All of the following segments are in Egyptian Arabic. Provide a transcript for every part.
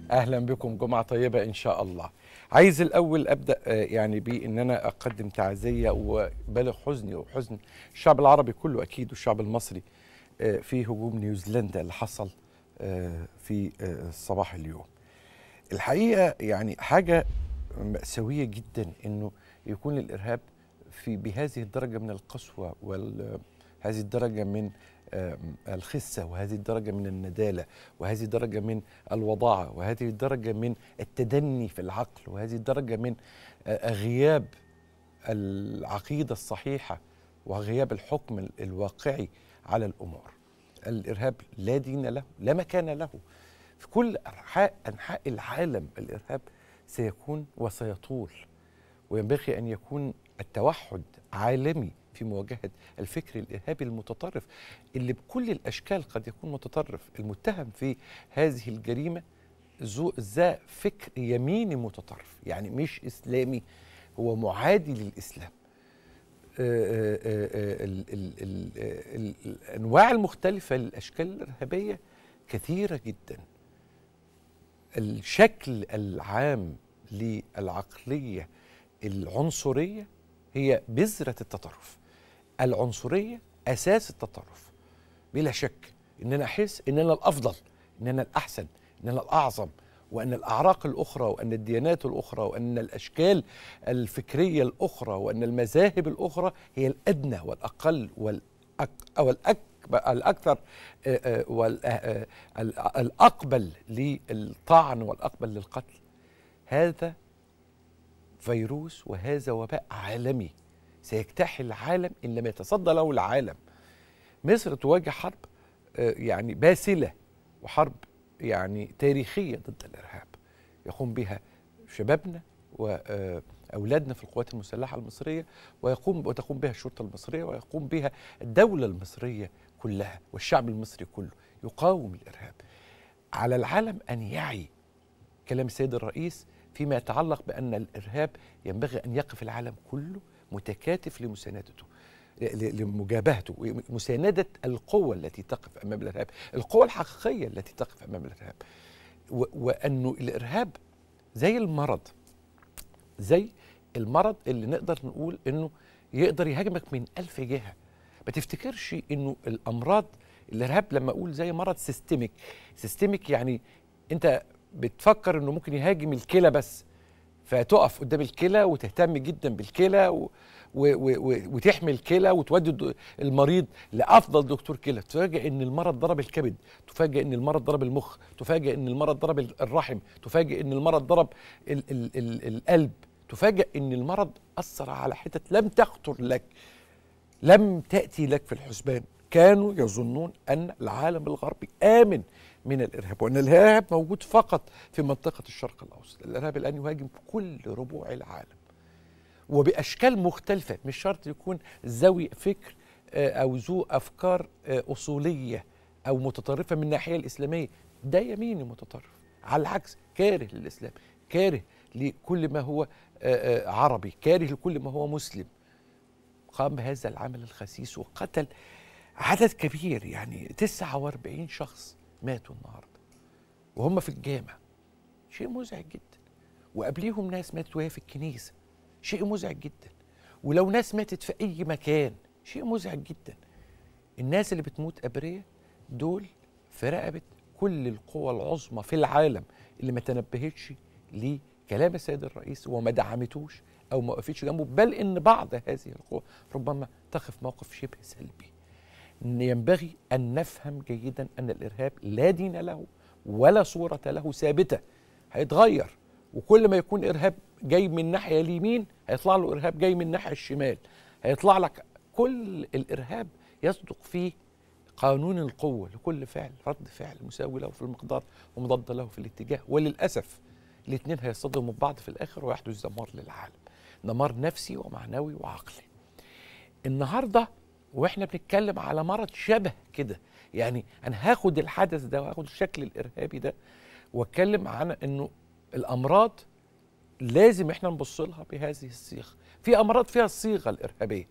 اهلا بكم جمعه طيبه ان شاء الله عايز الاول ابدا آه، يعني بان انا اقدم تعزيه وبالغ حزني وحزن الشعب العربي كله اكيد والشعب المصري آه، في هجوم نيوزيلندا اللي حصل آه، في آه، صباح اليوم الحقيقه يعني حاجه مأساويه جدا انه يكون الارهاب في بهذه الدرجه من القسوه وهذه الدرجه من آم، الخسه وهذه الدرجه من النداله وهذه الدرجه من الوضاعه وهذه الدرجه من التدني في العقل وهذه الدرجه من آه، غياب العقيده الصحيحه وغياب الحكم ال- الواقعي على الامور. الارهاب لا دين له، لا مكان له. في كل انحاء انحاء العالم الارهاب سيكون وسيطول وينبغي ان يكون التوحد عالمي في مواجهه الفكر الارهابي المتطرف اللي بكل الاشكال قد يكون متطرف المتهم في هذه الجريمه ذو ذا فكر يميني متطرف يعني مش اسلامي هو معادي للاسلام آه، آه، آه، ال- ال- ال- ال- الانواع المختلفه للاشكال الارهابيه كثيره جدا الشكل العام للعقليه العنصريه هي بذره التطرف العنصريه اساس التطرف بلا شك ان انا احس ان انا الافضل ان انا الاحسن ان انا الاعظم وان الاعراق الاخرى وان الديانات الاخرى وان الاشكال الفكريه الاخرى وان المذاهب الاخرى هي الادنى والاقل والأك او الأكبر الاكثر آه، آه، وال- آه، آه، ال- الاقبل للطعن والاقبل للقتل هذا فيروس وهذا وباء عالمي سيجتاح العالم ان لم يتصدى له العالم مصر تواجه حرب آه، يعني باسله وحرب يعني تاريخيه ضد الارهاب يقوم بها شبابنا واولادنا في القوات المسلحه المصريه ويقوم وتقوم بها الشرطه المصريه ويقوم بها الدوله المصريه كلها والشعب المصري كله يقاوم الارهاب على العالم ان يعي كلام السيد الرئيس فيما يتعلق بان الارهاب ينبغي ان يقف العالم كله متكاتف لمساندته ل- لمجابهته مساندة القوة التي تقف أمام الإرهاب القوة الحقيقية التي تقف أمام الإرهاب و- وأنه الإرهاب زي المرض زي المرض اللي نقدر نقول أنه يقدر يهاجمك من ألف جهة ما تفتكرش أنه الأمراض الإرهاب لما أقول زي مرض سيستميك سيستميك يعني أنت بتفكر أنه ممكن يهاجم الكلى بس فتقف قدام الكلى وتهتم جدا بالكلى و... و... و... و... وتحمي الكلى وتودي الد- المريض لافضل دكتور كلى تفاجئ ان المرض ضرب الكبد تفاجئ ان المرض ضرب المخ تفاجئ ان المرض ضرب ال- الرحم تفاجئ ان المرض ضرب ال... ال... ال... القلب تفاجئ ان المرض اثر على حتت لم تخطر لك لم تأتي لك في الحسبان كانوا يظنون أن العالم الغربي آمن من الإرهاب وأن الإرهاب موجود فقط في منطقة الشرق الأوسط الإرهاب الآن يهاجم كل ربوع العالم وبأشكال مختلفة مش شرط يكون ذوي فكر آه، أو ذو أفكار آه، أصولية أو متطرفة من الناحية الإسلامية ده يميني متطرف على العكس كاره للإسلام كاره لكل ما هو آه، آه، عربي كاره لكل ما هو مسلم قام بهذا العمل الخسيس وقتل عدد كبير يعني 49 شخص ماتوا النهارده وهم في الجامع شيء مزعج جدا وقبليهم ناس ماتت وهي في الكنيسه شيء مزعج جدا ولو ناس ماتت في اي مكان شيء مزعج جدا الناس اللي بتموت ابرياء دول في رقبه كل القوى العظمى في العالم اللي ما تنبهتش لكلام السيد الرئيس وما دعمتوش او ما وقفتش جنبه بل ان بعض هذه القوى ربما تقف موقف شبه سلبي ان ينبغي ان نفهم جيدا ان الارهاب لا دين له ولا صوره له ثابته هيتغير وكل ما يكون ارهاب جاي من الناحيه اليمين هيطلع له ارهاب جاي من الناحيه الشمال هيطلع لك كل الارهاب يصدق فيه قانون القوه لكل فعل رد فعل مساوي له في المقدار ومضاد له في الاتجاه وللاسف الاثنين هيصطدموا ببعض في الاخر ويحدث دمار للعالم دمار نفسي ومعنوي وعقلي النهارده واحنا بنتكلم على مرض شبه كده يعني انا هاخد الحدث ده وهاخد الشكل الارهابي ده واتكلم عن انه الامراض لازم احنا نبص لها بهذه الصيغه في امراض فيها الصيغه الارهابيه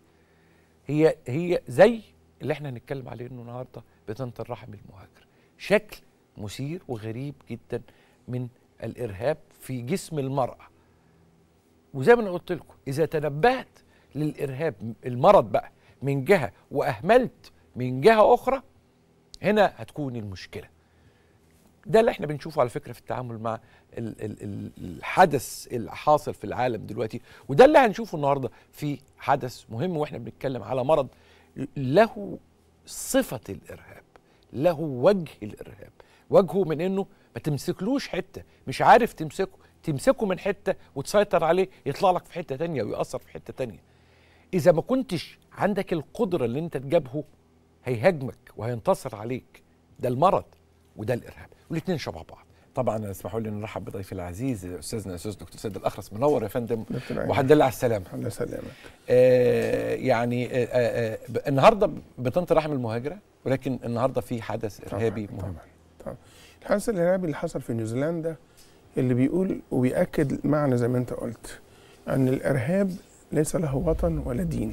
هي هي زي اللي احنا هنتكلم عليه انه النهارده بطانه الرحم المهاجر شكل مثير وغريب جدا من الارهاب في جسم المراه وزي ما انا قلت لكم اذا تنبهت للارهاب المرض بقى من جهه واهملت من جهه اخرى هنا هتكون المشكله ده اللي احنا بنشوفه على فكره في التعامل مع ال- ال- ال- الحدث اللي حاصل في العالم دلوقتي وده اللي هنشوفه النهارده في حدث مهم واحنا بنتكلم على مرض له صفه الارهاب له وجه الارهاب وجهه من انه ما تمسكلوش حته مش عارف تمسكه تمسكه من حته وتسيطر عليه يطلع لك في حته تانية ويأثر في حته تانية اذا ما كنتش عندك القدره اللي انت تجابهه هيهاجمك وهينتصر عليك ده المرض وده الارهاب والاثنين شبه بعض طبعا اسمحوا لي نرحب بضيفي العزيز استاذنا الاستاذ دكتور سيد الاخرس منور يا فندم دكتور أيمن. والحمد لله على السلامه الله يسلمك آه يعني آه آه ب- النهارده بطنط رحم المهاجره ولكن النهارده في حدث ارهابي طبعاً، مهم طبعا طبعا الحادث الارهابي اللي حصل في نيوزيلندا اللي بيقول وبيأكد معنى زي ما انت قلت ان الارهاب ليس له وطن ولا دين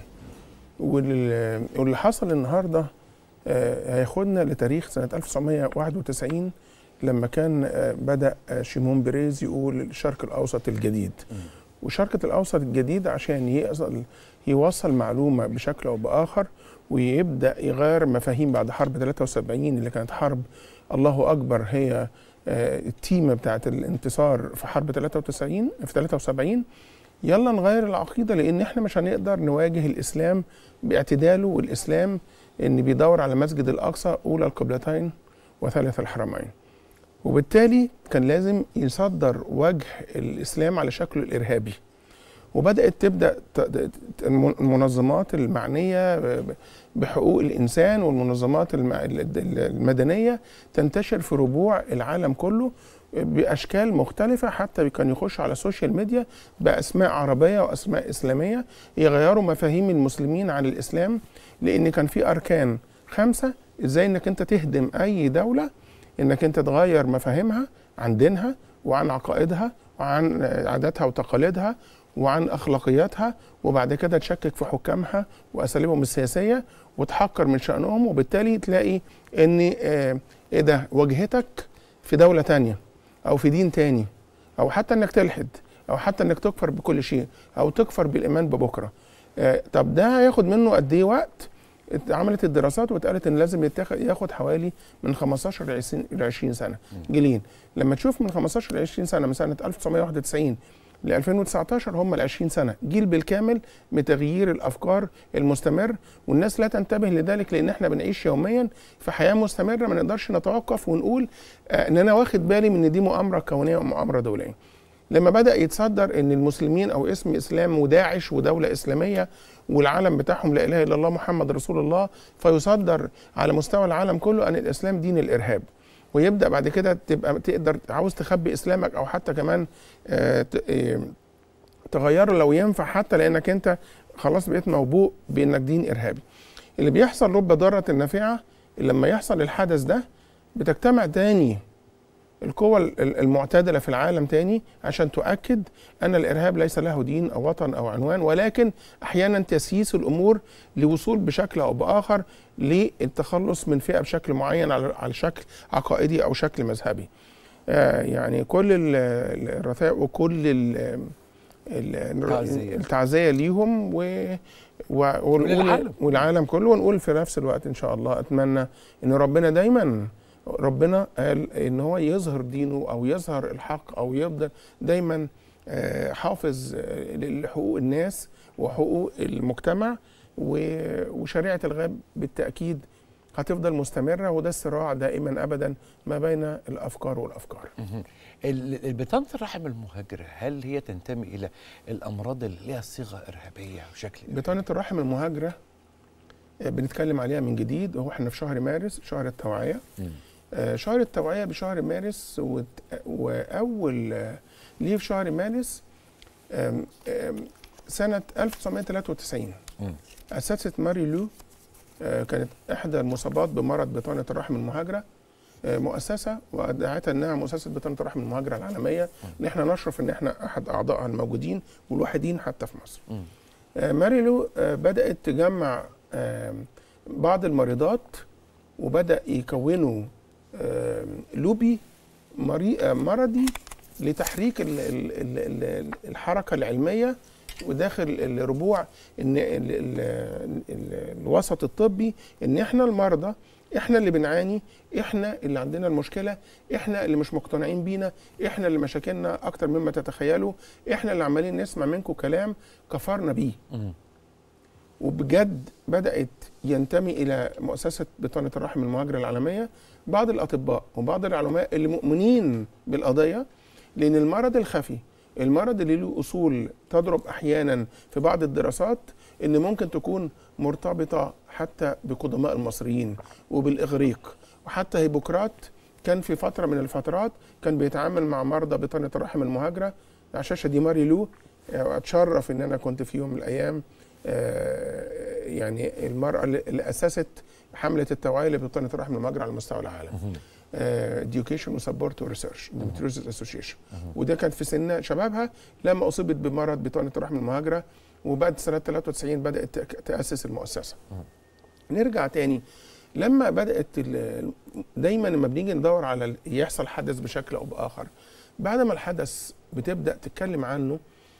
وال- واللي حصل النهارده آه، هياخدنا لتاريخ سنه 1991 لما كان آه، بدا آه، شيمون بيريز يقول الشرق الاوسط الجديد وشركة الأوسط الجديد عشان يوصل يوصل معلومة بشكل أو بآخر ويبدأ يغير مفاهيم بعد حرب 73 اللي كانت حرب الله أكبر هي آه، التيمة بتاعت الانتصار في حرب 93 في 73 يلا نغير العقيدة لأن احنا مش هنقدر نواجه الإسلام باعتداله والإسلام إن بيدور على مسجد الأقصى أولى القبلتين وثالث الحرمين وبالتالي كان لازم يصدر وجه الاسلام على شكله الارهابي وبدات تبدا ت- ت- المنظمات المعنيه ب- بحقوق الانسان والمنظمات الم- المدنيه تنتشر في ربوع العالم كله باشكال مختلفه حتى كان يخش على السوشيال ميديا باسماء عربيه واسماء اسلاميه يغيروا مفاهيم المسلمين عن الاسلام لان كان في اركان خمسه ازاي انك انت تهدم اي دوله انك انت تغير مفاهيمها عن دينها وعن عقائدها وعن عاداتها وتقاليدها وعن اخلاقياتها وبعد كده تشكك في حكامها واساليبهم السياسيه وتحقر من شانهم وبالتالي تلاقي ان آه، ايه ده واجهتك في دوله تانية او في دين تاني او حتى انك تلحد او حتى انك تكفر بكل شيء او تكفر بالايمان ببكره آه، طب ده هياخد منه قد ايه وقت اتعملت الدراسات واتقالت ان لازم يتاخد ياخد حوالي من 15 ل 20 ل 20 سنه جيلين لما تشوف من 15 ل 20 سنه من سنه 1991 ل 2019 هم ال 20 سنه جيل بالكامل بتغيير الافكار المستمر والناس لا تنتبه لذلك لان احنا بنعيش يوميا في حياه مستمره ما نقدرش نتوقف ونقول آه، ان انا واخد بالي من ان دي مؤامره كونيه ومؤامره دوليه لما بدا يتصدر ان المسلمين او اسم اسلام وداعش ودوله اسلاميه والعالم بتاعهم لا اله الا الله محمد رسول الله فيصدر على مستوى العالم كله ان الاسلام دين الارهاب ويبدا بعد كده تبقى تقدر عاوز تخبي اسلامك او حتى كمان آه، ت- آه، تغيره لو ينفع حتى لانك انت خلاص بقيت موبوء بانك دين ارهابي اللي بيحصل رب ضاره نافعه لما يحصل الحدث ده بتجتمع تاني القوى ال- المعتدله في العالم تاني عشان تؤكد ان الارهاب ليس له دين او وطن او عنوان ولكن احيانا تسييس الامور لوصول بشكل او باخر للتخلص من فئه بشكل معين على على شكل عقائدي او شكل مذهبي. آه يعني كل ال- ال- الرثاء وكل ال ال- التعزية. التعزيه ليهم و و- ونقول وللعالم. والعالم كله ونقول في نفس الوقت ان شاء الله اتمنى ان ربنا دايما ربنا قال ان هو يظهر دينه او يظهر الحق او يفضل دايما آه، حافظ آه، لحقوق الناس وحقوق المجتمع و- وشريعه الغاب بالتاكيد هتفضل مستمره وده الصراع دائما ابدا ما بين الافكار والافكار ال- البطانة الرحم المهاجرة هل هي تنتمي إلى الأمراض اللي لها صيغة إرهابية بشكل بطانه الرحم المهاجره آه، بنتكلم عليها من جديد وهو احنا في شهر مارس شهر التوعيه مم. آه، شهر التوعية بشهر مارس وت- وأول آه، ليه في شهر مارس آم، آم، سنة 1993 مم. أسست ماري لو آه، كانت إحدى المصابات بمرض بطانة الرحم المهاجرة آه، مؤسسة ودعتها إنها مؤسسة بطانة الرحم المهاجرة العالمية إن إحنا نشرف إن إحنا أحد أعضائها الموجودين والوحيدين حتى في مصر. مم. آه، ماري لو آه، بدأت تجمع آم، بعض المريضات وبدأ يكونوا آم، لوبي مري- آه، مرضي لتحريك ال ال ال ال الحركه العلميه وداخل الربوع ان ال ال ال الوسط الطبي ان احنا المرضى احنا اللي بنعاني احنا اللي عندنا المشكله احنا اللي مش مقتنعين بينا احنا اللي مشاكلنا اكتر مما تتخيلوا احنا اللي عمالين نسمع منكم كلام كفرنا بيه مم. وبجد بدات ينتمي الى مؤسسه بطانه الرحم المهاجره العالميه بعض الاطباء وبعض العلماء اللي مؤمنين بالقضيه لان المرض الخفي المرض اللي له اصول تضرب احيانا في بعض الدراسات ان ممكن تكون مرتبطه حتى بقدماء المصريين وبالاغريق وحتى هيبوكرات كان في فتره من الفترات كان بيتعامل مع مرضى بطانه الرحم المهاجره على شاشه دي ماري لو آه، اتشرف ان انا كنت في يوم من الايام آه، يعني المراه اللي اللي اسست حمله التوعيه لبطانه الرحم المهاجره على مستوى العالم مهم. education وسبورت وريسيرش endometriosis اسوشيشن وده كان في سن شبابها لما اصيبت بمرض بطانه الرحم المهاجره وبعد سنه 93 بدات تأك- تاسس المؤسسه. نرجع تاني لما بدات ال- دايما لما بنيجي ندور على ال- يحصل حدث بشكل او باخر بعد ما الحدث بتبدا تتكلم عنه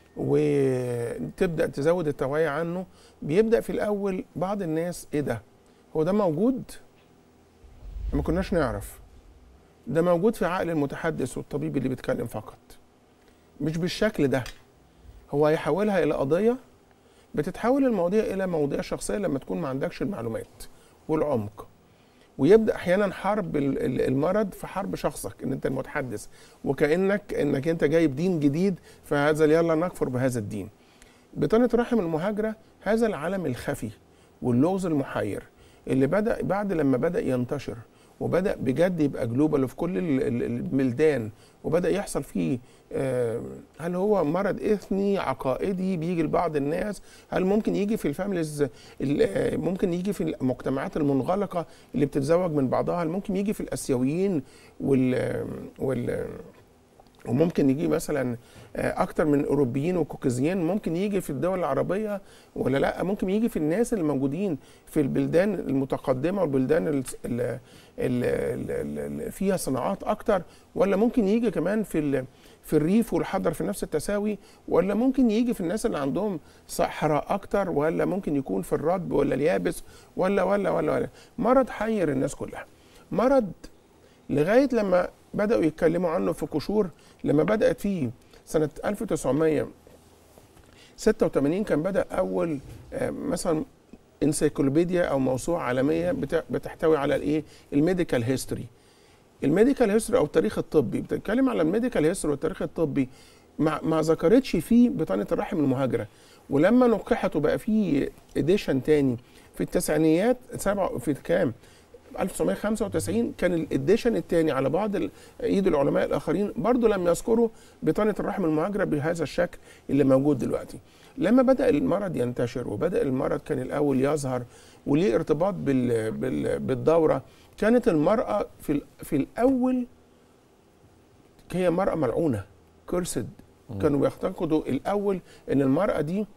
وتبدا تزود التوعيه عنه بيبدا في الاول بعض الناس ايه ده؟ هو ده موجود؟ ما كناش نعرف ده موجود في عقل المتحدث والطبيب اللي بيتكلم فقط مش بالشكل ده هو هيحولها الى قضيه بتتحول المواضيع الى مواضيع شخصيه لما تكون ما عندكش المعلومات والعمق ويبدا احيانا حرب ال- ال- المرض في حرب شخصك ان انت المتحدث وكانك انك انت جايب دين جديد فهذا يلا نكفر بهذا الدين بطانه رحم المهاجره هذا العالم الخفي واللغز المحير اللي بدا بعد لما بدا ينتشر وبدا بجد يبقى جلوبال في كل ال- ال- البلدان وبدا يحصل فيه آه، هل هو مرض اثني عقائدي بيجي لبعض الناس هل ممكن يجي في الفاميليز ال- آه، ممكن يجي في المجتمعات المنغلقه اللي بتتزوج من بعضها هل ممكن يجي في الاسيويين وال وال وممكن يجي مثلا آه، اكتر من اوروبيين وكوكازيين ممكن يجي في الدول العربيه ولا لا ممكن يجي في الناس اللي موجودين في البلدان المتقدمه والبلدان ال- ال- ال- ال- ال- فيها صناعات اكتر ولا ممكن يجي كمان في ال- في الريف والحضر في نفس التساوي ولا ممكن يجي في الناس اللي عندهم صحراء اكتر ولا ممكن يكون في الرطب ولا اليابس ولا ولا ولا ولا مرض حير الناس كلها مرض لغايه لما بداوا يتكلموا عنه في قشور لما بدات فيه سنه 1986 كان بدا اول آه، مثلا انسيكلوبيديا او موسوعه عالميه بت- بتحتوي على الايه الميديكال هيستوري الميديكال هيستوري او التاريخ الطبي بتتكلم على الميديكال هيستوري والتاريخ الطبي ما, ما ذكرتش فيه بطانه الرحم المهاجره ولما نقحت وبقى فيه اديشن تاني في التسعينيات سبعة في كام 1995 كان الاديشن الثاني على بعض ال- ايد العلماء الاخرين برضو لم يذكروا بطانه الرحم المهاجره بهذا الشكل اللي موجود دلوقتي لما بدا المرض ينتشر وبدا المرض كان الاول يظهر وليه ارتباط بال بال بالدوره كانت المراه في ال- في الاول هي مراه ملعونه كرسد كانوا بيعتقدوا الاول ان المراه دي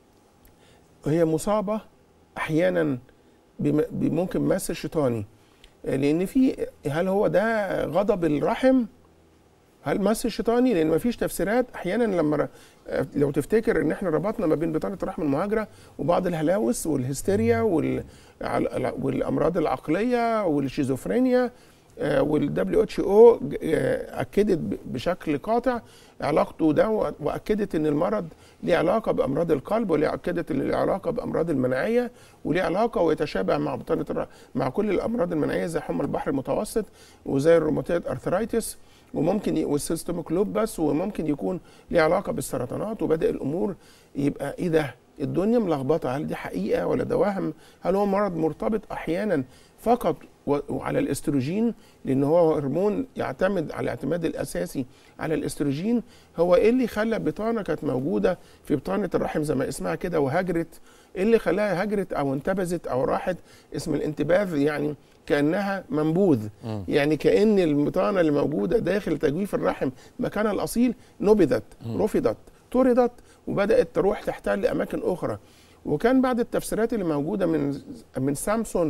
هي مصابه احيانا بم- بممكن مس شيطاني لان في هل هو ده غضب الرحم هل مس شيطاني لان مفيش تفسيرات احيانا لما ر- لو تفتكر ان احنا ربطنا ما بين بطانه الرحم المهاجره وبعض الهلاوس والهستيريا وال على- والامراض العقليه والشيزوفرينيا والدبليو اتش او اكدت ب- بشكل قاطع علاقته ده و- واكدت ان المرض ليه علاقه بامراض القلب وليه اكدت ان ليه علاقه بامراض المناعيه وليه علاقه ويتشابه مع بطانه الر- مع كل الامراض المناعيه زي حمى البحر المتوسط وزي الروماتيد ارثرايتس وممكن ي- والسيستميك لوبس وممكن يكون ليه علاقه بالسرطانات وبدا الامور يبقى ايه ده الدنيا ملخبطه هل دي حقيقه ولا ده وهم هل هو مرض مرتبط احيانا فقط و- وعلى الاستروجين لان هو هرمون يعتمد على الاعتماد الاساسي على الاستروجين هو ايه اللي خلى بطانه كانت موجوده في بطانه الرحم زي ما اسمها كده وهجرت ايه اللي خلاها هجرت او انتبذت او راحت اسم الانتباذ يعني كانها منبوذ مم. يعني كان البطانه اللي موجوده داخل تجويف الرحم مكانها الاصيل نبذت مم. رفضت طردت وبدات تروح تحتل اماكن اخرى وكان بعد التفسيرات اللي موجوده من من سامسون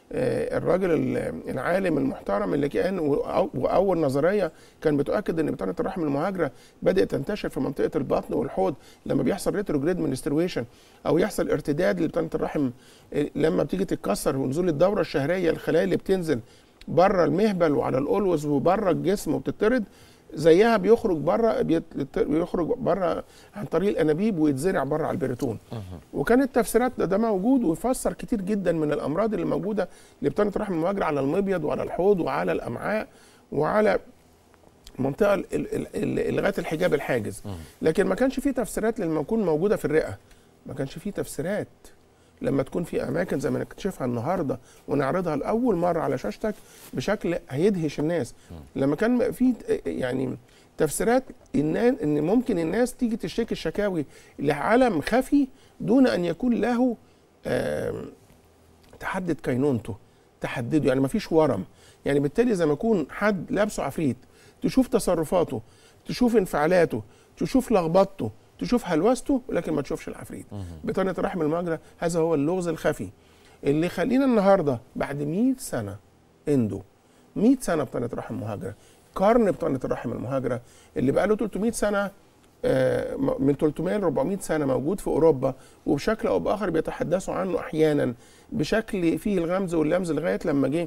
آه، الراجل ال- العالم المحترم اللي كان وأو- واول نظريه كان بتؤكد ان بطانه الرحم المهاجره بدات تنتشر في منطقه البطن والحوض لما بيحصل ريتروجريد منسترويشن او يحصل ارتداد لبطانه الرحم آه، لما بتيجي تتكسر ونزول الدوره الشهريه الخلايا اللي بتنزل بره المهبل وعلى الالوز وبره الجسم وبتطرد زيها بيخرج بره بيت- بيخرج بره عن طريق الانابيب ويتزرع بره على البريتون وكانت تفسيرات ده, ده موجود ويفسر كتير جدا من الامراض اللي موجوده لبطانه الرحم المهاجره على المبيض وعلى الحوض وعلى الامعاء وعلى منطقه ال- ال- ال- لغايه الحجاب الحاجز لكن ما كانش فيه تفسيرات لما تكون موجوده في الرئه ما كانش فيه تفسيرات لما تكون في اماكن زي ما نكتشفها النهارده ونعرضها لاول مره على شاشتك بشكل هيدهش الناس لما كان في يعني تفسيرات ان ان ممكن الناس تيجي تشتكي الشكاوي لعالم خفي دون ان يكون له آم، تحدد كينونته تحدده يعني ما فيش ورم يعني بالتالي زي ما يكون حد لابسه عفريت تشوف تصرفاته تشوف انفعالاته تشوف لخبطته تشوف هلوسته لكن ما تشوفش العفريت بطانه الرحم المهاجره هذا هو اللغز الخفي اللي خلينا النهارده بعد 100 سنه اندو 100 سنه بطانه رحم مهاجره قرن بطانه الرحم المهاجره اللي بقى له 300 سنه آه، م- من 300 ل 400 سنه موجود في اوروبا وبشكل او باخر بيتحدثوا عنه احيانا بشكل فيه الغمز واللمز لغايه لما جه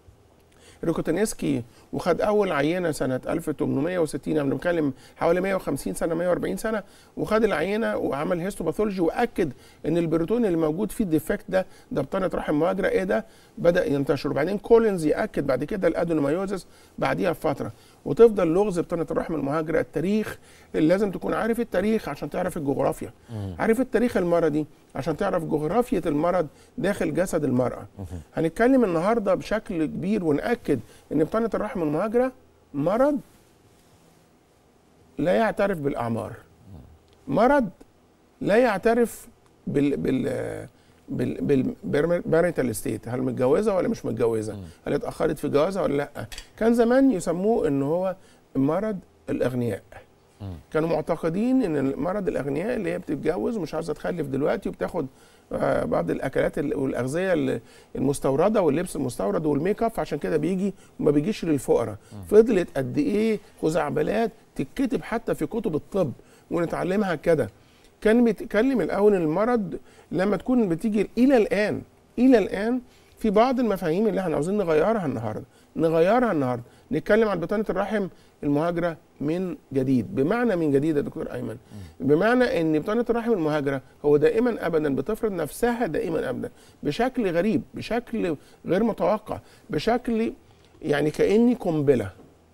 روكوتانيسكي وخد اول عينه سنه 1860 انا بنتكلم حوالي 150 سنه 140 سنه وخد العينه وعمل هيستوباثولوجي واكد ان البروتون اللي موجود فيه الديفكت ده ده بطانه رحم مهاجره ايه ده بدا ينتشر وبعدين كولينز ياكد بعد كده الادينومايوزس بعديها بفتره وتفضل لغز بطانه الرحم المهاجره التاريخ اللي لازم تكون عارف التاريخ عشان تعرف الجغرافيا عارف التاريخ المرضي عشان تعرف جغرافيه المرض داخل جسد المراه هنتكلم النهارده بشكل كبير ونأكد ان بطانه الرحم المهاجره مرض لا يعترف بالاعمار مرض لا يعترف بال بال بال بالماريتال ستيت هل متجوزه ولا مش متجوزه هل اتاخرت في جوازها ولا لا كان زمان يسموه ان هو مرض الاغنياء كانوا معتقدين ان مرض الاغنياء اللي هي بتتجوز ومش عايزه تخلف دلوقتي وبتاخد آه، بعض الاكلات ال- والاغذيه ال- المستورده واللبس المستورد والميك اب عشان كده بيجي وما بيجيش للفقراء فضلت قد ايه خزعبلات تتكتب حتى في كتب الطب ونتعلمها كده كان بيتكلم الاول إن المرض لما تكون بتيجي الى الان الى الان في بعض المفاهيم اللي احنا عاوزين نغيرها النهارده نغيرها النهارده نتكلم عن بطانه الرحم المهاجره من جديد بمعنى من جديد يا دكتور ايمن بمعنى ان بطانه الرحم المهاجره هو دائما ابدا بتفرض نفسها دائما ابدا بشكل غريب بشكل غير متوقع بشكل يعني كاني قنبله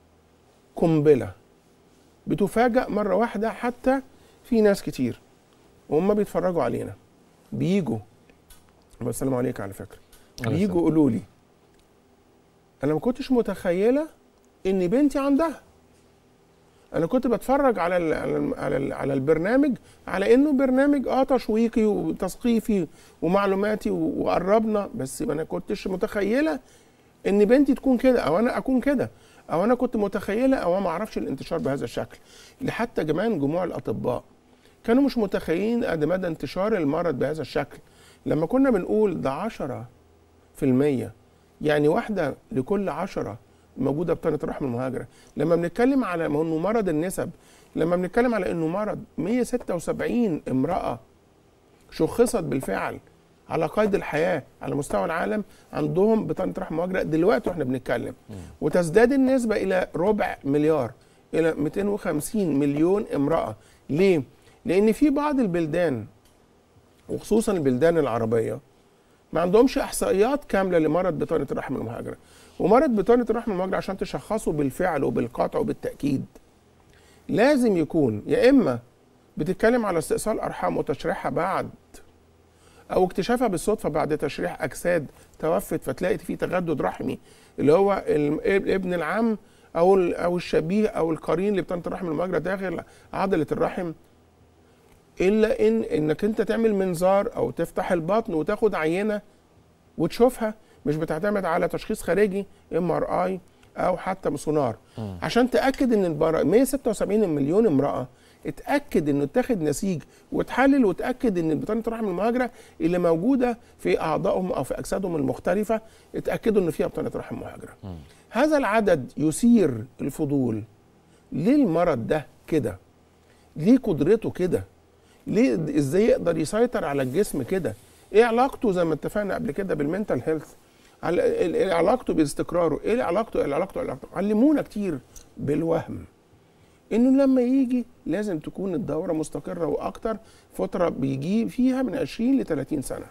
قنبله بتفاجأ مره واحده حتى في ناس كتير وهم بيتفرجوا علينا بيجوا السلام عليك على فكره على بيجوا يقولوا لي انا ما كنتش متخيله ان بنتي عندها انا كنت بتفرج على ال على ال على, ال على البرنامج على انه برنامج اه تشويقي وتثقيفي ومعلوماتي و- وقربنا بس ما انا كنتش متخيله ان بنتي تكون كده او انا اكون كده او انا كنت متخيله او ما اعرفش الانتشار بهذا الشكل حتى كمان جموع الاطباء كانوا مش متخيلين قد مدى انتشار المرض بهذا الشكل لما كنا بنقول ده عشرة في المية يعني واحدة لكل عشرة موجودة بطانة الرحم المهاجرة لما بنتكلم على ما انه مرض النسب لما بنتكلم على انه مرض 176 امرأة شخصت بالفعل على قيد الحياة على مستوى العالم عندهم بطانة رحم مهاجرة دلوقتي واحنا بنتكلم وتزداد النسبة إلى ربع مليار إلى 250 مليون امرأة ليه؟ لأن في بعض البلدان وخصوصا البلدان العربية ما عندهمش احصائيات كامله لمرض بطانه الرحم المهاجره ومرض بطانه الرحم المهاجره عشان تشخصه بالفعل وبالقطع وبالتاكيد لازم يكون يا اما بتتكلم على استئصال ارحام وتشريحها بعد او اكتشافها بالصدفه بعد تشريح اجساد توفت فتلاقي في تجدد رحمي اللي هو ال- ابن العم او ال- او الشبيه او القرين لبطانه الرحم المهاجره داخل عضله الرحم الا ان انك انت تعمل منظار او تفتح البطن وتاخد عينه وتشوفها مش بتعتمد على تشخيص خارجي ام ار اي او حتى سونار عشان تاكد ان البرا 176 مليون امراه اتاكد انه اتاخد نسيج واتحلل واتاكد ان بطانه الرحم المهاجره اللي موجوده في اعضائهم او في اجسادهم المختلفه اتاكدوا ان فيها بطانه رحم مهاجره هذا العدد يثير الفضول ليه المرض ده كده ليه قدرته كده ليه ازاي يقدر يسيطر على الجسم كده ايه علاقته زي ما اتفقنا قبل كده بالمنتال هيلث على ايه علاقته باستقراره ايه علاقته ايه علاقته ايه علاقته علمونا كتير بالوهم انه لما يجي لازم تكون الدوره مستقره واكتر فتره بيجي فيها من 20 ل 30 سنه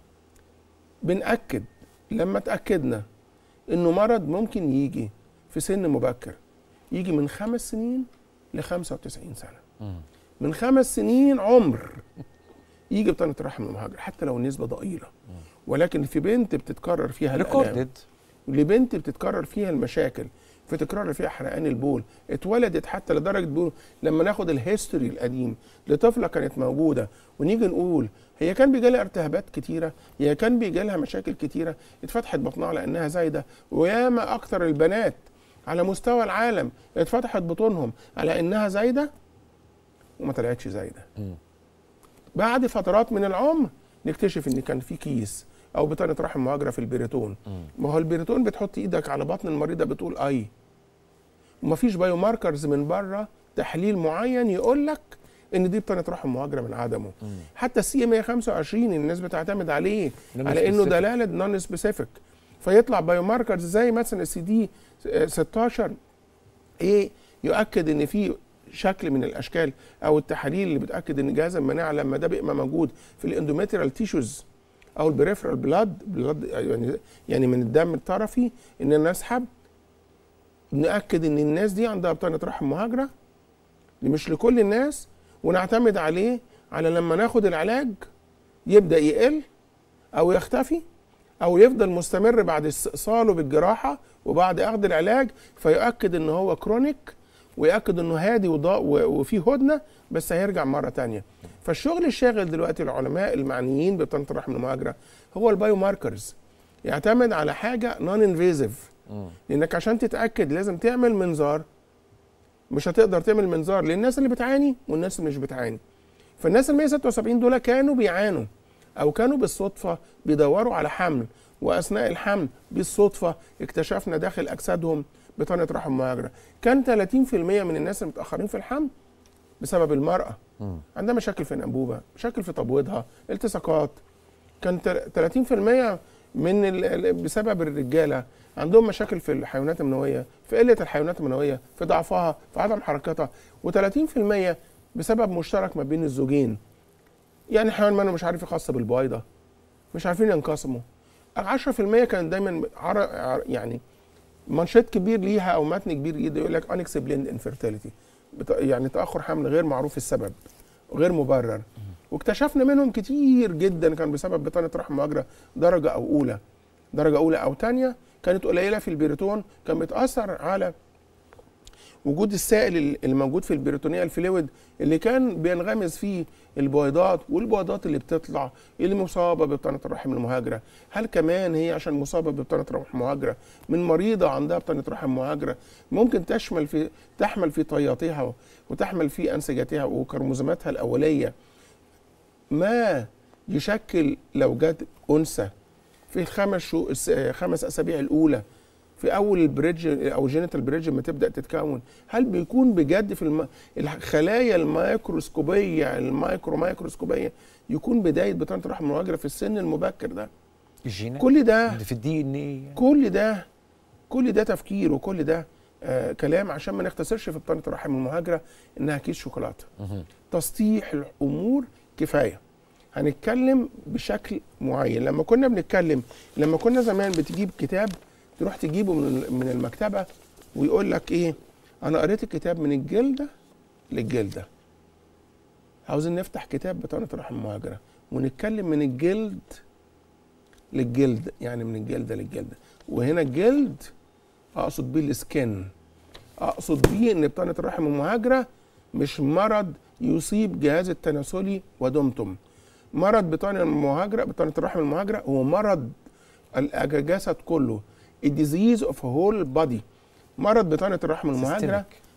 بنأكد لما اتأكدنا انه مرض ممكن يجي في سن مبكر يجي من خمس سنين ل 95 سنه من خمس سنين عمر يجي بطانه الرحم المهاجر حتى لو النسبه ضئيله ولكن في بنت بتتكرر فيها الآلام ريكوردد لبنت بتتكرر فيها المشاكل في تكرار فيها حرقان البول اتولدت حتى لدرجه بول لما ناخد الهيستوري القديم لطفله كانت موجوده ونيجي نقول هي كان بيجي لها التهابات كتيره هي كان بيجي لها مشاكل كتيره اتفتحت بطنها لانها زايده وياما اكتر البنات على مستوى العالم اتفتحت بطونهم على انها زايده وما طلعتش زايده بعد فترات من العمر نكتشف ان كان في كيس او بطانه رحم مهاجره في البريتون ما هو البريتون بتحط ايدك على بطن المريضه بتقول اي ومفيش بايو ماركرز من بره تحليل معين يقول لك ان دي بطانه رحم مهاجره من عدمه حتى السي 125 الناس بتعتمد عليه Non على انه specific. دلاله نون سبيسيفيك فيطلع بايو ماركرز زي مثلا السي دي 16 ايه يؤكد ان في شكل من الاشكال او التحاليل اللي بتاكد ان جهاز المناعه لما ده بيبقى موجود في الاندوميتريال تيشوز او البريفرال بلاد بلاد يعني يعني من الدم الطرفي ان نسحب ناكد ان الناس دي عندها بطانه رحم مهاجره مش لكل الناس ونعتمد عليه على لما ناخد العلاج يبدا يقل او يختفي او يفضل مستمر بعد استئصاله بالجراحه وبعد اخذ العلاج فيؤكد ان هو كرونيك ويأكد انه هادي وضاء وفيه هدنه بس هيرجع مره تانية فالشغل الشاغل دلوقتي العلماء المعنيين ببطانه الرحم المهاجره هو البايو ماركرز يعتمد على حاجه نون انفيزيف لانك عشان تتاكد لازم تعمل منظار مش هتقدر تعمل منظار للناس اللي بتعاني والناس اللي مش بتعاني فالناس ال 176 دول كانوا بيعانوا او كانوا بالصدفه بيدوروا على حمل واثناء الحمل بالصدفه اكتشفنا داخل اجسادهم بطانه رحم مهاجره كان 30% من الناس المتاخرين في الحمل بسبب المراه عندها مشاكل في الانبوبه مشاكل في تبويضها التصاقات كان 30% من ال- بسبب الرجاله عندهم مشاكل في الحيوانات المنويه في قله الحيوانات المنويه في ضعفها في عدم حركتها و30% بسبب مشترك ما بين الزوجين يعني حيوان منوي مش عارف يخص بالبويضه مش عارفين ينقسموا 10% كان دايما عر... عر... يعني منشط كبير ليها او متن كبير جدا يقول لك unexplained infertility بت... يعني تاخر حمل غير معروف السبب غير مبرر واكتشفنا منهم كتير جدا كان بسبب بطانه رحم مهاجره درجه او اولى درجه اولى او ثانيه كانت قليله في البريتون كان بتاثر على وجود السائل الموجود في البريتونيال فلويد اللي كان بينغمس فيه البويضات والبويضات اللي بتطلع اللي مصابه ببطانه الرحم المهاجره هل كمان هي عشان مصابه ببطانه رحم مهاجره من مريضه عندها بطانه رحم مهاجره ممكن تشمل في تحمل في طياتها وتحمل في انسجتها وكروموزوماتها الاوليه ما يشكل لو جت انثى في الخمس شو الس- خمس اسابيع الاولى في اول البريدج او جينيتال بريدج لما تبدا تتكون هل بيكون بجد في الم... الخلايا الميكروسكوبيه المايكرو مايكروسكوبيه يكون بدايه بطانه الرحم المهاجره في السن المبكر ده الجينات كل ده اللي في الدي ان ايه كل ده كل ده تفكير وكل ده آه كلام عشان ما نختصرش في بطانه الرحم المهاجره انها كيس شوكولاته تسطيح الامور كفايه هنتكلم بشكل معين لما كنا بنتكلم لما كنا زمان بتجيب كتاب تروح تجيبه من من المكتبه ويقول لك ايه انا قريت الكتاب من الجلده للجلده عاوزين نفتح كتاب بطانه الرحم المهاجره ونتكلم من الجلد للجلد يعني من الجلده للجلده وهنا الجلد اقصد بيه السكن اقصد بيه ان بطانه الرحم المهاجره مش مرض يصيب جهاز التناسلي ودمتم مرض بطانه المهاجره بطانه الرحم المهاجره هو مرض الجسد كله الديزيز اوف هول بادي مرض بطانه الرحم المهاجره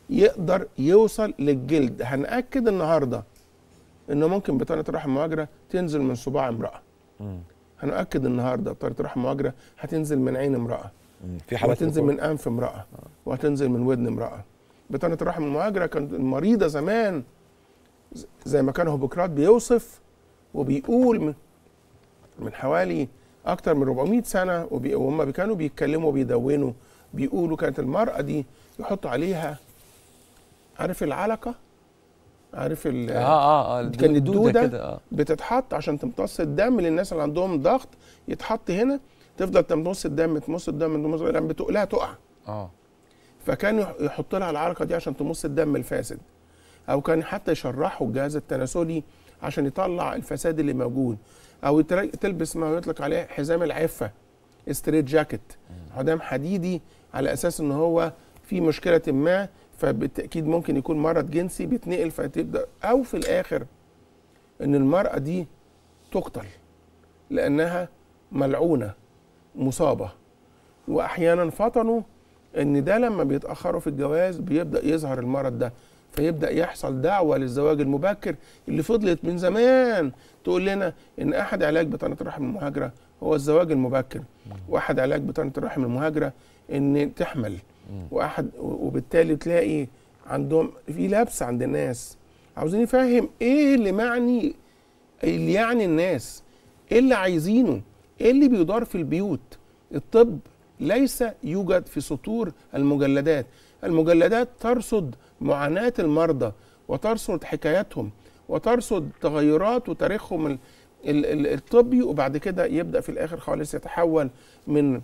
يقدر يوصل للجلد هنأكد النهارده انه ممكن بطانه الرحم المهاجره تنزل من صباع امراه مم. هنأكد النهارده بطانه الرحم المهاجره هتنزل من عين امراه مم. في حالات وهتنزل وقوع. من انف امراه وهتنزل من ودن امراه بطانه الرحم المهاجره كانت المريضه زمان ز- زي ما كان هيبوكرات بيوصف وبيقول من, من حوالي اكتر من 400 سنه وبي- وهم كانوا بيتكلموا وبيدونوا بيقولوا كانت المراه دي يحطوا عليها عارف العلقه عارف ال- اه اه اه كان الدودة الدودة كده اه بتتحط عشان تمتص الدم للناس اللي عندهم ضغط يتحط هنا تفضل تمتص الدم تمص الدم تمص الدم بتقلها تقع اه فكان يح- يحط لها العلقه دي عشان تمص الدم الفاسد او كان حتى يشرحوا الجهاز التناسلي عشان يطلع الفساد اللي موجود او يتر- تلبس ما يطلق عليه حزام العفه ستريت جاكيت حزام حديدي على اساس ان هو في مشكله ما فبالتاكيد ممكن يكون مرض جنسي بيتنقل فتبدا او في الاخر ان المراه دي تقتل لانها ملعونه مصابه واحيانا فطنوا ان ده لما بيتاخروا في الجواز بيبدا يظهر المرض ده فيبدا يحصل دعوه للزواج المبكر اللي فضلت من زمان تقول لنا ان احد علاج بطانه الرحم المهاجره هو الزواج المبكر واحد علاج بطانه الرحم المهاجره ان تحمل واحد وبالتالي تلاقي عندهم في لبس عند الناس عاوزين نفهم ايه اللي معني اللي يعني الناس ايه اللي عايزينه ايه اللي بيدار في البيوت الطب ليس يوجد في سطور المجلدات المجلدات ترصد معاناة المرضى وترصد حكاياتهم وترصد تغيرات وتاريخهم ال- ال- ال- الطبي وبعد كده يبدأ في الآخر خالص يتحول من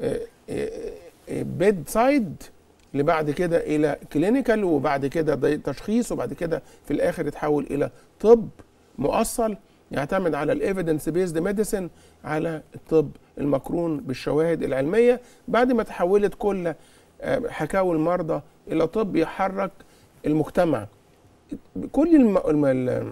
بيد سايد لبعد كده إلى كلينيكال وبعد كده ده تشخيص وبعد كده في الآخر يتحول إلى طب مؤصل يعتمد على الايفيدنس بيزد ميديسن على الطب المقرون بالشواهد العلميه بعد ما تحولت كل آه، حكاوي المرضى الى طب يحرك المجتمع كل الم... الم... ال-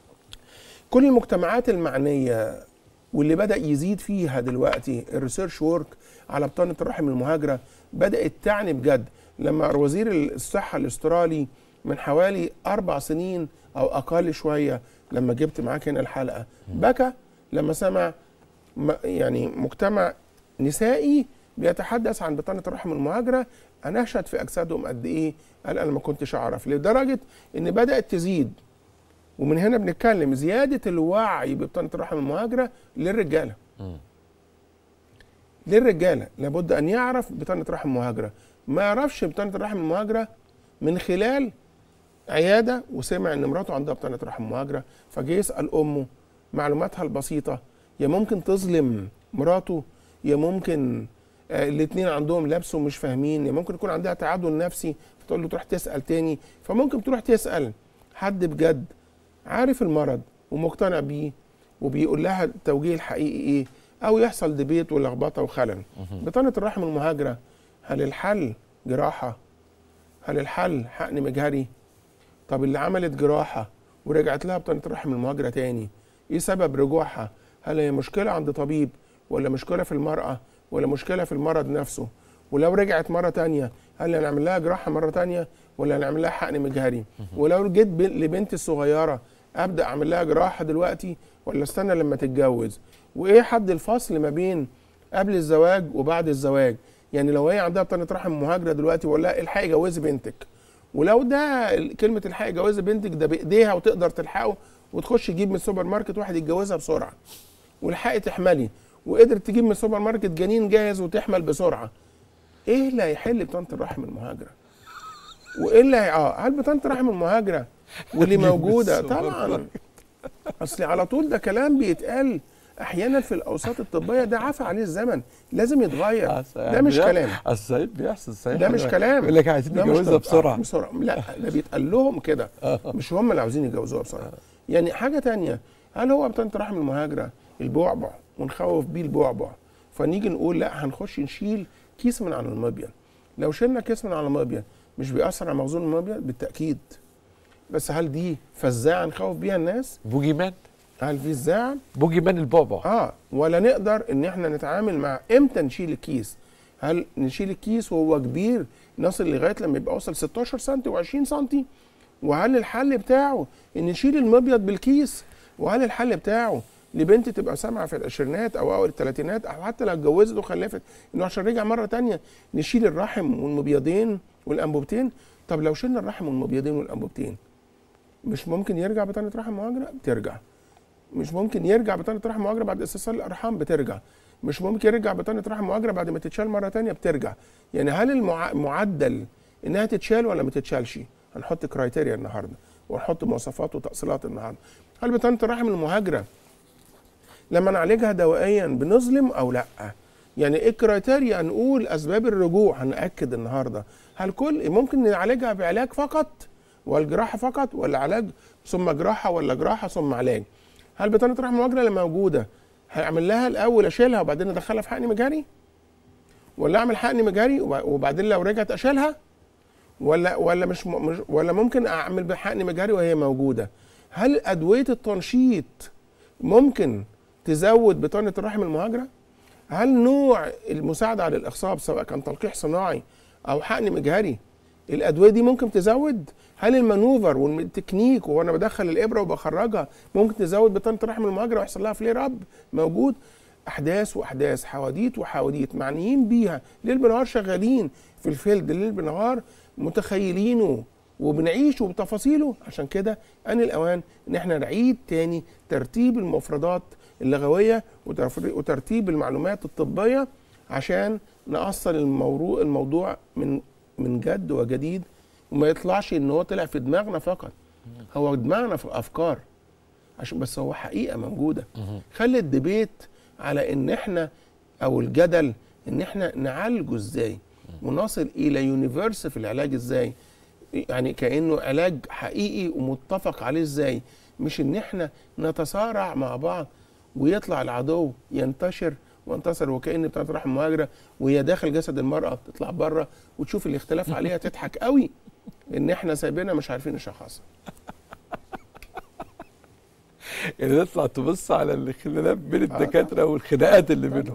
كل المجتمعات المعنيه واللي بدا يزيد فيها دلوقتي الريسيرش وورك على بطانه الرحم المهاجره بدات تعني بجد لما وزير الصحه الاسترالي من حوالي اربع سنين او اقل شويه لما جبت معاك هنا الحلقه بكى لما سمع م- يعني مجتمع نسائي بيتحدث عن بطانه الرحم المهاجره انشد في اجسادهم قد ايه قال انا ما كنتش اعرف لدرجه ان بدات تزيد ومن هنا بنتكلم زياده الوعي ببطانه الرحم المهاجره للرجاله مم. للرجاله لابد ان يعرف بطانه رحم مهاجره ما يعرفش بطانه الرحم المهاجره من خلال عياده وسمع ان مراته عندها بطانه رحم مهاجره فجه يسال امه معلوماتها البسيطه يا ممكن تظلم مراته يا ممكن آه الاثنين عندهم لبس ومش فاهمين يا ممكن يكون عندها تعادل نفسي فتقول له تروح تسال تاني فممكن تروح تسال حد بجد عارف المرض ومقتنع بيه وبيقول لها التوجيه الحقيقي ايه او يحصل ديبيت ولخبطه وخلل بطانه الرحم المهاجره هل الحل جراحه هل الحل حقن مجهري طب اللي عملت جراحه ورجعت لها بطانه الرحم المهاجره تاني ايه سبب رجوعها هل هي مشكله عند طبيب ولا مشكله في المراه ولا مشكله في المرض نفسه ولو رجعت مره تانية هل هنعمل لها جراحه مره تانية ولا هنعمل لها حقن مجهري ولو جيت ب- لبنتي الصغيره ابدا اعمل لها جراحه دلوقتي ولا استنى لما تتجوز وايه حد الفصل ما بين قبل الزواج وبعد الزواج يعني لو هي عندها بطانه رحم مهاجره دلوقتي ولا لا الحقي جوزي بنتك ولو ده ال- كلمه الحقي جوزي بنتك ده بايديها وتقدر تلحقه وتخش تجيب من السوبر ماركت واحد يتجوزها بسرعه والحقي تحملي وقدرت تجيب من السوبر ماركت جنين جاهز وتحمل بسرعه ايه اللي هيحل بطانه الرحم المهاجره وايه اللي هي... اه هل بطانه الرحم المهاجره واللي هتجيب من موجوده السوبر طبعا ماركت. اصل على طول ده كلام بيتقال احيانا في الاوساط الطبيه ده عفى عليه الزمن لازم يتغير ده مش كلام الصحيح بيحصل صحيح ده مش كلام يقول لك عايزين ده مش نتجوزها طب- بسرعه آه، بسرعه لا ده بيتقال لهم كده مش هم اللي عاوزين يتجوزوها بسرعه يعني حاجه تانية هل هو بطانه رحم المهاجره البعبع ونخوف بيه البعبع فنيجي نقول لا هنخش نشيل كيس من على المبيض لو شلنا كيس من على المبيض مش بيأثر على مخزون المبيض بالتأكيد بس هل دي فزاعة نخوف بيها الناس؟ بوجي مان هل في فزاعة؟ بوجي مان البعبع اه ولا نقدر ان احنا نتعامل مع امتى نشيل الكيس هل نشيل الكيس وهو كبير نصل لغايه لما يبقى وصل 16 سم و20 سم وهل الحل بتاعه ان نشيل المبيض بالكيس وهل الحل بتاعه لبنت تبقى سامعه في العشرينات او اول الثلاثينات او حتى لو اتجوزت وخلفت انه عشان رجع مره تانية نشيل الرحم والمبيضين والانبوبتين طب لو شلنا الرحم والمبيضين والانبوبتين مش ممكن يرجع بطانه رحم مهاجره بترجع مش ممكن يرجع بطانه رحم مهاجره بعد استئصال الارحام بترجع مش ممكن يرجع بطانه رحم مهاجره بعد ما تتشال مره تانية بترجع يعني هل المعدل انها تتشال ولا ما تتشالش هنحط كرايتيريا النهارده ونحط مواصفات وتأصيلات النهارده هل بطانه الرحم المهاجره لما نعالجها دوائيا بنظلم او لا يعني ايه كرايتيريا نقول اسباب الرجوع هنأكد النهارده هل كل ممكن نعالجها بعلاج فقط والجراحه فقط ولا علاج ثم جراحه ولا جراحه ثم علاج هل بطانه رحم مهاجره اللي موجوده هعمل لها الاول اشيلها وبعدين ادخلها في حقن مجاري ولا اعمل حقن مجاري وبعدين لو رجعت اشيلها ولا ولا مش, مش ولا ممكن اعمل بحقن مجاري وهي موجوده هل ادويه التنشيط ممكن تزود بطانه الرحم المهاجره هل نوع المساعده على الاخصاب سواء كان تلقيح صناعي او حقن مجهري الادويه دي ممكن تزود هل المانوفر والتكنيك وانا بدخل الابره وبخرجها ممكن تزود بطانه الرحم المهاجره ويحصل لها فلير اب موجود احداث واحداث حواديت وحواديت معنيين بيها ليل بنهار شغالين في الفيلد ليل بنهار متخيلينه وبنعيشه بتفاصيله عشان كده ان الاوان ان احنا نعيد تاني ترتيب المفردات اللغويه وترتيب المعلومات الطبيه عشان نأصل الموضوع الموضوع من من جد وجديد وما يطلعش ان هو طلع في دماغنا فقط هو دماغنا في الافكار عشان بس هو حقيقه موجوده خلي الديبيت على ان احنا او الجدل ان احنا نعالجه ازاي ونصل الى يونيفرس في العلاج ازاي يعني كانه علاج حقيقي ومتفق عليه ازاي مش ان احنا نتصارع مع بعض ويطلع العدو ينتشر وانتصر وكأن بتاعت رحم مهاجرة وهي داخل جسد المرأة تطلع بره وتشوف الاختلاف عليها تضحك قوي ان احنا سايبينها مش عارفين نشخصها يعني نطلع تبص على الاختلاف بين الدكاتره والخناقات اللي بينهم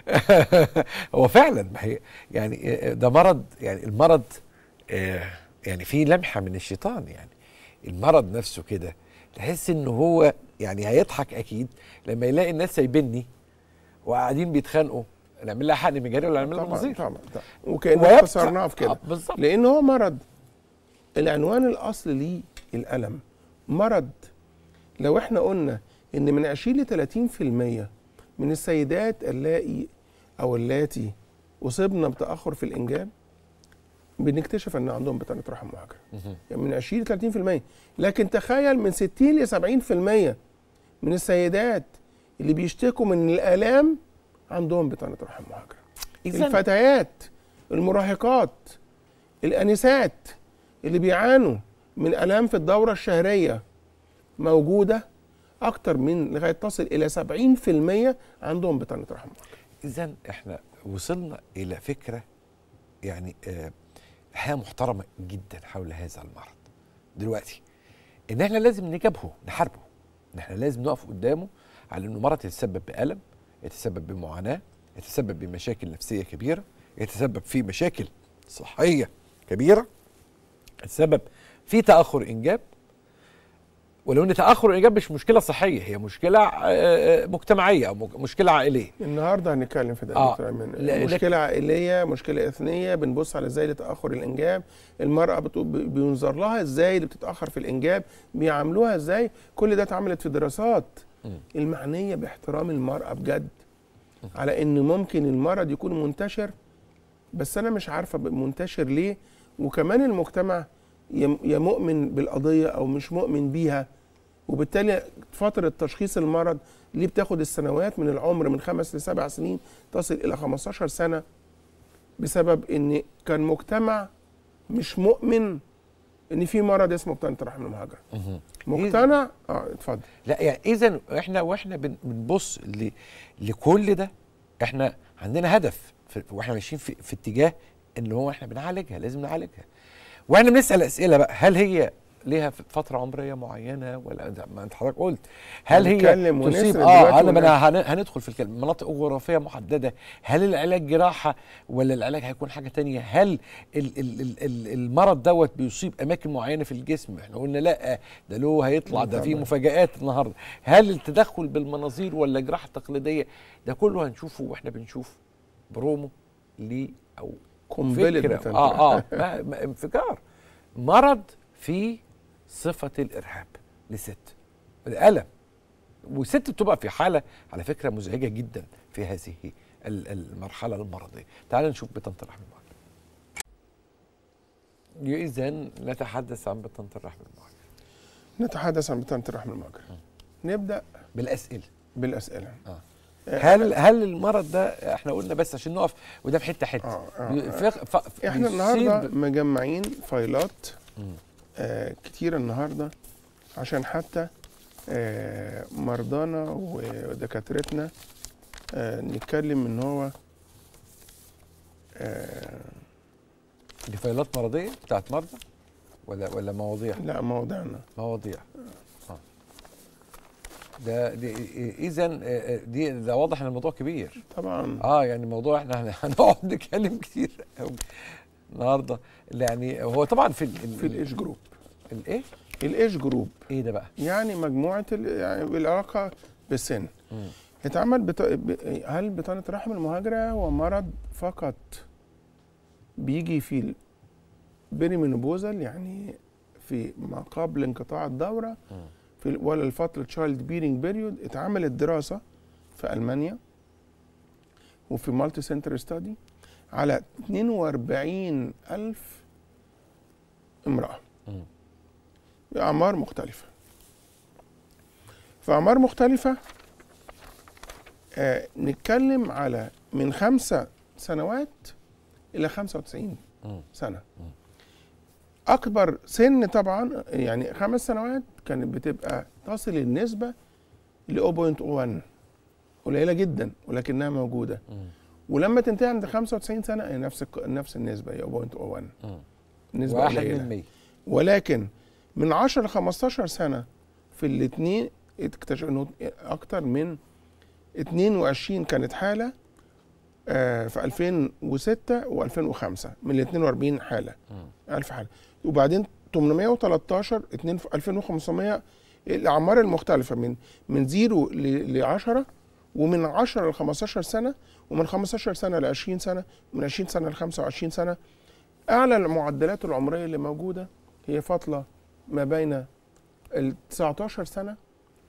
هو فعلا ما هي يعني ده مرض يعني المرض يعني فيه لمحه من الشيطان يعني المرض نفسه كده تحس ان هو يعني هيضحك اكيد لما يلاقي الناس سايبيني وقاعدين بيتخانقوا نعمل لها حقن مجاري ولا نعمل لها طبعا منظير طبعا طبعا وكأننا خسرناها في كده آه، بالظبط لان هو مرض العنوان الاصلي ليه الالم مرض لو احنا قلنا ان من 20 ل 30% من السيدات اللائي او اللاتي اصبنا بتاخر في الانجاب بنكتشف ان عندهم بطانه رحم مهاجره مهم. يعني من 20 ل 30% لكن تخيل من 60 ل 70% من السيدات اللي بيشتكوا من الالام عندهم بطانه رحم مهاجره إذن الفتيات المراهقات الانسات اللي بيعانوا من الام في الدوره الشهريه موجوده اكتر من لغايه تصل الى 70% عندهم بطانه رحم مهاجره اذا احنا وصلنا الى فكره يعني آه الحقيقه محترمه جدا حول هذا المرض دلوقتي ان احنا لازم نجابهه نحاربه ان احنا لازم نقف قدامه على انه مرض يتسبب بالم يتسبب بمعاناه يتسبب بمشاكل نفسيه كبيره يتسبب في مشاكل صحيه كبيره يتسبب في تاخر انجاب ولو ان تاخر الانجاب مش مشكله صحيه هي مشكله آه، آه، مجتمعيه او مج- مشكله عائليه النهارده هنتكلم في ده آه. آه. دكتور ايمن لا- مشكله عائليه مشكله اثنيه بنبص على ازاي لتاخر الانجاب المراه بتقول ب- بينظر لها ازاي اللي بتتاخر في الانجاب بيعاملوها ازاي كل ده اتعملت في دراسات مم. المعنيه باحترام المراه بجد على ان ممكن المرض يكون منتشر بس انا مش عارفه ب- منتشر ليه وكمان المجتمع يا يا مؤمن بالقضيه او مش مؤمن بيها وبالتالي فتره تشخيص المرض ليه بتاخد السنوات من العمر من خمس لسبع سنين تصل الى 15 سنه بسبب ان كان مجتمع مش مؤمن ان في مرض اسمه بطانه رحم المهاجره مهم. مقتنع اه اتفضل لا يعني اذا احنا واحنا بن- بنبص ل- لكل ده احنا عندنا هدف في واحنا ماشيين في, في اتجاه ان هو احنا بنعالجها لازم نعالجها واحنا بنسال اسئله بقى هل هي ليها فتره عمريه معينه ولا ده- ما انت حضرتك قلت هل هي هنتكلم تصيب ونسرد اه دلوقتي انا ما ونعمل. انا هن- هندخل في الكلام مناطق جغرافيه محدده هل العلاج جراحه ولا العلاج هيكون حاجه تانية هل ال ال ال ال المرض دوت بيصيب اماكن معينه في الجسم احنا قلنا لا ده له هيطلع ده في طبعاً. مفاجآت النهارده هل التدخل بالمناظير ولا الجراحه التقليديه ده كله هنشوفه واحنا بنشوف برومو ليه او قنبله فكرة بتنطلق. اه اه ما ما انفجار مرض في صفة الإرهاب لست الألم والست بتبقى في حالة على فكرة مزعجة جدا في هذه ال- المرحلة المرضية تعال نشوف بطنة الرحم المعجم إذا نتحدث عن بطنة الرحم المعجم نتحدث عن بطانه الرحم المجرى نبدا بالأسئلة بالاسئله آه. آه، هل هل المرض ده احنا قلنا بس عشان نقف وده في حته حته آه، آه، بي- آه. فق- ف- احنا بيصيب- النهارده مجمعين فايلات مم. آه كتير النهارده عشان حتى آه مرضانا ودكاترتنا آه نتكلم ان هو آه دي فايلات مرضيه بتاعت مرضى ولا ولا مواضيع لا موضعنا مواضيع آه. ده دي اذا دي ده واضح ان الموضوع كبير طبعا اه يعني الموضوع احنا هن- هنقعد نتكلم كتير قوي النهارده يعني هو طبعا في ال في الايج جروب الايه الايج جروب ايه ده بقى يعني مجموعه ال- يعني بالعلاقه بالسن مم. اتعمل بط... ب- هل بطانه رحم المهاجره هو مرض فقط بيجي في البريمينوبوزال يعني في ما قبل انقطاع الدوره مم. في ال- ولا الفتره تشايلد بيرنج بيريود اتعملت دراسه في المانيا وفي مالتي سنتر ستادي على 42 ألف امرأة مم. بأعمار مختلفة في أعمار مختلفة آه نتكلم على من خمسة سنوات إلى 95 مم. سنة مم. أكبر سن طبعا يعني خمس سنوات كانت بتبقى تصل النسبة ل 0.01 قليلة جدا ولكنها موجودة مم. ولما تنتهي عند 95 سنة هي نفس الك- نفس النسبة هي 0.01 مم. نسبة واحد قليلة من 100 ولكن من 10 ل 15 سنه في الاثنين اكتشف انه اكتر من 22 كانت حاله آه، في 2006 و2005 من ال 42 حاله مم. 1000 حاله وبعدين 813 اتنين في 2500 الاعمار المختلفه من من 0 ل 10 ومن 10 ل 15 سنه ومن 15 سنه ل 20 سنه ومن 20 سنه ل 25 سنه اعلى المعدلات العمريه اللي موجوده هي فتره ما بين ال 19 سنه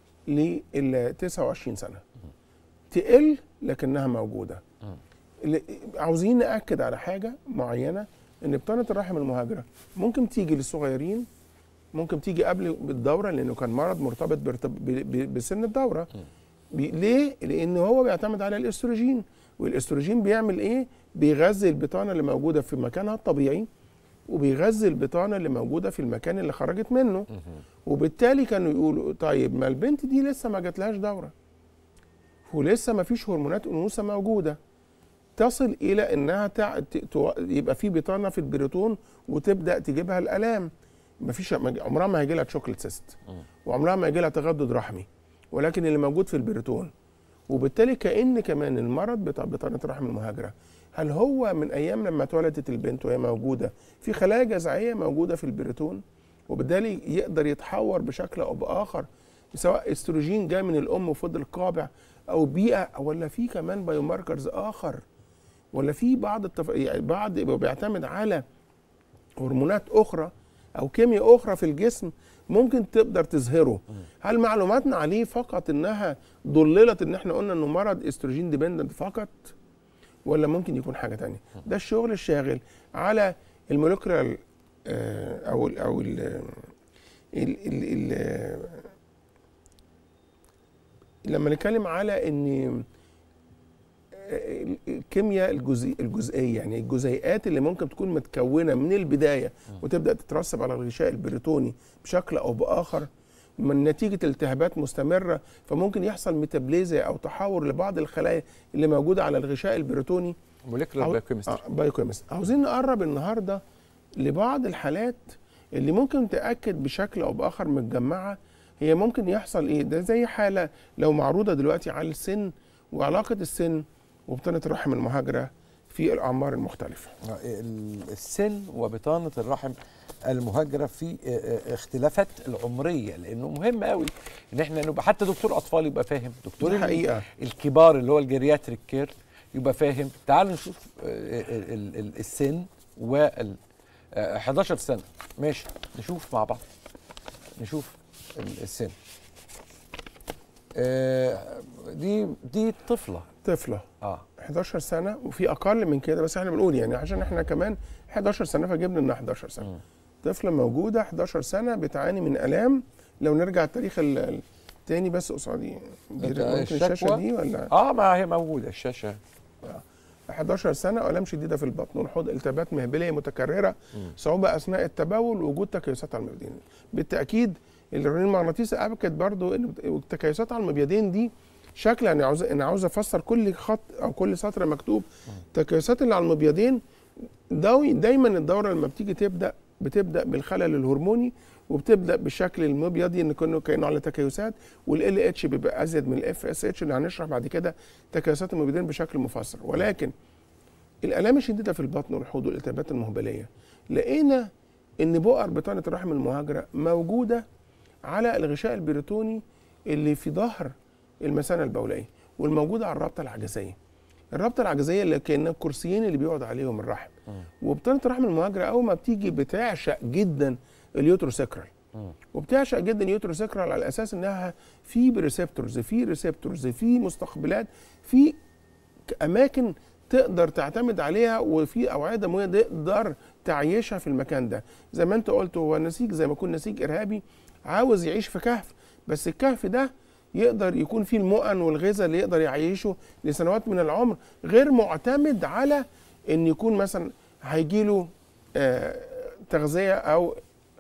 لل 29 سنه تقل لكنها موجوده مم. اللي- عاوزين ناكد على حاجه معينه ان بطانه الرحم المهاجره ممكن تيجي للصغيرين ممكن تيجي قبل الدوره لانه كان مرض مرتبط بارتب- ب- ب- بسن الدوره بي ليه؟ لان هو بيعتمد على الاستروجين والاستروجين بيعمل ايه؟ بيغذي البطانه اللي موجوده في مكانها الطبيعي وبيغذي البطانه اللي موجوده في المكان اللي خرجت منه مم. وبالتالي كانوا يقولوا طيب ما البنت دي لسه ما جاتلهاش دوره ولسه ما فيش هرمونات انوثه موجوده تصل الى انها تع... ت... تو... يبقى في بطانه في البريتون وتبدا تجيبها الالام ما فيش عمرها ما هيجي لها شوكليت سيست مم. وعمرها ما هيجي لها تجدد رحمي ولكن اللي موجود في البريتون وبالتالي كان كمان المرض بتاع بطانه الرحم المهاجره هل هو من ايام لما اتولدت البنت وهي موجوده في خلايا جذعيه موجوده في البريتون وبالتالي يقدر يتحور بشكل او باخر سواء استروجين جاي من الام وفضل قابع او بيئه ولا في كمان بايوماركرز اخر ولا في بعض التف... يعني بعض يبقى بيعتمد على هرمونات اخرى او كيمياء اخرى في الجسم ممكن تقدر تظهره هل معلوماتنا عليه فقط انها ضللت ان احنا قلنا انه مرض استروجين ديبندنت فقط ولا ممكن يكون حاجه تانية ده الشغل الشاغل على المولكيولار آه، او ال او ال ال ال ال لما نتكلم على ان الكيمياء الجزئي الجزئيه يعني الجزيئات اللي ممكن تكون متكونه من البدايه وتبدا تترسب على الغشاء البريتوني بشكل او باخر من نتيجه التهابات مستمره فممكن يحصل ميتابليزيا او تحور لبعض الخلايا اللي موجوده على الغشاء البريتوني موليكولار عاو- بايوكيمستري آه، بايوكيمستري عاوزين نقرب النهارده لبعض الحالات اللي ممكن تاكد بشكل او باخر متجمعه هي ممكن يحصل ايه ده زي حاله لو معروضه دلوقتي على السن وعلاقه السن وبطانه الرحم المهاجره في الاعمار المختلفه ال- السن وبطانه الرحم المهاجره في آه، آه، اختلافات العمريه لانه مهم قوي ان احنا نبقى حتى دكتور اطفال يبقى فاهم دكتور دي ال- حقيقه الكبار اللي هو الجيرياتريك كير يبقى فاهم تعالوا نشوف آه، ال- ال- ال- السن وال آه، 11 سنه ماشي نشوف مع بعض نشوف ال- السن آه، دي دي طفله طفله اه 11 سنه وفي اقل من كده بس احنا بنقول يعني عشان احنا كمان 11 سنه فجبنا انها 11 سنه مم. طفله موجوده 11 سنه بتعاني من الام لو نرجع التاريخ ال- ال- تاني بس قصادي دي أنت ممكن الشاشه الشكوى؟ دي ولا اه ما هي موجوده الشاشه 11 سنه الام شديده في البطن والحوض التهابات مهبليه متكرره مم. صعوبه اثناء التبول ووجود تكيسات على المبيضين بالتاكيد الرنين المغناطيسي اكد برضو ان التكيسات على المبيضين دي شكل انا عاوز انا عاوز افسر كل خط او كل سطر مكتوب التكيسات اللي على المبيضين داوي دايما الدوره لما بتيجي تبدا بتبدا بالخلل الهرموني وبتبدا بالشكل المبيضي ان كانه كانه على تكيسات والال اتش بيبقى ازيد من الاف اس اتش اللي هنشرح بعد كده تكيسات المبيضين بشكل مفسر ولكن الالام الشديده في البطن والحوض والالتهابات المهبليه لقينا ان بؤر بطانه الرحم المهاجره موجوده على الغشاء البريتوني اللي في ظهر المثانه البوليه والموجوده على الرابطه العجزيه الرابطه العجزيه اللي كان الكرسيين اللي بيقعد عليهم الرحم وبطانه الرحم المهاجره اول ما بتيجي بتعشق جدا اليوتروسكرال مم. وبتعشق جدا اليوتروسكرال على اساس انها في بريسبتورز في ريسبتورز في مستقبلات في ك- اماكن تقدر تعتمد عليها وفي اوعيه دمويه تقدر تعيشها في المكان ده زي ما انت قلت هو نسيج زي ما يكون نسيج ارهابي عاوز يعيش في كهف بس الكهف ده يقدر يكون فيه المؤن والغذاء اللي يقدر يعيشه لسنوات من العمر غير معتمد على ان يكون مثلا هيجيله آه تغذيه او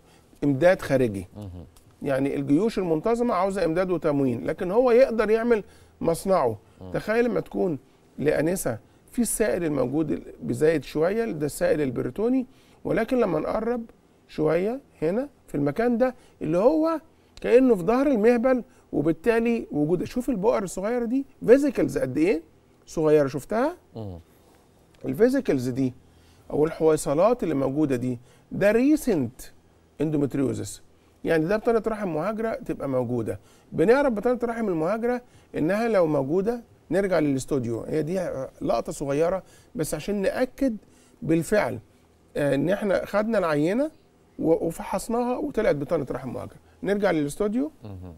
امداد خارجي مهم. يعني الجيوش المنتظمه عاوزه امداد وتموين لكن هو يقدر يعمل مصنعه تخيل لما تكون لانسه في السائل الموجود بزايد شويه ده السائل البريتوني ولكن لما نقرب شويه هنا في المكان ده اللي هو كانه في ظهر المهبل وبالتالي وجود شوف البؤر الصغيره دي فيزيكلز قد ايه صغيره شفتها مم. الفيزيكلز دي او الحويصلات اللي موجوده دي ده ريسنت اندومتريوزس يعني ده بطانه رحم مهاجره تبقى موجوده بنعرف بطانه رحم المهاجره انها لو موجوده نرجع للاستوديو هي دي لقطه صغيره بس عشان ناكد بالفعل آه، ان احنا خدنا العينه و- وفحصناها وطلعت بطانه رحم مهاجره نرجع للاستوديو مهم.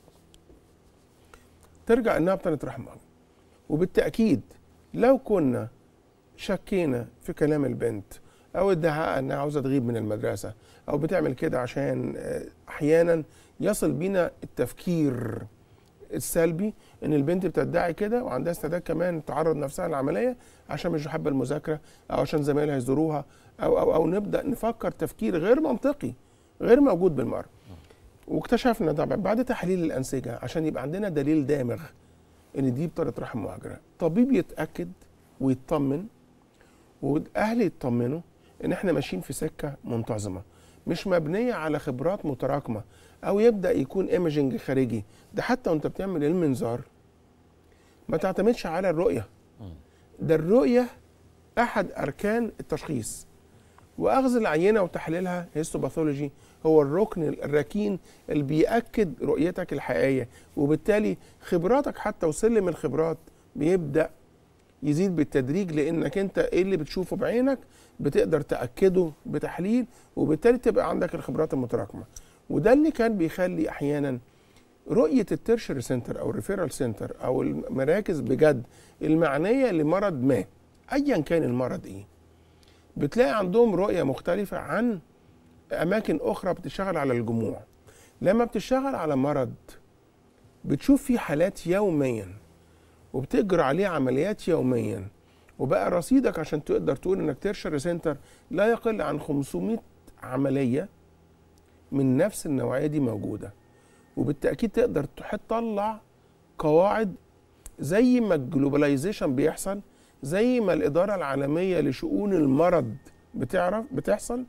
ترجع انها بطانه رحم مهاجره وبالتاكيد لو كنا شكينا في كلام البنت او ادعاء انها عاوزه تغيب من المدرسه او بتعمل كده عشان آه، احيانا يصل بينا التفكير السلبي ان البنت بتدعي كده وعندها استعداد كمان تعرض نفسها للعمليه عشان مش حابه المذاكره او عشان زمايلها يزوروها او او او نبدا نفكر تفكير غير منطقي غير موجود بالمره واكتشفنا طبعا بعد تحليل الانسجه عشان يبقى عندنا دليل دامغ ان دي بطانه رحم مهاجره طبيب يتاكد ويطمن واهلي يطمنوا ان احنا ماشيين في سكه منتظمه مش مبنيه على خبرات متراكمه او يبدا يكون ايمجنج خارجي ده حتى وانت بتعمل المنظار ما تعتمدش على الرؤيه ده الرؤيه احد اركان التشخيص واخذ العينه وتحليلها هيستوباثولوجي هو الركن الركين اللي بيأكد رؤيتك الحقيقيه وبالتالي خبراتك حتى وسلم الخبرات بيبدأ يزيد بالتدريج لانك انت ايه اللي بتشوفه بعينك بتقدر تاكده بتحليل وبالتالي تبقى عندك الخبرات المتراكمه وده اللي كان بيخلي احيانا رؤيه الترشري سنتر او الريفيرال سنتر او المراكز بجد المعنيه لمرض ما ايا كان المرض ايه بتلاقي عندهم رؤيه مختلفه عن اماكن اخرى بتشتغل على الجموع لما بتشتغل على مرض بتشوف فيه حالات يوميا وبتجرى عليه عمليات يوميا وبقى رصيدك عشان تقدر تقول انك ترشري سنتر لا يقل عن 500 عمليه من نفس النوعيه دي موجوده وبالتاكيد تقدر تطلع قواعد زي ما الجلوباليزيشن بيحصل زي ما الاداره العالميه لشؤون المرض بتعرف بتحصل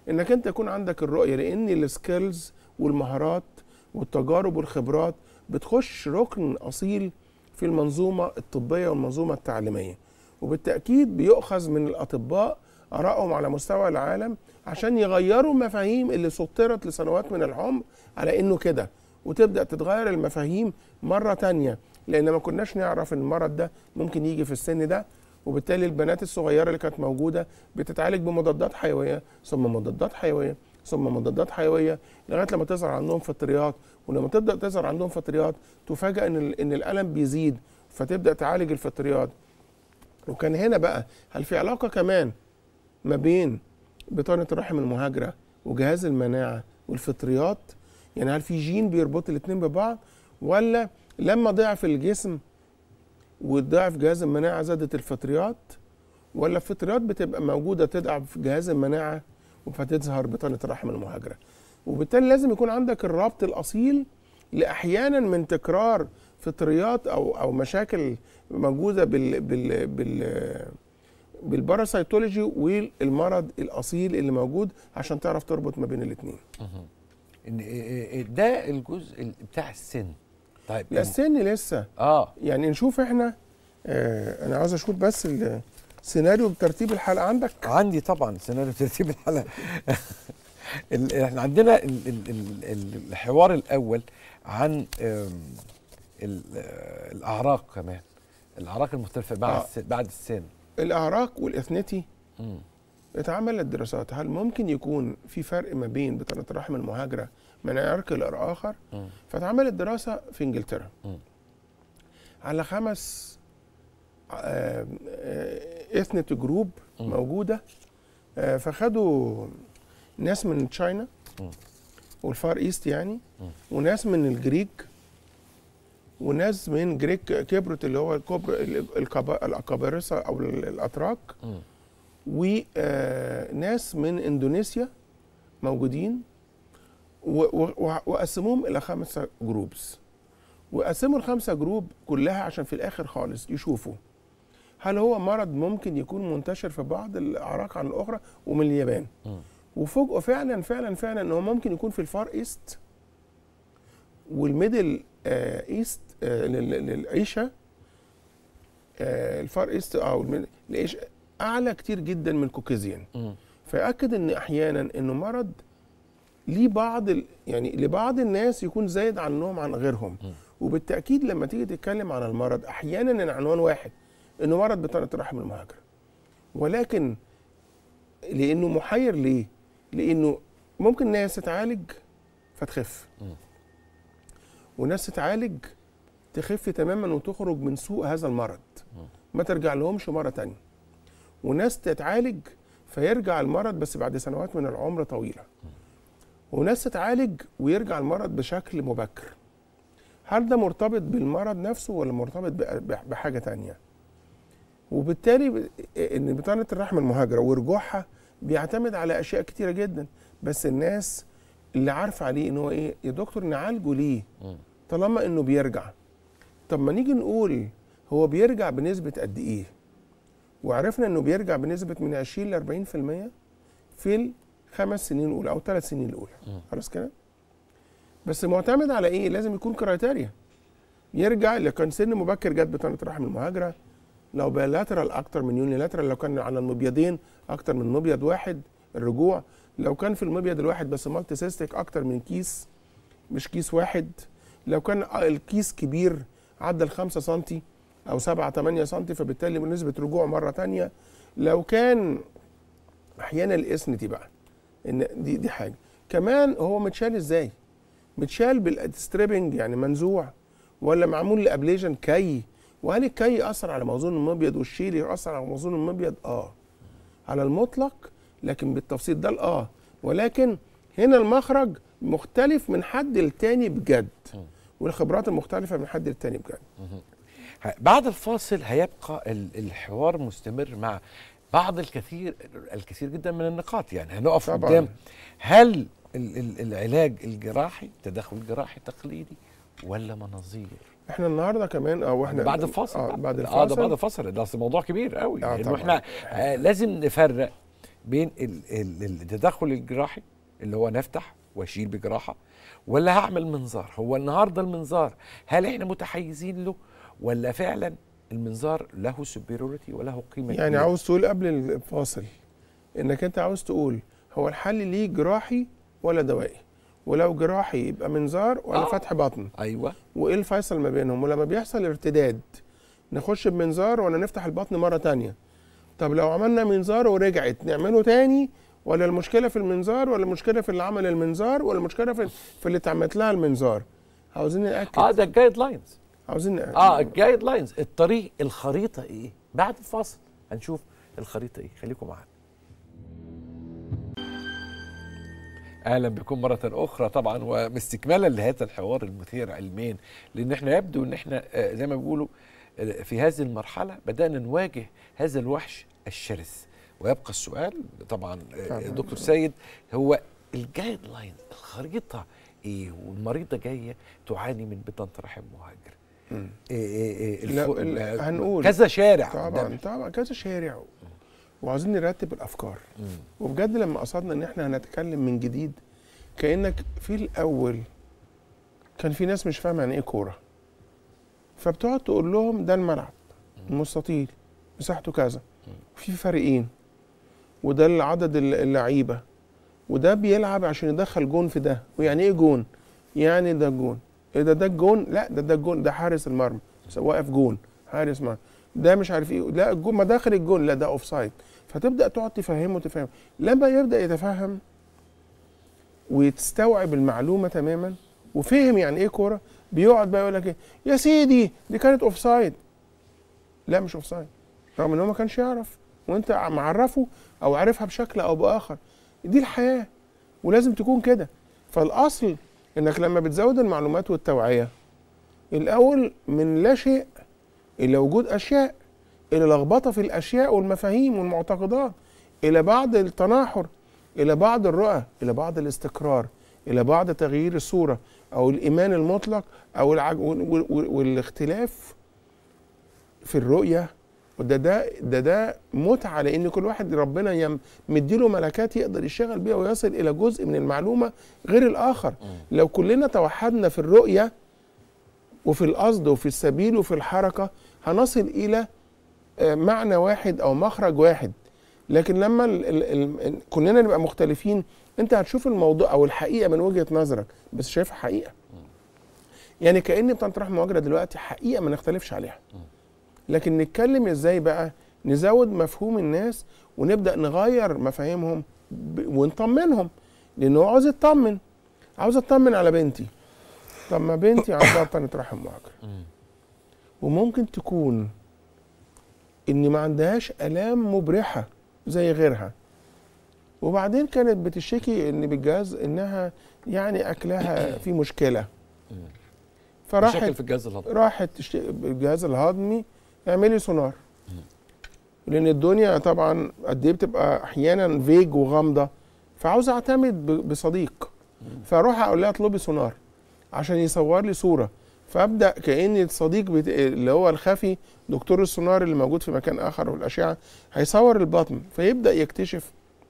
انك انت يكون عندك الرؤيه لان السكيلز والمهارات والتجارب والخبرات بتخش ركن اصيل في المنظومه الطبيه والمنظومه التعليميه وبالتاكيد بيؤخذ من الاطباء ارائهم على مستوى العالم عشان يغيروا المفاهيم اللي سطرت لسنوات من العمر على انه كده وتبدا تتغير المفاهيم مره تانية لان ما كناش نعرف ان المرض ده ممكن يجي في السن ده وبالتالي البنات الصغيره اللي كانت موجوده بتتعالج بمضادات حيويه ثم مضادات حيويه ثم مضادات حيويه لغايه لما تظهر عندهم فطريات ولما تبدا تظهر عندهم فطريات تفاجئ ان ال- ان الالم بيزيد فتبدا تعالج الفطريات وكان هنا بقى هل في علاقه كمان ما بين بطانه الرحم المهاجره وجهاز المناعه والفطريات يعني هل في جين بيربط الاثنين ببعض ولا لما ضعف الجسم وضعف جهاز المناعه زادت الفطريات ولا الفطريات بتبقى موجوده تضعف جهاز المناعه فتظهر بطانه الرحم المهاجره وبالتالي لازم يكون عندك الربط الاصيل لاحيانا من تكرار فطريات او او مشاكل موجوده بال بال بال بالباراسيتولوجي والمرض الاصيل اللي موجود عشان تعرف تربط ما بين الاثنين إن- إيه- إيه- ده الجزء ال- بتاع السن طيب لا السن لسه اه يعني نشوف احنا آه انا عاوز اشوف بس السيناريو بترتيب الحلقه عندك عندي طبعا سيناريو ترتيب الحلقه ال- احنا عندنا ال ال ال ال الحوار الاول عن آم، ال- آه، الاعراق كمان الاعراق المختلفه بعد آه. السن بعد السن الاعراق والاثنيتي مم. اتعملت دراسات هل ممكن يكون في فرق ما بين بطانه الرحم المهاجره من عرق للاخر مم. فاتعملت دراسه في انجلترا مم. على خمس اثنت جروب مم. موجوده آه، فخدوا ناس من تشاينا مم. والفار ايست يعني مم. وناس من الجريك وناس من جريك كبرت اللي هو الكبر الكبا- الاكابرسه او الاتراك مم. وناس من اندونيسيا موجودين و- و- وقسموهم الى خمسه جروبس وقسموا الخمسه جروب كلها عشان في الاخر خالص يشوفوا هل هو مرض ممكن يكون منتشر في بعض الاعراق عن الاخرى ومن اليابان مم. وفوجئوا فعلا فعلا فعلا ان هو ممكن يكون في الفار ايست والميدل آه ايست آه لل- لل- للعيشه آه الفار ايست او الميدل- العيشه اعلى كتير جدا من الكوكيزيان مم. فيأكد ان احيانا انه مرض ليه بعض ال... يعني لبعض الناس يكون زايد عنهم عن غيرهم مم. وبالتاكيد لما تيجي تتكلم عن المرض احيانا العنوان واحد انه مرض بطانه الرحم المهاجره ولكن لانه محير ليه؟ لانه ممكن ناس تتعالج فتخف مم. وناس تتعالج تخف تماما وتخرج من سوء هذا المرض مم. ما ترجع لهمش مره تانية وناس تتعالج فيرجع المرض بس بعد سنوات من العمر طويله وناس تتعالج ويرجع المرض بشكل مبكر هل ده مرتبط بالمرض نفسه ولا مرتبط ب- بحاجه تانية وبالتالي ب- ان بطانه الرحم المهاجره ورجوعها بيعتمد على اشياء كتيره جدا بس الناس اللي عارفه عليه ان هو ايه يا دكتور نعالجه ليه مم. طالما انه بيرجع طب ما نيجي نقول هو بيرجع بنسبه قد ايه وعرفنا انه بيرجع بنسبه من 20 ل 40% في الخمس سنين الاولى او ثلاث سنين الاولى مم. خلاص كده بس معتمد على ايه لازم يكون كرايتيريا يرجع لو كان سن مبكر جت بطانه الرحم المهاجره لو بلاترال اكتر من يونيلاترال لو كان على المبيضين اكتر من مبيض واحد الرجوع لو كان في المبيض الواحد بس مالتي سيستيك اكتر من كيس مش كيس واحد لو كان الكيس كبير عدى ال 5 سم او 7 8 سم فبالتالي نسبه رجوع مره تانية لو كان احيانا الاسنتي بقى ان دي دي حاجه كمان هو متشال ازاي متشال بالستريبنج يعني منزوع ولا معمول لابليجن كي وهل الكي اثر على موزون المبيض والشيل ياثر على موزون المبيض اه على المطلق لكن بالتفصيل ده الاه ولكن هنا المخرج مختلف من حد للتاني بجد والخبرات المختلفه من حد للتاني بجد ه- بعد الفاصل هيبقى ال- الحوار مستمر مع بعض الكثير الكثير جدا من النقاط يعني هنقف طبعاً. قدام هل ال- ال- العلاج الجراحي تدخل جراحي تقليدي ولا مناظير احنا النهارده كمان او احنا بعد الفاصل اه بقى. بعد اه ده الفاصل بعد الفاصل ده أصل موضوع كبير قوي آه لانه طبعاً. احنا آه لازم نفرق بين ال- ال- التدخل الجراحي اللي هو نفتح واشيل بجراحه ولا هعمل منظار هو النهارده المنظار هل احنا متحيزين له ولا فعلا المنظار له سوبريوريتي وله قيمه يعني كبيرة؟ عاوز تقول قبل الفاصل انك انت عاوز تقول هو الحل ليه جراحي ولا دوائي ولو جراحي يبقى منظار ولا آه. فتح بطن ايوه وايه الفيصل ما بينهم ولما بيحصل ارتداد نخش بمنظار ولا نفتح البطن مره تانية طب لو عملنا منظار ورجعت نعمله تاني ولا المشكله في المنظار ولا المشكله في اللي عمل المنظار ولا المشكله في, في اللي اتعملت لها المنظار عاوزين ناكد اه ده الجايد لاينز عاوزين نأكد. اه الجايد لاينز الطريق الخريطه ايه بعد الفاصل هنشوف الخريطه ايه خليكم معانا اهلا بكم مره اخرى طبعا واستكمالا لهذا الحوار المثير علميا لان احنا يبدو ان احنا آه، زي ما بيقولوا آه، في هذه المرحله بدانا نواجه هذا الوحش الشرس ويبقى السؤال طبعا آه، طبعاً. دكتور سيد هو الجايد لاين الخريطه ايه والمريضه جايه تعاني من بطانه رحم مهاجر مم. إيه إيه إيه لا، الفوق- ال- آه، هنقول. كذا شارع طبعا قدامنا. طبعا كذا شارع وعاوزين نرتب الافكار مم. وبجد لما قصدنا ان احنا هنتكلم من جديد كانك في الاول كان في ناس مش فاهمه يعني ايه كوره فبتقعد تقول لهم ده الملعب المستطيل مساحته كذا في فريقين وده العدد الل- اللعيبه وده بيلعب عشان يدخل جون في ده ويعني ايه جون يعني ده جون ايه ده ده الجون لا ده ده الجون ده حارس المرمى واقف جون حارس مرمى ده مش عارف ايه لا الجون ما داخل الجون لا ده اوف سايد فتبدا تقعد تفهمه تفهمه لما يبدا يتفهم وتستوعب المعلومه تماما وفهم يعني ايه كوره بيقعد بقى يقول لك ايه يا سيدي دي كانت اوف سايد لا مش اوف سايد رغم ان هو ما كانش يعرف وانت معرفه او عارفها بشكل او باخر دي الحياه ولازم تكون كده فالاصل انك لما بتزود المعلومات والتوعيه الاول من لا شيء الى وجود اشياء الى لخبطه في الاشياء والمفاهيم والمعتقدات الى بعض التناحر الى بعض الرؤى الى بعض الاستقرار الى بعض تغيير الصوره او الايمان المطلق او العج... وال... وال... والاختلاف في الرؤيه وده ده ده ده متعه لان كل واحد ربنا يم مديله ملكات يقدر يشتغل بيها ويصل الى جزء من المعلومه غير الاخر لو كلنا توحدنا في الرؤيه وفي القصد وفي السبيل وفي الحركه هنصل الى آه، معنى واحد او مخرج واحد لكن لما ال ال ال كلنا نبقى مختلفين انت هتشوف الموضوع او الحقيقه من وجهه نظرك بس شايفها حقيقه يعني كان بتاعه رحم مواجهه دلوقتي حقيقه ما نختلفش عليها لكن نتكلم ازاي بقى نزود مفهوم الناس ونبدا نغير مفاهيمهم ب- ونطمنهم لان هو عاوز يطمن عاوز اطمن على بنتي طب ما بنتي عندها بطانه رحم مواجهه وممكن تكون ان ما عندهاش الام مبرحه زي غيرها وبعدين كانت بتشتكي ان بالجهاز انها يعني اكلها في مشكله فراحت مشاكل في الجهاز الهضمي راحت تشت- الجهاز الهضمي اعملي سونار لان الدنيا طبعا قد ايه بتبقى احيانا فيج وغامضه فعاوز اعتمد ب- بصديق فاروح اقول لها اطلبي سونار عشان يصور لي صوره فابدا كان الصديق بت... اللي هو الخفي دكتور السونار اللي موجود في مكان اخر والاشعه هيصور البطن فيبدا يكتشف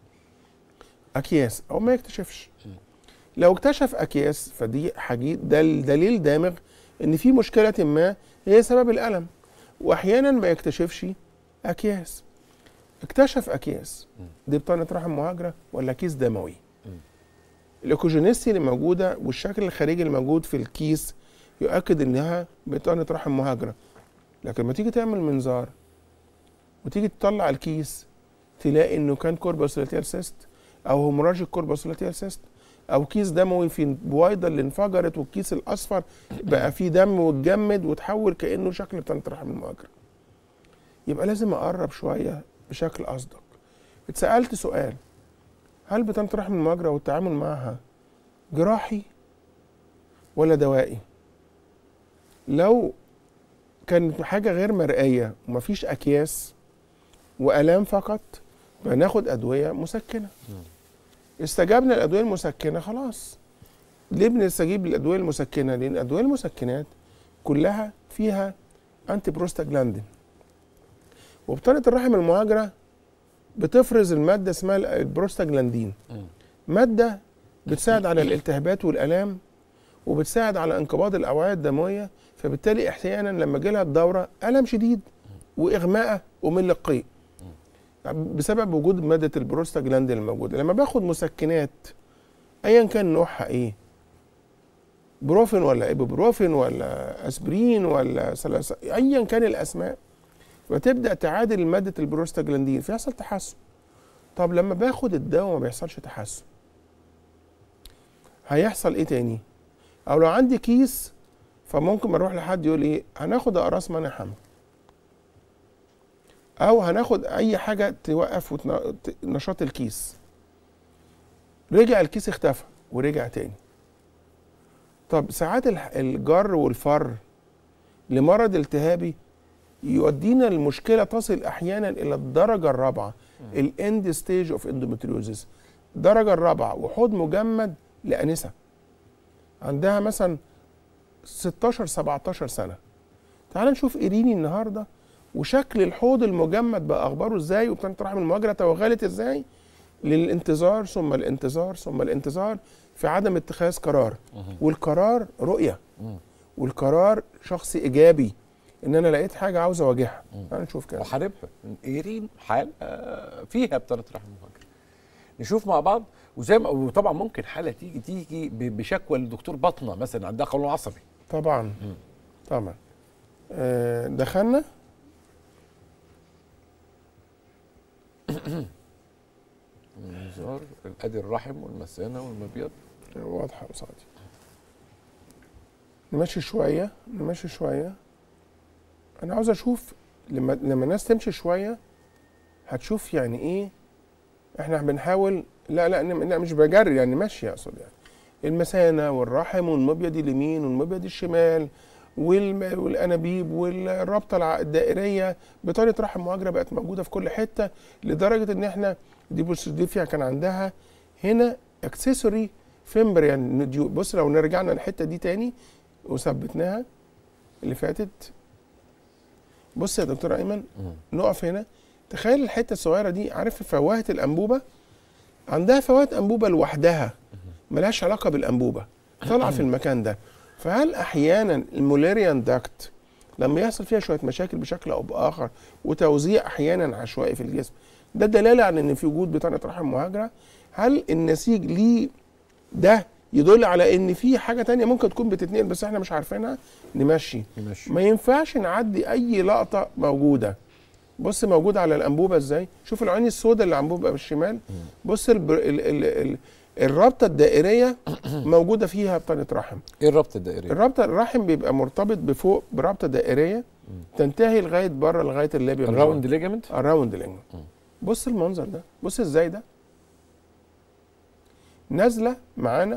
اكياس او ما يكتشفش لو اكتشف اكياس فدي حاجه ده دليل دامغ ان في مشكله ما هي سبب الالم واحيانا ما يكتشفش اكياس اكتشف اكياس دي بطانه رحم مهاجره ولا كيس دموي الايكوجينيستي اللي موجوده والشكل الخارجي اللي موجود في الكيس يؤكد انها بطانه رحم مهاجره لكن لما تيجي تعمل منظار وتيجي تطلع الكيس تلاقي انه كان كورباسولاتيال سيست او هيموراجيك كورباسولاتيال سيست او كيس دموي في البويضه اللي انفجرت والكيس الاصفر بقى فيه دم واتجمد وتحول كانه شكل بطانه رحم المهاجره يبقى لازم اقرب شويه بشكل اصدق اتسالت سؤال هل بطانه رحم المهاجره والتعامل معها جراحي ولا دوائي لو كانت حاجه غير مرئيه ومفيش اكياس والام فقط بناخد ادويه مسكنه استجبنا الادويه المسكنه خلاص ليه بنستجيب للادويه المسكنه لان الادويه المسكنات كلها فيها انتي بروستاجلاندين وبطانه الرحم المهاجره بتفرز الماده اسمها البروستاجلاندين مم. ماده بتساعد على الالتهابات والالام وبتساعد على انقباض الاوعيه الدمويه فبالتالي احيانا لما جالها الدوره الم شديد واغماء ومن القيء بسبب وجود ماده البروستاجلاندين الموجوده لما باخد مسكنات ايا كان نوعها ايه بروفين ولا ايبوبروفين ولا اسبرين ولا سلاس ايا كان الاسماء وتبدا تعادل ماده البروستاجلاندين فيحصل تحسن طب لما باخد الدواء ما بيحصلش تحسن هيحصل ايه تاني او لو عندي كيس فممكن اروح لحد يقول ايه هناخد اقراص منع حمل او هناخد اي حاجه توقف وتن- ت- نشاط الكيس رجع الكيس اختفى ورجع تاني طب ساعات الح- الجر والفر لمرض التهابي يودينا المشكله تصل احيانا الى الدرجه الرابعه الاند ستيج اوف اندومتريوزيس الدرجه الرابعه وحوض مجمد لانسه عندها مثلا 16 17 سنه تعال نشوف ايريني النهارده وشكل الحوض المجمد بقى اخباره ازاي وبتاعت رحم المواجهه توغلت ازاي للانتظار ثم الانتظار ثم الانتظار في عدم اتخاذ قرار والقرار رؤيه مم. والقرار شخصي ايجابي ان انا لقيت حاجه عاوز اواجهها تعال نشوف كده وحاربها ايرين حال آه، فيها بطانه رحم مهاجر نشوف مع بعض وزي ما وطبعا ممكن حاله تيجي تيجي ب- بشكوى لدكتور بطنه مثلا عندها قولون عصبي طبعا طبعا آه، دخلنا المنظار ادي الرحم والمثانه والمبيض واضحه قصادي نمشي شويه نمشي شويه انا عاوز اشوف لما لما الناس تمشي شويه هتشوف يعني ايه احنا بنحاول لا لا لا لا، مش بجري يعني ماشي اقصد يعني المثانه والرحم والمبيض اليمين والمبيض الشمال والم- والانابيب والرابطه الع- الدائريه بطانه رحم مهاجره بقت موجوده في كل حته لدرجه ان احنا دي بص دي فيها كان عندها هنا اكسسوري فيمبريان نديو بص لو رجعنا الحته دي تاني وثبتناها اللي فاتت بص يا دكتور ايمن مم. نقف هنا تخيل الحته الصغيره دي عارف فوهه الانبوبه عندها فوهه انبوبه لوحدها ملهاش علاقه بالانبوبه طالعه في المكان ده فهل احيانا المولاريان داكت لما يحصل فيها شويه مشاكل بشكل او باخر وتوزيع احيانا عشوائي في الجسم ده دلاله على ان في وجود بطانه رحم مهاجره هل النسيج ليه ده يدل على ان في حاجه تانية ممكن تكون بتتنقل بس احنا مش عارفينها نمشي ماشي ما ينفعش نعدي اي لقطه موجوده بص موجود على الانبوبه ازاي شوف العين السوداء اللي على الانبوبه بالشمال بص البر... ال... ال... ال... الرابطه الدائريه موجوده فيها بطانه رحم ايه الربط الدائري الرابطه الرحم بيبقى مرتبط بفوق برابطه دائريه تنتهي لغايه بره لغايه الليبيا الراوند ليجامنت الراوند لينج بص المنظر ده بص ازاي ده نازله معانا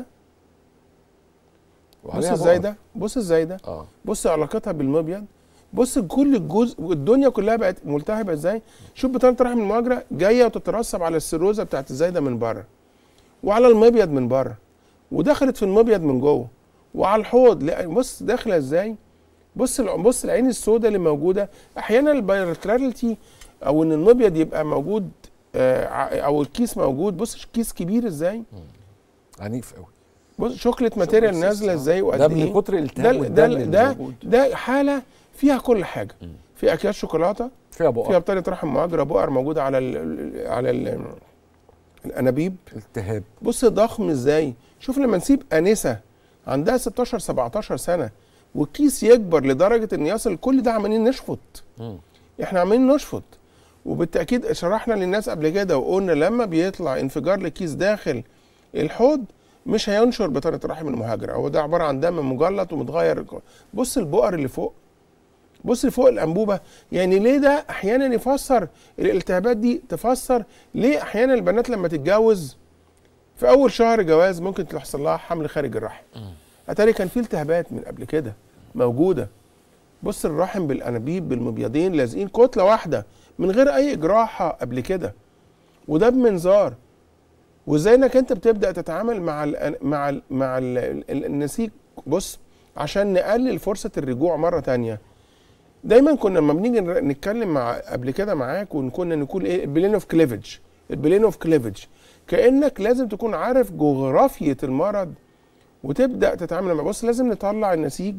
بص وعليها ازاي بقر. ده بص ازاي ده اه بص علاقتها بالمبيض بص كل الجزء والدنيا كلها بقت ملتهبه ازاي شوف بطانه رحم المهاجره جايه وتترسب على السيروزه بتاعت الزايده من بره وعلى المبيض من بره ودخلت في المبيض من جوه وعلى الحوض لا بص داخله ازاي بص الع- بص العين السوداء اللي موجوده احيانا البايرتراليتي او ان المبيض يبقى موجود آه، ع- او الكيس موجود بص الكيس كبير ازاي عنيف قوي بص شوكليت ماتيريال شوكليت نازله سيستم. ازاي وقد ده ايه من كتر ده الالتهاب ده والدم اللي ده موجود ده حاله فيها كل حاجه في اكياس شوكولاته فيها فيها بقر بطانه رحم مهاجره بؤر موجوده على ال على ال الانابيب التهاب بص ضخم ازاي شوف لما نسيب انسه عندها 16 17 سنه والكيس يكبر لدرجه ان يصل كل ده عمالين نشفط مم. احنا عمالين نشفط وبالتاكيد شرحنا للناس قبل كده وقلنا لما بيطلع انفجار لكيس داخل الحوض مش هينشر بطانه رحم المهاجره هو ده عباره عن دم مجلط ومتغير بص البؤر اللي فوق بص اللي فوق الانبوبه يعني ليه ده احيانا يفسر الالتهابات دي تفسر ليه احيانا البنات لما تتجوز في اول شهر جواز ممكن تحصل لها حمل خارج الرحم اتاري كان في التهابات من قبل كده موجوده بص الرحم بالانابيب بالمبيضين لازقين كتله واحده من غير اي جراحه قبل كده وده بمنظار وازاي انك انت بتبدا تتعامل مع ال مع ال مع ال النسيج بص عشان نقلل فرصه الرجوع مره تانية دايما كنا لما بنيجي نر- نتكلم مع قبل كده معاك وكنا نقول ايه البلين اوف كليفج البلين اوف كليفج كانك لازم تكون عارف جغرافيه المرض وتبدا تتعامل معاه بص لازم نطلع النسيج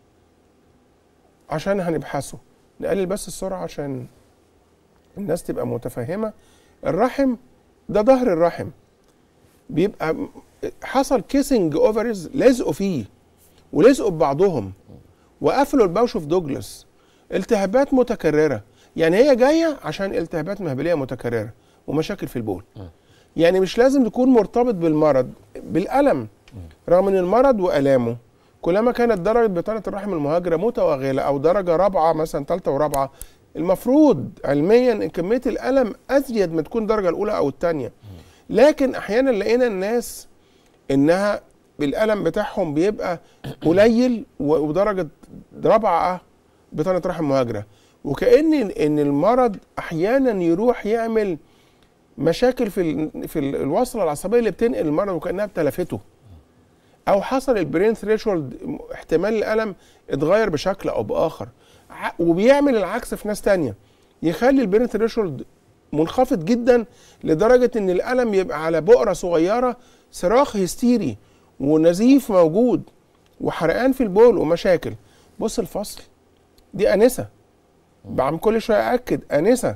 عشان هنبحثه نقلل بس السرعه عشان الناس تبقى متفهمه الرحم ده ظهر الرحم بيبقى م- حصل كيسنج اوفرز لزقوا فيه ولزقوا ببعضهم وقفلوا الباوش اوف دوجلاس التهابات متكرره يعني هي جايه عشان التهابات مهبليه متكرره ومشاكل في البول يعني مش لازم تكون مرتبط بالمرض بالالم رغم ان المرض والامه كلما كانت درجه بطانه الرحم المهاجره متوغله او درجه رابعه مثلا ثالثه ورابعه المفروض علميا ان كميه الالم ازيد ما تكون الدرجه الاولى او الثانيه لكن احيانا لقينا الناس انها الالم بتاعهم بيبقى قليل و- ودرجه رابعه بطانه رحم مهاجره وكان ان المرض احيانا يروح يعمل مشاكل في ال في ال- الوصله العصبيه اللي بتنقل المرض وكانها بتلفته او حصل البرين ثريشولد احتمال الالم اتغير بشكل او باخر ع- وبيعمل العكس في ناس تانية يخلي البرين ثريشولد منخفض جدا لدرجه ان الالم يبقى على بؤره صغيره صراخ هستيري ونزيف موجود وحرقان في البول ومشاكل بص الفصل دي انسه بعمل كل شويه اكد انسه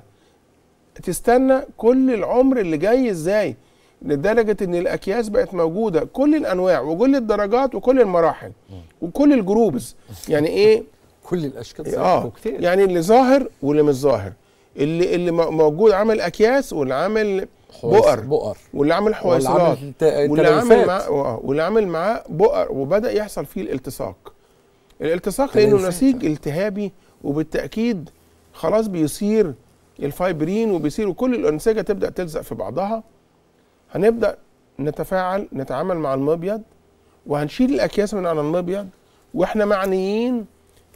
تستنى كل العمر اللي جاي ازاي لدرجه ان الاكياس بقت موجوده كل الانواع وكل الدرجات وكل المراحل وكل الجروبز يعني ايه كل الاشكال اه كتير يعني اللي ظاهر واللي مش ظاهر اللي اللي م- موجود عامل اكياس واللي عامل بؤر بؤر واللي عامل واللي حويصلات عامل ت- واللي عامل تلوثات. معاه آه، واللي عامل معاه بؤر وبدا يحصل فيه الالتصاق الالتصاق لانه تلوثات. نسيج التهابي وبالتاكيد خلاص بيصير الفايبرين وبيصير وكل الانسجه تبدا تلزق في بعضها هنبدا نتفاعل نتعامل مع المبيض وهنشيل الاكياس من على المبيض واحنا معنيين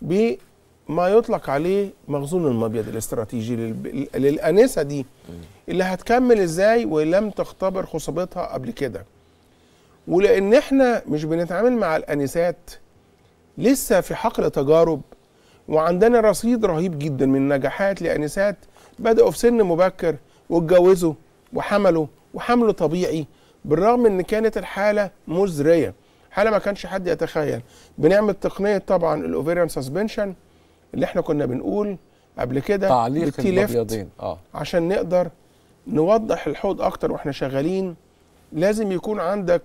بما يطلق عليه مخزون المبيض الاستراتيجي للب- للانسه دي اللي هتكمل ازاي ولم تختبر خصوبتها قبل كده ولان احنا مش بنتعامل مع الانسات لسه في حقل تجارب وعندنا رصيد رهيب جدا من نجاحات لانسات بداوا في سن مبكر واتجوزوا وحملوا وحملوا طبيعي بالرغم ان كانت الحاله مزريه حاله ما كانش حد يتخيل بنعمل تقنيه طبعا الاوفيريان سسبنشن اللي احنا كنا بنقول قبل كده تعليق بالتي ليفت المبيضين اه عشان نقدر نوضح الحوض اكتر واحنا شغالين لازم يكون عندك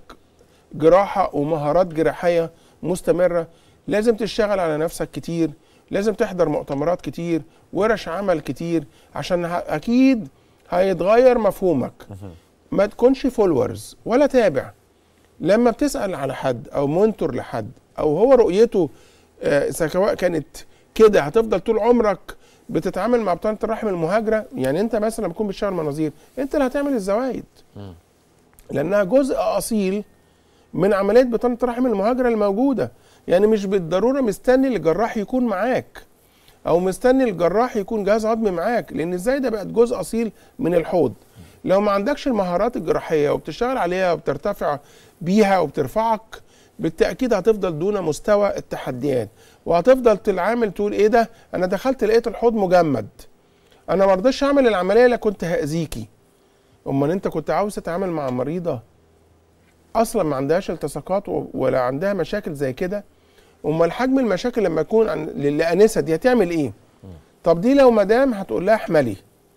جراحه ومهارات جراحيه مستمره لازم تشتغل على نفسك كتير لازم تحضر مؤتمرات كتير ورش عمل كتير عشان ه- اكيد هيتغير مفهومك ما تكونش فولورز ولا تابع لما بتسال على حد او منتور لحد او هو رؤيته آه، سواء كانت كده هتفضل طول عمرك بتتعامل مع بطانه الرحم المهاجره يعني انت مثلا بتكون بتشتغل مناظير انت اللي هتعمل الزوايد لانها جزء اصيل من عمليه بطانه الرحم المهاجره الموجوده يعني مش بالضروره مستني الجراح يكون معاك او مستني الجراح يكون جهاز هضمي معاك لان ازاي ده بقت جزء اصيل من الحوض لو ما عندكش المهارات الجراحيه وبتشتغل عليها وبترتفع بيها وبترفعك بالتاكيد هتفضل دون مستوى التحديات وهتفضل تتعامل تقول ايه ده انا دخلت لقيت الحوض مجمد انا ما رضيتش اعمل العمليه اللي كنت هاذيكي امال انت كنت عاوز تتعامل مع مريضه اصلا ما عندهاش التصاقات و- ولا عندها مشاكل زي كده امال حجم المشاكل لما يكون عن للانسه دي هتعمل ايه طب دي لو مدام هتقول لها احملي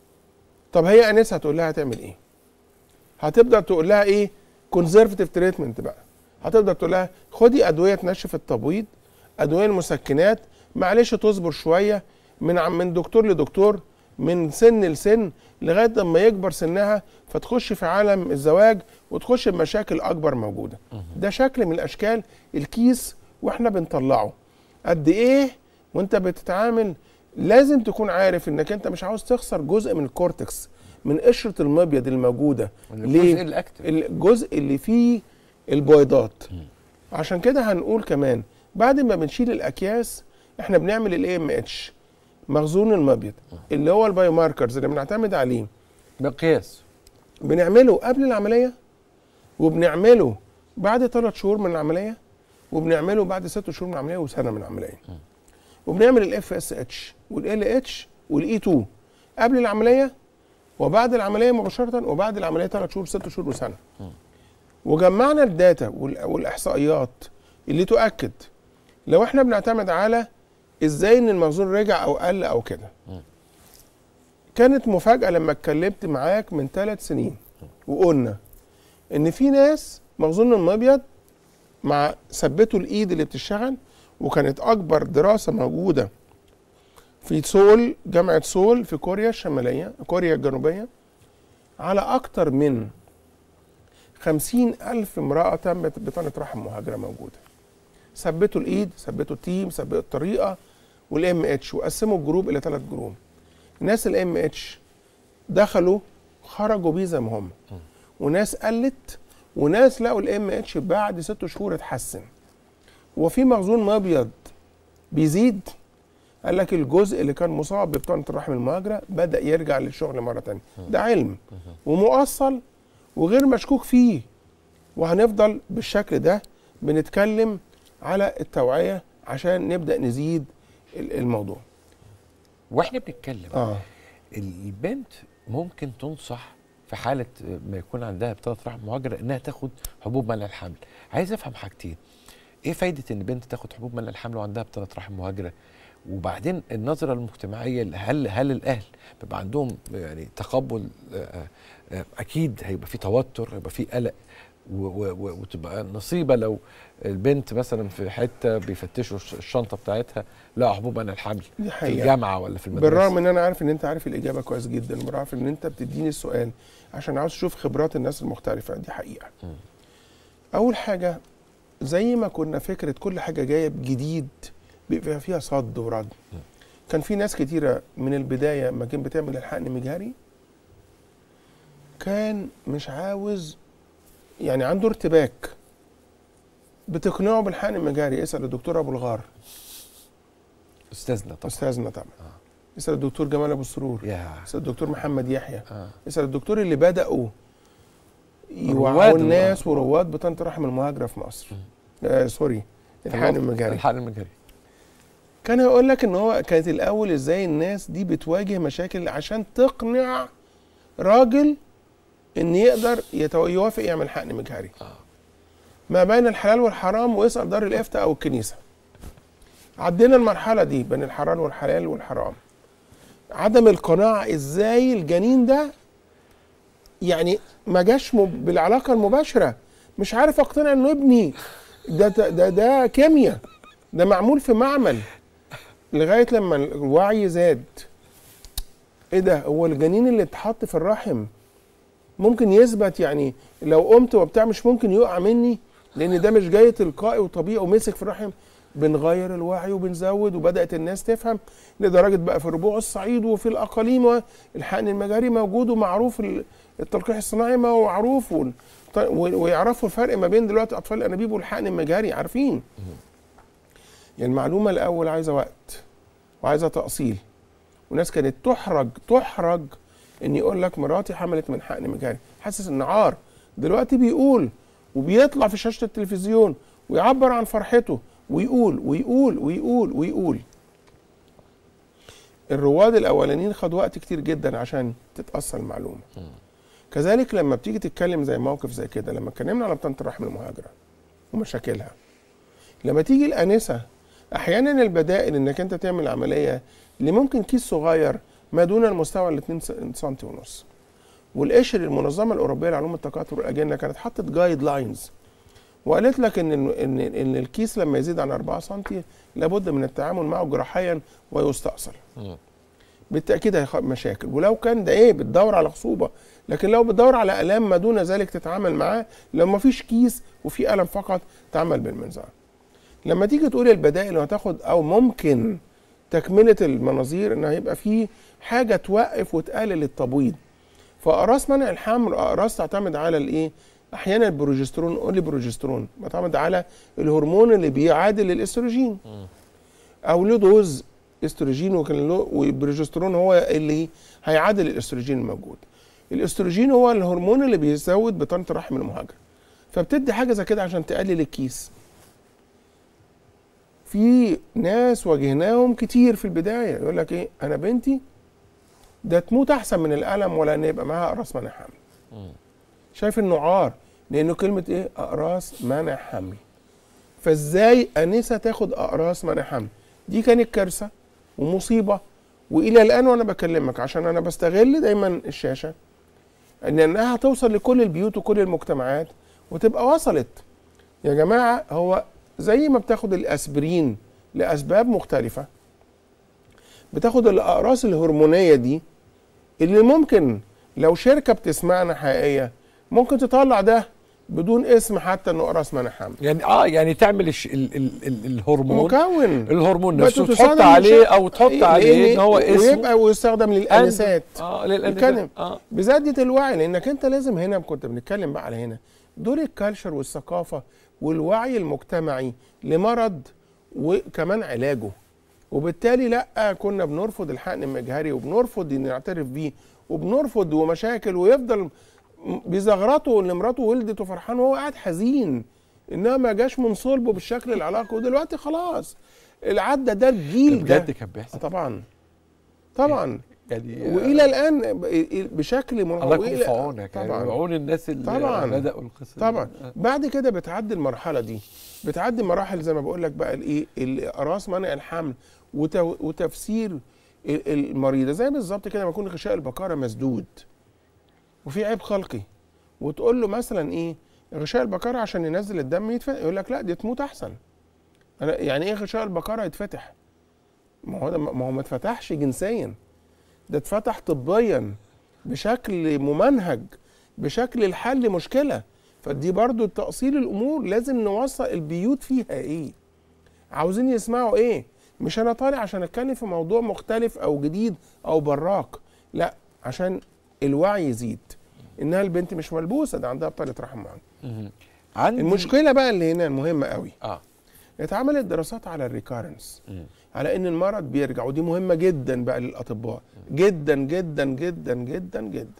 طب هي انسه هتقول لها هتعمل ايه هتبدا تقول لها ايه كونزرفتيف تريتمنت بقى هتقدر تقول لها خدي ادويه تنشف التبويض ادويه المسكنات معلش تصبر شويه من عم من دكتور لدكتور من سن لسن لغايه لما يكبر سنها فتخش في عالم الزواج وتخش بمشاكل اكبر موجوده ده شكل من اشكال الكيس واحنا بنطلعه قد ايه وانت بتتعامل لازم تكون عارف انك انت مش عاوز تخسر جزء من الكورتكس من قشره المبيض الموجوده الجزء ليه الاكتف الجزء اللي فيه البويضات عشان كده هنقول كمان بعد ما بنشيل الاكياس احنا بنعمل الاي ام اتش مخزون المبيض اللي هو البايو ماركرز اللي بنعتمد عليه مقياس بنعمله قبل العمليه وبنعمله بعد ثلاث شهور من العمليه وبنعمله بعد ست شهور من العمليه وسنه من العمليه وبنعمل الاف اس اتش والال اتش والاي 2 قبل العمليه وبعد العمليه مباشره وبعد العمليه ثلاث شهور ست شهور وسنه وجمعنا الداتا وال- والاحصائيات اللي تؤكد لو احنا بنعتمد على ازاي ان المخزون رجع او قل او كده كانت مفاجاه لما اتكلمت معاك من ثلاث سنين وقلنا ان في ناس مخزونهم ابيض مع ثبتوا الايد اللي بتشتغل وكانت اكبر دراسه موجوده في سول جامعه سول في كوريا الشماليه كوريا الجنوبيه على اكتر من خمسين ألف امرأة تمت بطانة رحم مهاجرة موجودة ثبتوا الإيد ثبتوا التيم ثبتوا الطريقة والام اتش وقسموا الجروب إلى ثلاث جروب ناس الام اتش دخلوا خرجوا بيه زي ما هم وناس قلت وناس لقوا الام اتش بعد ست شهور اتحسن وفي مخزون مبيض بيزيد قال لك الجزء اللي كان مصاب ببطانة الرحم المهاجرة بدأ يرجع للشغل مرة تانية ده علم ومؤصل وغير مشكوك فيه وهنفضل بالشكل ده بنتكلم على التوعية عشان نبدأ نزيد ال- الموضوع واحنا بنتكلم اه البنت ممكن تنصح في حاله ما يكون عندها بطاقه رحم مهاجره انها تاخد حبوب منع الحمل عايز افهم حاجتين ايه فايده ان بنت تاخد حبوب منع الحمل وعندها بطاقه رحم مهاجره وبعدين النظره المجتمعيه هل هل الاهل بيبقى عندهم يعني تقبل آه، آه، اكيد هيبقى في توتر هيبقى في قلق و- و- و- وتبقى نصيبه لو البنت مثلا في حته بيفتشوا الش- الشنطه بتاعتها لا حبوب منع الحمل دي في حقيقة الجامعه ولا في المدرسه بالرغم ان انا عارف ان انت عارف الاجابه كويس جدا وعارف ان انت بتديني السؤال عشان عاوز اشوف خبرات الناس المختلفه دي حقيقه مم. اول حاجه زي ما كنا فكره كل حاجه جايه بجديد بيبقى فيها صد ورد مم. كان في ناس كتيره من البدايه لما كان بتعمل الحقن مجهري كان مش عاوز يعني عنده ارتباك بتقنعه بالحقن المجهري اسال الدكتور ابو الغار استاذنا طبعا استاذنا طبعا آه. اسال الدكتور جمال ابو السرور يا اسال الدكتور محمد يحيى آه. اسال الدكتور اللي بداوا رواد يوعوا الناس المهاجرة. ورواد بطانه رحم المهاجره في مصر آه سوري الحقن المجاري الحقن المجاري كان هيقول لك ان هو كانت الاول ازاي الناس دي بتواجه مشاكل عشان تقنع راجل ان يقدر يتو- يوافق يعمل حقن مجهري آه. ما بين الحلال والحرام ويسال دار الافتاء او الكنيسه عدينا المرحله دي بين الحلال والحلال والحرام عدم القناعه ازاي الجنين ده يعني ما جاش مب- بالعلاقه المباشره مش عارف اقتنع انه ابني ده ده ده, ده كيمياء ده معمول في معمل لغايه لما الوعي زاد ايه ده هو الجنين اللي اتحط في الرحم ممكن يثبت يعني لو قمت وبتاع مش ممكن يقع مني لان ده مش جاي تلقائي وطبيعي ومسك في الرحم بنغير الوعي وبنزود وبدات الناس تفهم لدرجه بقى في ربوع الصعيد وفي الاقاليم الحقن المجاري موجود ومعروف ال- التلقيح الصناعي ما هو معروف وال- ط- و- ويعرفوا الفرق ما بين دلوقتي اطفال الانابيب والحقن المجاري عارفين يعني المعلومه الاول عايزه وقت وعايزه تاصيل وناس كانت تحرج تحرج ان يقول لك مراتي حملت من حقن مجاري حاسس ان عار دلوقتي بيقول وبيطلع في شاشه التلفزيون ويعبر عن فرحته ويقول ويقول ويقول ويقول الرواد الاولانيين خد وقت كتير جدا عشان تتاصل المعلومه كذلك لما بتيجي تتكلم زي موقف زي كده لما اتكلمنا على بطانه الرحم المهاجره ومشاكلها لما تيجي الانسه احيانا البدائل انك انت تعمل عمليه اللي ممكن كيس صغير ما دون المستوى ال 2 سم ونص والقشر المنظمه الاوروبيه لعلوم التكاثر والاجنه كانت حطت جايد لاينز وقالت لك ان ان ان الكيس لما يزيد عن 4 سم لابد من التعامل معه جراحيا ويستأصل مم. بالتاكيد هيخلق مشاكل ولو كان ده ايه بتدور على خصوبه لكن لو بتدور على الام ما دون ذلك تتعامل معاه لو ما فيش كيس وفي الم فقط تعمل بالمنظار لما تيجي تقول البدائل وهتاخد او ممكن تكمله المناظير ان هيبقى في حاجه توقف وتقلل التبويض فاقراص منع الحمل اقراص تعتمد على الايه احيانا البروجسترون اولي بروجسترون بتعتمد على الهرمون اللي بيعادل الاستروجين او له دوز استروجين وكان له والبروجسترون هو اللي هيعادل الاستروجين الموجود الاستروجين هو الهرمون اللي بيزود بطانه الرحم المهاجر فبتدي حاجه زي كده عشان تقلل الكيس في ناس واجهناهم كتير في البدايه يقول لك ايه انا بنتي ده تموت احسن من الالم ولا ان يبقى معاها اقراص منع حمل مم. شايف انه عار لانه كلمه ايه اقراص منع حمل فازاي انسه تاخد اقراص منع حمل دي كانت كارثه ومصيبه والى الان وانا بكلمك عشان انا بستغل دايما الشاشه ان انها توصل لكل البيوت وكل المجتمعات وتبقى وصلت يا جماعه هو زي ما بتاخد الاسبرين لاسباب مختلفه بتاخد الاقراص الهرمونيه دي اللي ممكن لو شركه بتسمعنا حقيقيه ممكن تطلع ده بدون اسم حتى انه اقراص منع حمل يعني اه يعني تعمل الش... ال... ال... ال... الهرمون مكون الهرمون بس نفسه تستخدم تحط عليه للشركة. او تحط إيه- عليه ان هو إيه- اسمه ويبقى ويستخدم للانسات اه نتكلم. للانسات اه بزادة الوعي لانك انت لازم هنا كنت بنتكلم بقى على هنا دور الكالتشر والثقافه والوعي المجتمعي لمرض وكمان علاجه وبالتالي لا كنا بنرفض الحقن المجهري وبنرفض ان نعترف بيه وبنرفض ومشاكل ويفضل م- بيزغرطه ان مراته ولدت وفرحان وهو قاعد حزين انها ما جاش من صلبه بالشكل العلاقه ودلوقتي خلاص العدى ده الجيل ده بجد كان آه بيحصل طبعا طبعا يعني والى الان ب- بشكل من الله يكون في عونك يعني طبعا عون الناس اللي طبعا. بداوا القصه دي. طبعا آه. بعد كده بتعدي المرحله دي بتعدي مراحل زي ما بقول لك بقى الايه الاقراص منع الحمل وت- وتفسير ال- المريضه زي بالظبط كده ما يكون غشاء البقره مسدود وفي عيب خلقي وتقول له مثلا ايه غشاء البقره عشان ينزل الدم يتفتح يقول لك لا دي تموت احسن أنا يعني ايه غشاء البقره يتفتح ما هو ده ما هو ما اتفتحش جنسيا ده اتفتح طبيا بشكل ممنهج بشكل الحل مشكله فدي برضو تأصيل الامور لازم نوصل البيوت فيها ايه عاوزين يسمعوا ايه مش انا طالع عشان اتكلم في موضوع مختلف او جديد او براق لا عشان الوعي يزيد انها البنت مش ملبوسه ده عندها بطاقه رحم معانا مهم. عندي المشكله بقى اللي هنا المهمه قوي اه اتعملت دراسات على الريكارنس مم. على ان المرض بيرجع ودي مهمه جدا بقى للاطباء جدا جدا جدا جدا جدا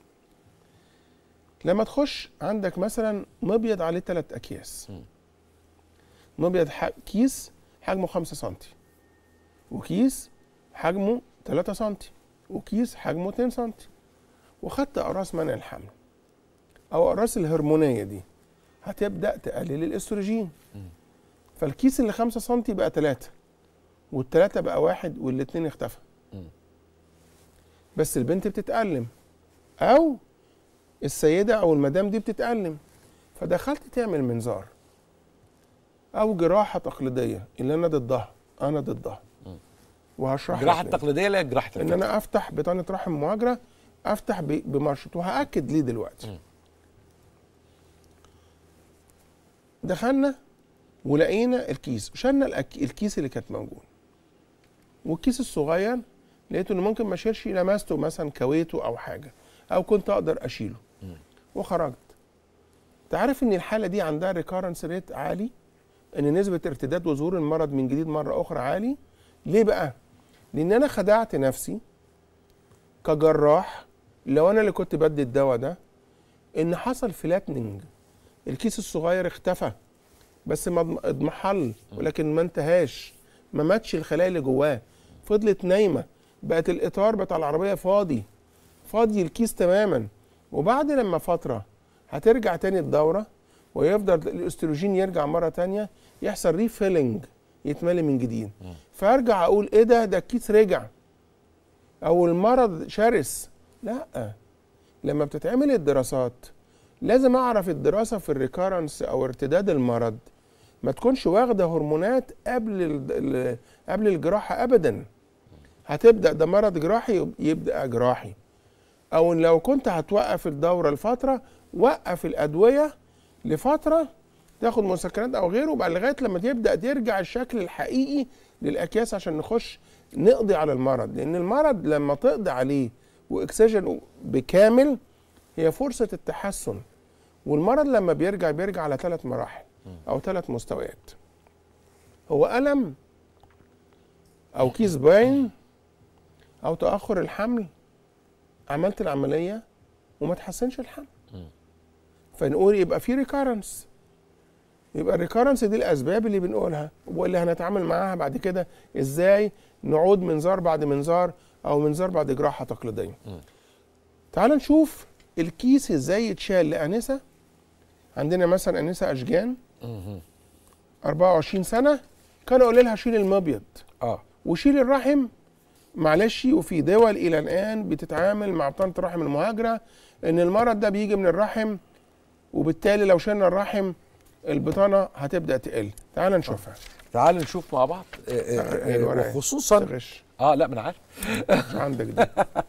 لما تخش عندك مثلا مبيض عليه ثلاث اكياس مم. مبيض ح- كيس حجمه 5 سم وكيس حجمه 3 سم وكيس حجمه 2 سم وخدت اقراص منع الحمل او اقراص الهرمونيه دي هتبدا تقلل الاستروجين مم. فالكيس اللي 5 سم بقى 3 والتلاتة بقى واحد والاتنين اختفى مم. بس البنت بتتألم أو السيدة أو المدام دي بتتألم فدخلت تعمل منظار أو جراحة تقليدية اللي أنا ضدها أنا ضدها مم. وهشرح الجراحه لك ليه. التقليديه اللي هي جراحه إن الفتح. أنا أفتح بطانة رحم مهاجرة أفتح ب- بمرشط وهأكد ليه دلوقتي مم. دخلنا ولقينا الكيس شلنا الأك- الكيس اللي كانت موجود والكيس الصغير لقيته انه ممكن ما اشيلش لمسته مثلا كويته او حاجه او كنت اقدر اشيله مم. وخرجت تعرف ان الحاله دي عندها ريكارنس ريت عالي ان نسبه ارتداد وظهور المرض من جديد مره اخرى عالي ليه بقى لان انا خدعت نفسي كجراح لو انا اللي كنت بدي الدواء ده ان حصل فلاتننج الكيس الصغير اختفى بس ما اضم- اضمحل ولكن ما انتهاش ما ماتش الخلايا اللي جواه فضلت نايمه بقت الاطار بتاع العربيه فاضي فاضي الكيس تماما وبعد لما فتره هترجع تاني الدوره ويفضل الاستروجين يرجع مره تانية يحصل ريفيلنج يتملي من جديد مم. فارجع اقول ايه ده ده الكيس رجع او المرض شرس لا لما بتتعمل الدراسات لازم اعرف الدراسه في الريكارنس او ارتداد المرض ما تكونش واخده هرمونات قبل ال- ال- قبل الجراحه ابدا هتبدا ده مرض جراحي يب- يبدا جراحي او إن لو كنت هتوقف الدوره لفتره وقف الادويه لفتره تاخد مسكنات او غيره بقى لغايه لما يبدا يرجع الشكل الحقيقي للاكياس عشان نخش نقضي على المرض لان المرض لما تقضي عليه واكسجين بكامل هي فرصه التحسن والمرض لما بيرجع بيرجع على ثلاث مراحل او ثلاث مستويات هو الم او كيس باين او تاخر الحمل عملت العمليه وما تحسنش الحمل مم. فنقول يبقى في ريكارنس يبقى الريكارنس دي الاسباب اللي بنقولها واللي هنتعامل معاها بعد كده ازاي نعود منظار بعد منظار او منظار بعد جراحه تقليديه مم. تعال نشوف الكيس ازاي يتشال لانسه عندنا مثلا انسه اشجان مهم. 24 سنه كان اقول لها شيل المبيض اه وشيل الرحم معلش وفي دول الى الان بتتعامل مع بطانه الرحم المهاجره ان المرض ده بيجي من الرحم وبالتالي لو شلنا الرحم البطانه هتبدا تقل تعال نشوفها تعال نشوف مع بعض آه، آه، آه، الورقة. وخصوصا تغش اه لا ما انا عارف مش عندك دي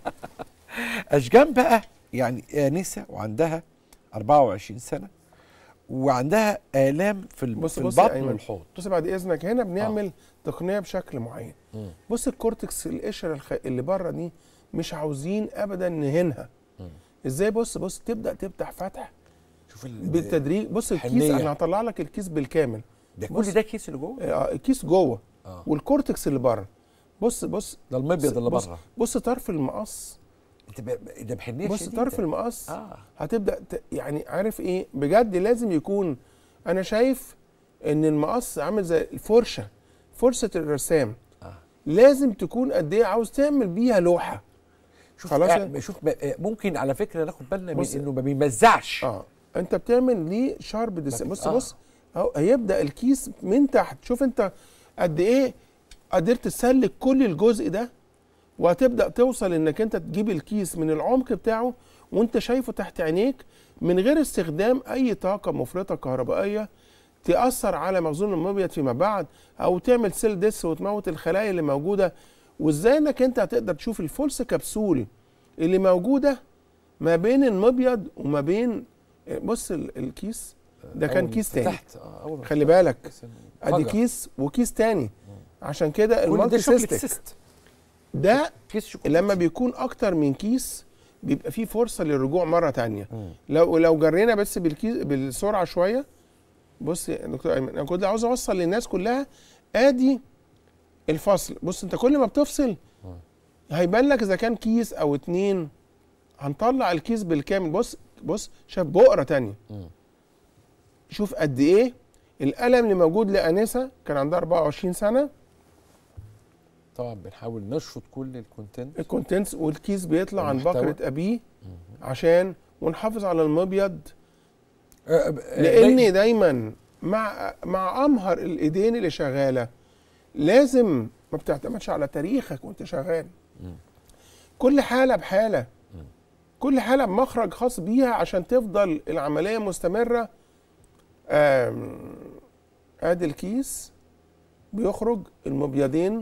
اشجان بقى يعني انسه وعندها 24 سنه وعندها الام في, ال- بص في بص يا البطن أيمن. والحوض بص بعد اذنك هنا بنعمل تقنيه بشكل معين مم. بص الكورتكس القشره الخ... اللي بره دي مش عاوزين ابدا نهينها مم. ازاي بص بص تبدا تفتح فتح شوف ال- بالتدريج بص الكيس حنية. انا هطلع لك الكيس بالكامل ده بص. كل ده كيس اللي جوه آه، الكيس جوه اه والكورتكس اللي بره بص بص ده المبيض اللي بص- بره بص طرف المقص انت ب- ده بحنيه بص شديدة. طرف المقص اه هتبدا ت... يعني عارف ايه بجد لازم يكون انا شايف ان المقص عامل زي الفرشه فرشه الرسام اه لازم تكون قد ايه عاوز تعمل بيها لوحه شوف خلاص خلاص يا- شوف ب- آه، ممكن على فكره ناخد بالنا من بص. انه ما بيمزعش اه انت بتعمل ليه شارب ديس لكن- بص آه. بص اهو هيبدا الكيس من تحت شوف انت قد ايه قدرت تسلك كل الجزء ده وهتبدا توصل انك انت تجيب الكيس من العمق بتاعه وانت شايفه تحت عينيك من غير استخدام اي طاقه مفرطه كهربائيه تاثر على مخزون المبيض فيما بعد او تعمل سيل ديس وتموت الخلايا اللي موجوده وازاي انك انت هتقدر تشوف الفولس كبسول اللي موجوده ما بين المبيض وما بين بص ال- الكيس ده كان أول كيس ما تاني فتحت اه اول ما خلي فتحت بالك بس إنه ادي فجر. كيس وكيس تاني عشان كده كل ده المالتي شوكليت سيستك سيست ده كيس شوكليت لما بيكون اكتر من كيس بيبقى فيه فرصه للرجوع مره تانية مم. لو لو جرينا بس بالكيس بالسرعه شويه بص يا دكتور ايمن انا كنت عاوز اوصل للناس كلها ادي الفصل بص انت كل ما بتفصل هيبان لك اذا كان كيس او اتنين هنطلع الكيس بالكامل بص بص شاف بقره تانية مم. شوف قد ايه الالم اللي موجود لانسه كان عندها 24 سنه طبعا بنحاول نشفط كل الكونتنت الكونتنتس والكيس بيطلع عن المحتوى. بكره ابيه عشان ونحافظ على المبيض آه، ب- آه، لان دايما مع مع امهر الايدين اللي شغاله لازم ما بتعتمدش على تاريخك وانت شغال مم. كل حاله بحاله مم. كل حاله بمخرج خاص بيها عشان تفضل العمليه مستمره آم، ادي الكيس بيخرج المبيضين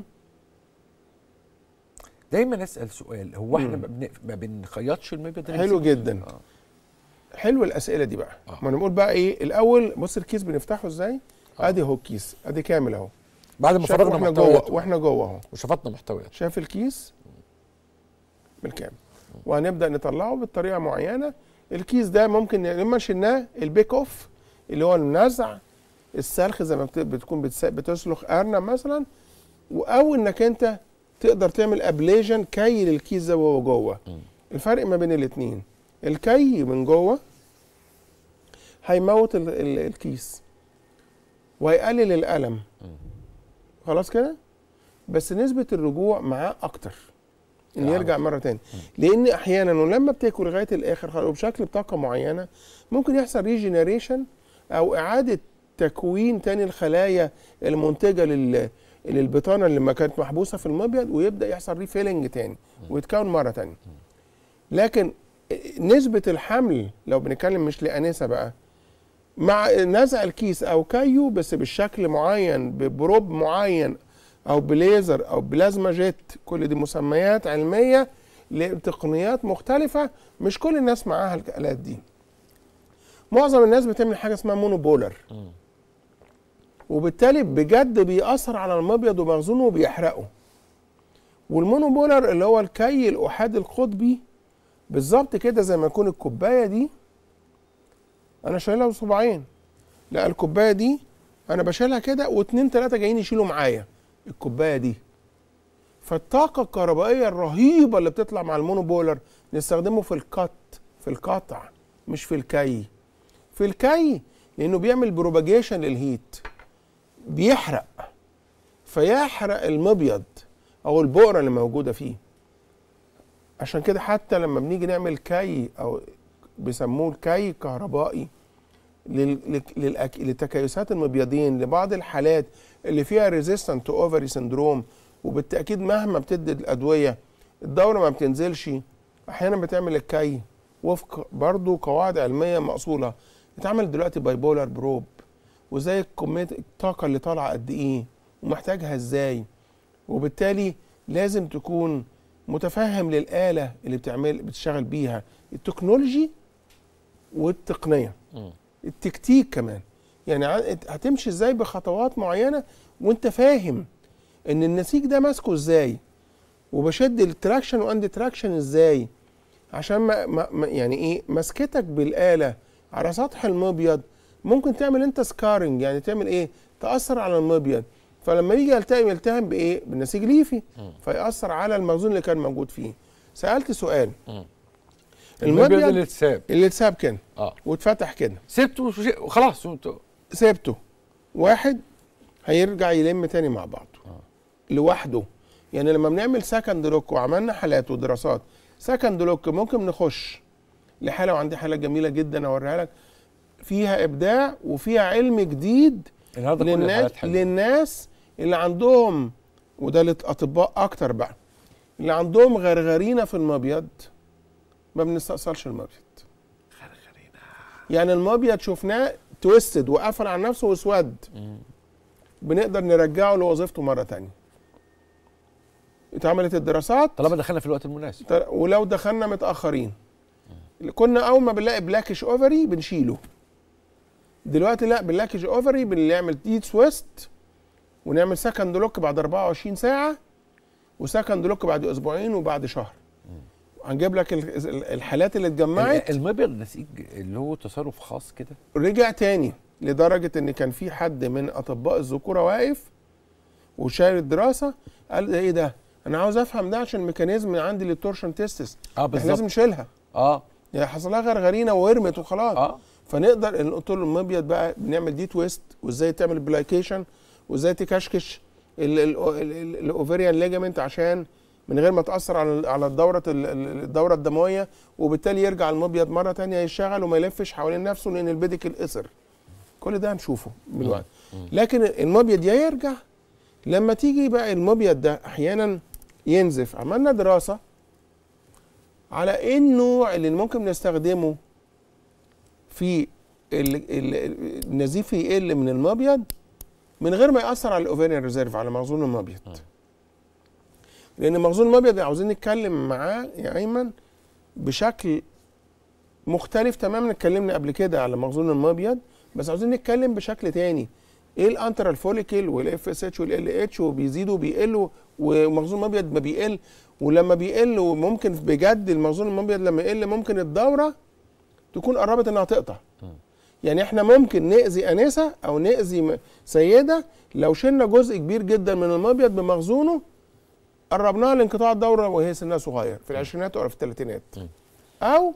دايما اسال سؤال هو احنا مم. ما بن- ما بنخيطش المبيض حلو ونسيبه؟ جدا آه. حلو الاسئله دي بقى آه. ما نقول بقى ايه الاول بص الكيس بنفتحه ازاي آه. ادي اهو الكيس ادي كامل اهو بعد ما شايف فرغنا واحنا محتويات جوه واحنا جوه اهو وشفطنا محتويات شايف الكيس بالكامل وهنبدا نطلعه بطريقه معينه الكيس ده ممكن لما شلناه البيك اوف اللي هو النزع السلخ زي ما بت- بتكون بتس- بتسلخ ارنب مثلا او انك انت تقدر تعمل ابليجن كي للكيس ده وهو جوه مم. الفرق ما بين الاثنين الكي من جوه هيموت ال- ال- الكيس وهيقلل الالم خلاص كده بس نسبه الرجوع معاه اكتر ان آه. يرجع مره تاني لان احيانا ولما بتاكل لغايه الاخر خلاص وبشكل بطاقه معينه ممكن يحصل ريجنريشن او اعاده تكوين تاني الخلايا المنتجه لل للبطانه اللي ما كانت محبوسه في المبيض ويبدا يحصل ريفيلنج تاني ويتكون مره تانية لكن نسبه الحمل لو بنتكلم مش لانسه بقى مع نزع الكيس او كيو بس بالشكل معين ببروب معين او بليزر او بلازما جيت كل دي مسميات علميه لتقنيات مختلفه مش كل الناس معاها الالات دي معظم الناس بتعمل حاجه اسمها مونوبولر مم. وبالتالي بجد بيأثر على المبيض ومخزونه وبيحرقه والمونوبولر اللي هو الكي الأحاد القطبي بالظبط كده زي ما يكون الكوباية دي أنا شايلها بصباعين لا الكوباية دي أنا بشيلها كده واتنين تلاتة جايين يشيلوا معايا الكوباية دي فالطاقة الكهربائية الرهيبة اللي بتطلع مع المونوبولر نستخدمه في القط في القطع مش في الكي في الكي لانه بيعمل بروباجيشن للهيت بيحرق فيحرق المبيض او البؤره اللي موجوده فيه عشان كده حتى لما بنيجي نعمل كي او بيسموه الكي الكهربائي لل- لل- للأك- لتكيسات المبيضين لبعض الحالات اللي فيها ريزيستنت تو اوفري سندروم وبالتاكيد مهما بتدي الادويه الدوره ما بتنزلش احيانا بتعمل الكي وفق برضو قواعد علميه مأصوله اتعمل دلوقتي باي بولار بروب وازاي كميه الطاقه اللي طالعه قد ايه ومحتاجها ازاي وبالتالي لازم تكون متفهم للآلة اللي بتعمل بتشتغل بيها التكنولوجي والتقنية مم. التكتيك كمان يعني ع- هتمشي ازاي بخطوات معينة وانت فاهم ان النسيج ده ماسكه ازاي وبشد التراكشن واند تراكشن ازاي عشان ما, ما ما- يعني ايه مسكتك بالآلة على سطح المبيض ممكن تعمل انت سكارنج يعني تعمل ايه تأثر على المبيض فلما يجي يلتئم يلتهم بايه بالنسيج ليفي مم. فيأثر على المخزون اللي كان موجود فيه سألت سؤال مم. المبيض المبيض اللي اتساب اللي اتساب كده اه واتفتح كده سبته وش- وخلاص وانت- سيبته واحد هيرجع يلم تاني مع بعضه لوحده يعني لما بنعمل سكند لوك وعملنا حالات ودراسات سكند لوك ممكن نخش لحاله وعندي حاله جميله جدا اوريها لك فيها ابداع وفيها علم جديد النهارده كل للناس الحالات حلوه للناس اللي عندهم وده للاطباء اكتر بقى اللي عندهم غرغرينه في المبيض ما بنستأصلش المبيض يعني المبيض شفناه توستد وقفل على نفسه واسود مم. بنقدر نرجعه لوظيفته مره تانية اتعملت الدراسات طالما دخلنا في الوقت المناسب تر- ولو دخلنا متاخرين كنا اول ما بنلاقي بلاكش اوفري بنشيله دلوقتي لا بلاكش اوفري بنعمل دي تويست ونعمل سكند لوك بعد 24 ساعه وسكند لوك بعد اسبوعين وبعد شهر هنجيب لك ال- ال- الحالات اللي اتجمعت ال- المبيض نسيج اللي هو تصرف خاص كده رجع تاني لدرجة ان كان في حد من اطباء الذكورة واقف وشايل الدراسة قال ده ايه ده انا عاوز افهم ده عشان الميكانيزم عندي للتورشن تيستس اه احنا بالظبط لازم نشيلها اه يعني حصل لها غرغرينه ورمت وخلاص اه فنقدر ان قلت له المبيض بقى بنعمل دي تويست وازاي تعمل بلايكيشن وازاي تكشكش الاوفريان ليجامنت عشان من غير ما تاثر على على الدوره ال- ال- الدوره الدمويه وبالتالي يرجع المبيض مره تانية يشتغل وما يلفش حوالين نفسه لان البيديكل قصر كل ده هنشوفه بالوقت لكن المبيض يا يرجع لما تيجي بقى المبيض ده احيانا ينزف عملنا دراسه على ايه النوع اللي ممكن نستخدمه في ال- ال- النزيف يقل من المبيض من غير ما ياثر على الاوفيريان ريزيرف على مخزون المبيض لان مخزون المبيض عاوزين نتكلم معاه يا ايمن بشكل مختلف تماما اتكلمنا قبل كده على مخزون المبيض بس عاوزين نتكلم بشكل تاني ايه الانترال فوليكل والاف اس اتش والال اتش وبيزيدوا وبيقلوا ومخزون المبيض ما بيقل ولما بيقل وممكن بجد المخزون المبيض لما يقل ممكن الدوره تكون قربت انها تقطع يعني احنا ممكن نأذي انسه او نأذي م- سيده لو شلنا جزء كبير جدا من المبيض بمخزونه قربناها لانقطاع الدوره وهي سنها صغير في العشرينات او في الثلاثينات او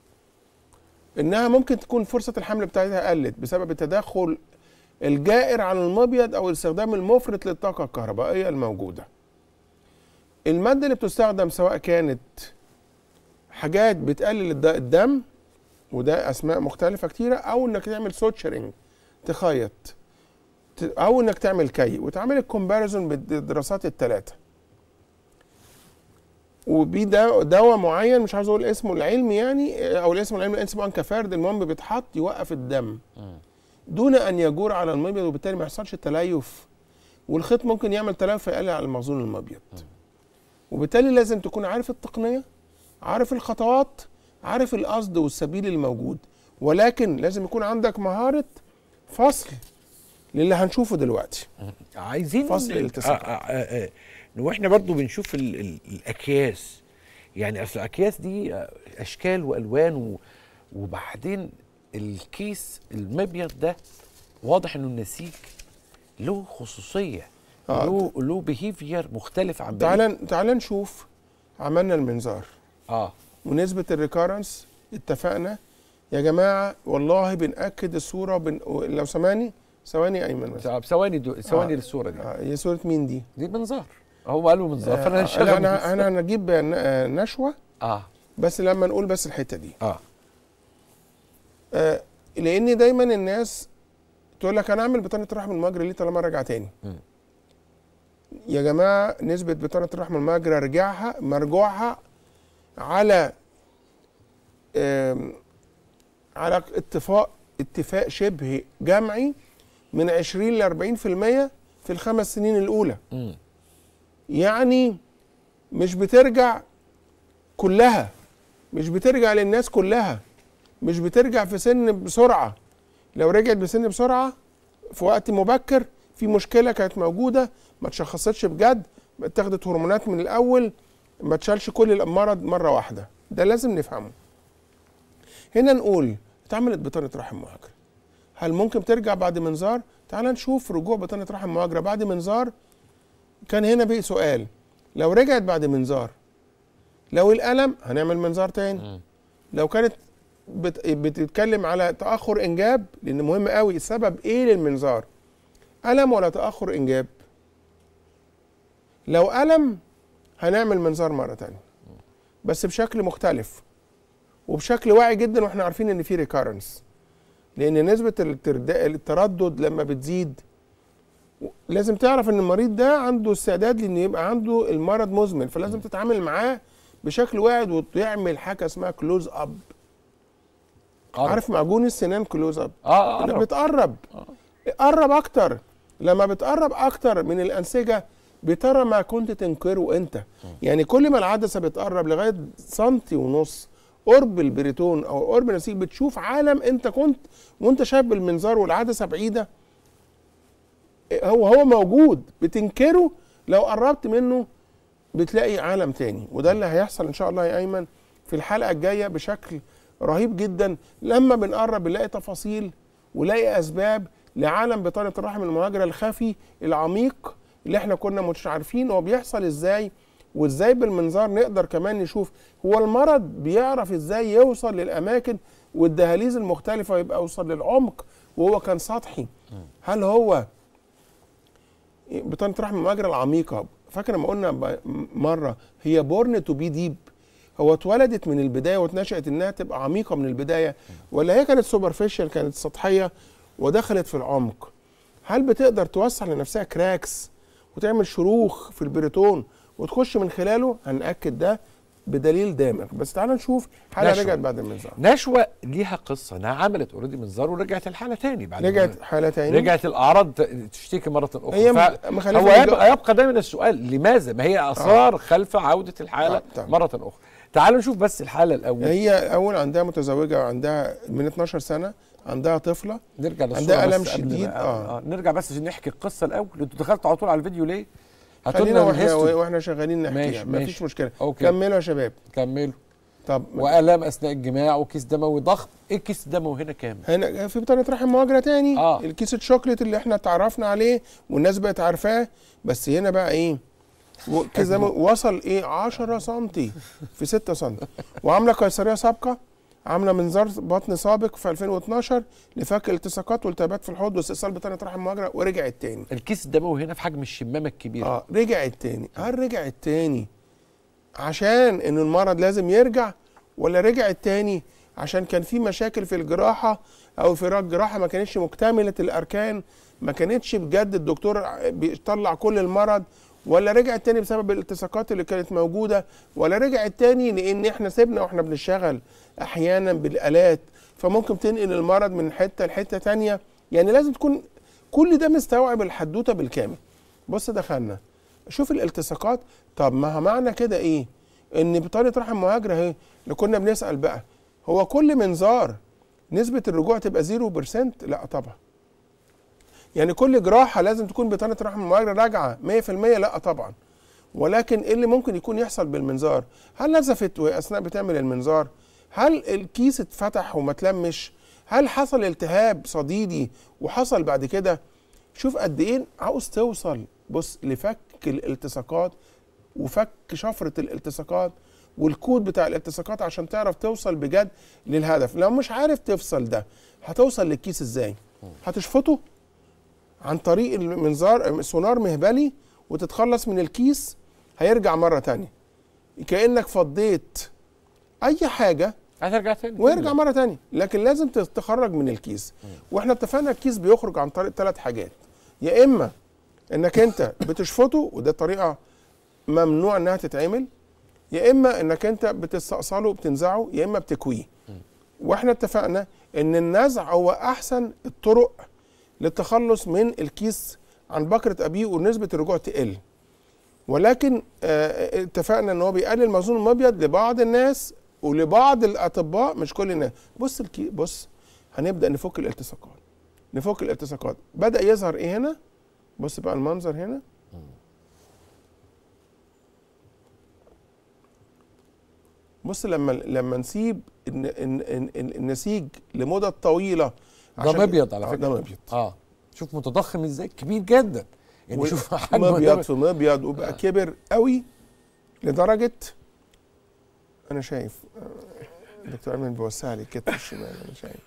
انها ممكن تكون فرصه الحمل بتاعتها قلت بسبب التدخل الجائر على المبيض او الاستخدام المفرط للطاقه الكهربائيه الموجوده الماده اللي بتستخدم سواء كانت حاجات بتقلل الد- الدم وده اسماء مختلفه كتيره او انك تعمل سوتشرنج تخيط ت- او انك تعمل كي وتعمل الكومباريزون بالدراسات الثلاثه وبي دا- دواء معين مش عاوز اقول اسمه العلمي يعني او الاسم العلمي اسمه انكافيرد المهم بيتحط يوقف الدم دون ان يجور على المبيض وبالتالي ما يحصلش تليف والخيط ممكن يعمل تليف فيقلل على المخزون المبيض وبالتالي لازم تكون عارف التقنيه عارف الخطوات عارف القصد والسبيل الموجود ولكن لازم يكون عندك مهاره فصل للي هنشوفه دلوقتي عايزين فصل آه الالتصاق. آه آه آه واحنا برضو بنشوف ال ال الاكياس يعني اصل الاكياس دي آه، اشكال والوان و وبعدين الكيس المبيض ده واضح انه النسيج له خصوصيه آه، له له بيهيفير مختلف عن بقية- تعال تعال نشوف عملنا المنظار اه ونسبة الريكارنس اتفقنا يا جماعه والله بناكد الصوره بن... لو سامعني ثواني يا ايمن بس. ثواني دو... ثواني آه. للصوره دي آه، هي صوره مين دي؟ دي منظار هو قالوا منظار فانا آه، هشغل لا منظار. انا انا انا اجيب ن- آه، نشوه اه بس لما نقول بس الحته دي اه آه، لان دايما الناس تقول لك انا اعمل بطانه رحم المجرى ليه طالما راجع تاني مم. يا جماعه نسبه بطانه رحم المجرى رجعها مرجوعها على آم، على اتفاق اتفاق شبه جمعي من 20 ل 40% في الخمس سنين الاولى مم. يعني مش بترجع كلها مش بترجع للناس كلها مش بترجع في سن بسرعة لو رجعت بسن بسرعة في وقت مبكر في مشكلة كانت موجودة ما تشخصتش بجد اتخذت هرمونات من الأول ما تشالش كل المرض مرة واحدة ده لازم نفهمه هنا نقول اتعملت بطانة رحم مهاجرة هل ممكن ترجع بعد منظار تعال نشوف رجوع بطانة رحم مهاجرة بعد منظار كان هنا بقى سؤال لو رجعت بعد منظار لو الألم هنعمل منظار تاني مم. لو كانت بت... بتتكلم على تأخر إنجاب لأن مهم قوي السبب إيه للمنظار ألم ولا تأخر إنجاب لو ألم هنعمل منظار مرة تانية بس بشكل مختلف وبشكل واعي جدا واحنا عارفين ان في ريكارنس لان نسبة الترد- التردد لما بتزيد لازم تعرف ان المريض ده عنده استعداد لان يبقى عنده المرض مزمن فلازم تتعامل معاه بشكل واعد وتعمل حاجه اسمها كلوز اب قرب. عارف معجون السنان كلوز اب اه انك قرب. بتقرب قرب اكتر لما بتقرب اكتر من الانسجه بترى ما كنت تنكره انت يعني كل ما العدسه بتقرب لغايه سنتي ونص قرب البريتون او قرب النسيج بتشوف عالم انت كنت وانت شايف بالمنظار والعدسه بعيده هو هو موجود بتنكره لو قربت منه بتلاقي عالم تاني وده اللي هيحصل ان شاء الله يا ايمن في الحلقه الجايه بشكل رهيب جدا لما بنقرب بنلاقي تفاصيل ونلاقي اسباب لعالم بطانه الرحم المهاجره الخفي العميق اللي احنا كنا مش عارفين هو بيحصل ازاي وازاي بالمنظار نقدر كمان نشوف هو المرض بيعرف ازاي يوصل للاماكن والدهاليز المختلفه ويبقى يوصل للعمق وهو كان سطحي هل هو بطانه رحم المهاجره العميقه فاكر لما قلنا ب- مره هي بورن تو بي ديب هو اتولدت من البدايه واتنشأت انها تبقى عميقه من البدايه ولا هي كانت سوبرفيشال كانت سطحيه ودخلت في العمق هل بتقدر توسع لنفسها كراكس وتعمل شروخ في البريتون وتخش من خلاله هنأكد ده بدليل دامغ بس تعال نشوف حاله نشوة. رجعت بعد المنظار نشوة ليها قصة انها عملت اوريدي منظار ورجعت الحالة تاني بعد رجعت حاله تاني رجعت الاعراض ت- تشتكي مرة اخرى هي ف- مخلفة هو الج- يبقى يبقى دايما السؤال لماذا ما هي اثار خلف عودة الحالة آه، تمام. مرة اخرى تعالوا نشوف بس الحالة الاول هي اول عندها متزوجه وعندها من 12 سنه عندها طفله نرجع للصورة عندها بس ألم قبل شديد، ما- آه. آه. نرجع بس عشان نحكي القصة الاول انتوا دخلتوا على طول على الفيديو ليه؟ هاتوا خلينا لنا واحنا الهيستوري واحنا شغالين ماشي، نحكيها ماشي. مفيش مشكله أوكي. كملوا يا شباب كملوا طب والام اثناء الجماع وكيس دموي ضخم ايه الكيس الدموي هنا كام؟ هنا في بطانه رحم مهاجره تاني آه. الكيس الشوكليت اللي احنا اتعرفنا عليه والناس بقت عارفاه بس هنا بقى ايه و- كده م- وصل ايه 10 سم في 6 سم وعامله قيصريه سابقه عامله منظار بطن سابق في 2012 لفك التصاقات والتهابات في الحوض واستئصال بطانه رحم مهاجره ورجعت تاني الكيس الدموي هنا في حجم الشمامة الكبيرة اه رجعت تاني هل رجعت تاني عشان ان المرض لازم يرجع ولا رجعت تاني عشان كان في مشاكل في الجراحة او في الجراحة ما كانتش مكتملة الاركان ما كانتش بجد الدكتور بيطلع كل المرض ولا رجعت تاني بسبب الالتصاقات اللي كانت موجودة ولا رجعت تاني لان احنا سيبنا واحنا بنشتغل احيانا بالالات فممكن تنقل المرض من حتة لحتة تانية يعني لازم تكون كل ده مستوعب الحدوتة بالكامل بص دخلنا شوف الالتصاقات طب ما هو معنى كده ايه ان بطانه رحم مهاجره اهي اللي كنا بنسال بقى هو كل منظار نسبه الرجوع تبقى 0% لا طبعا يعني كل جراحه لازم تكون بطانه رحم مهاجره راجعه 100% لا طبعا ولكن ايه اللي ممكن يكون يحصل بالمنظار هل نزفت وهي اثناء بتعمل المنظار هل الكيس اتفتح وما تلمش هل حصل التهاب صديدي وحصل بعد كده شوف قد ايه عاوز توصل بص لفك الالتصاقات وفك شفره الالتصاقات والكود بتاع الالتصاقات عشان تعرف توصل بجد للهدف لو مش عارف تفصل ده هتوصل للكيس ازاي هتشفطه عن طريق المنظار سونار مهبلي وتتخلص من الكيس هيرجع مره تانية كانك فضيت اي حاجه هترجع تاني ويرجع مره تانية لكن لازم تخرج من الكيس واحنا اتفقنا الكيس بيخرج عن طريق ثلاث حاجات يا اما انك انت بتشفطه وده طريقه ممنوع انها تتعمل يا اما انك انت بتستأصله وبتنزعه يا اما بتكويه واحنا اتفقنا ان النزع هو احسن الطرق للتخلص من الكيس عن بكرة ابيه ونسبة الرجوع تقل ولكن آه، اتفقنا ان هو بيقلل مخزون المبيض لبعض الناس ولبعض الاطباء مش كل الناس بص الكي بص هنبدا نفك الالتصاقات نفك الالتصاقات بدا يظهر ايه هنا بص بقى المنظر هنا بص لما لما نسيب الن- الن- الن- النسيج لمدة طويلة ده عشان- مبيض على آه، فكره ده مبيض اه شوف متضخم ازاي كبير جدا يعني و- شوف حجمه مبيض ده في مبيض وبقى آه. كبر قوي لدرجة أنا شايف آه، الدكتور أيمن بيوسع لي الكتف الشمال أنا شايف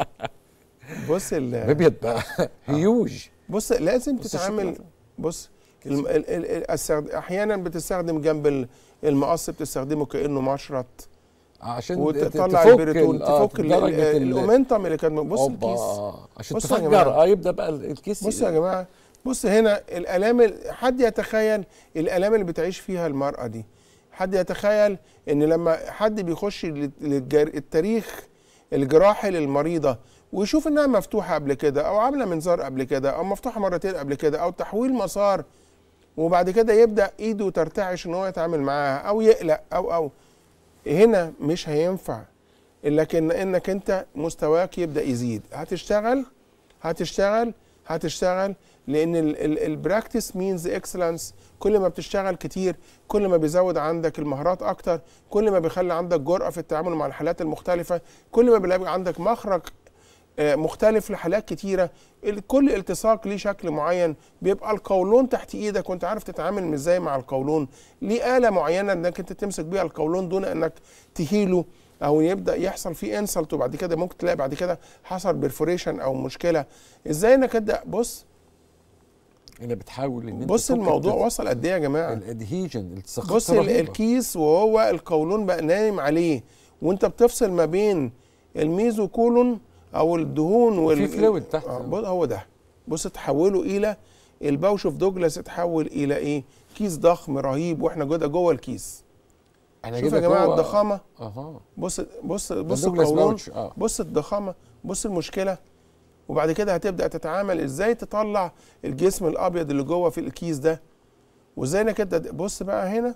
بص ال- مبيض بقى هيوج بص لازم بص تتعامل الشوكولاتة. بص الم- ال- ال- ال- السعد- احيانا بتستخدم جنب ال- المقص بتستخدمه كانه مشرط عشان وتطلع تفك البريتون ال- آه، تفك ال- درجة ال- ال- الاومنتم اللي كان بص أوبا، الكيس آه، عشان بصوا يا تفجر جماعة. اه يبدا بقى الكيس بص يا جماعه بص هنا الالام ال- حد يتخيل الالام اللي بتعيش فيها المراه دي حد يتخيل ان لما حد بيخش للتاريخ الجراحي للمريضه ويشوف انها مفتوحه قبل كده او عامله منظار قبل كده او مفتوحه مرتين قبل كده او تحويل مسار وبعد كده يبدا ايده ترتعش ان هو يتعامل معاها او يقلق او او هنا مش هينفع لكن انك انت مستواك يبدا يزيد هتشتغل هتشتغل هتشتغل لان البراكتس مينز اكسلنس كل ما بتشتغل كتير كل ما بيزود عندك المهارات اكتر كل ما بيخلي عندك جرأة في التعامل مع الحالات المختلفة كل ما بيلاقي عندك مخرج آه، مختلف لحالات كتيرة ال- كل التصاق ليه شكل معين بيبقى القولون تحت ايدك وانت عارف تتعامل ازاي مع القولون ليه آلة معينة انك انت تمسك بيها القولون دون انك تهيله او يبدا يحصل فيه انسلت وبعد كده ممكن تلاقي بعد كده حصل بيرفوريشن او مشكله ازاي انك انت بص هنا بتحاول ان انت بص تفك الموضوع الت- وصل قد ايه يا جماعه الادهيجن التصاقات بص ال- رهيبة. الكيس وهو القولون بقى نايم عليه وانت بتفصل ما بين الميزوكولون او الدهون وال في فلويد تحت. آه، بص هو ده بص تحوله الى الباوش اوف دوجلاس اتحول الى ايه كيس ضخم رهيب واحنا جوه جوه الكيس احنا شوف كده يا جماعه جوه- الضخامه اها بص بص ده بص دوجلاس القولون باوتش، اه بص الضخامه بص المشكله وبعد كده هتبدا تتعامل ازاي تطلع الجسم الابيض اللي جوه في الكيس ده وازاي انك انت بص بقى هنا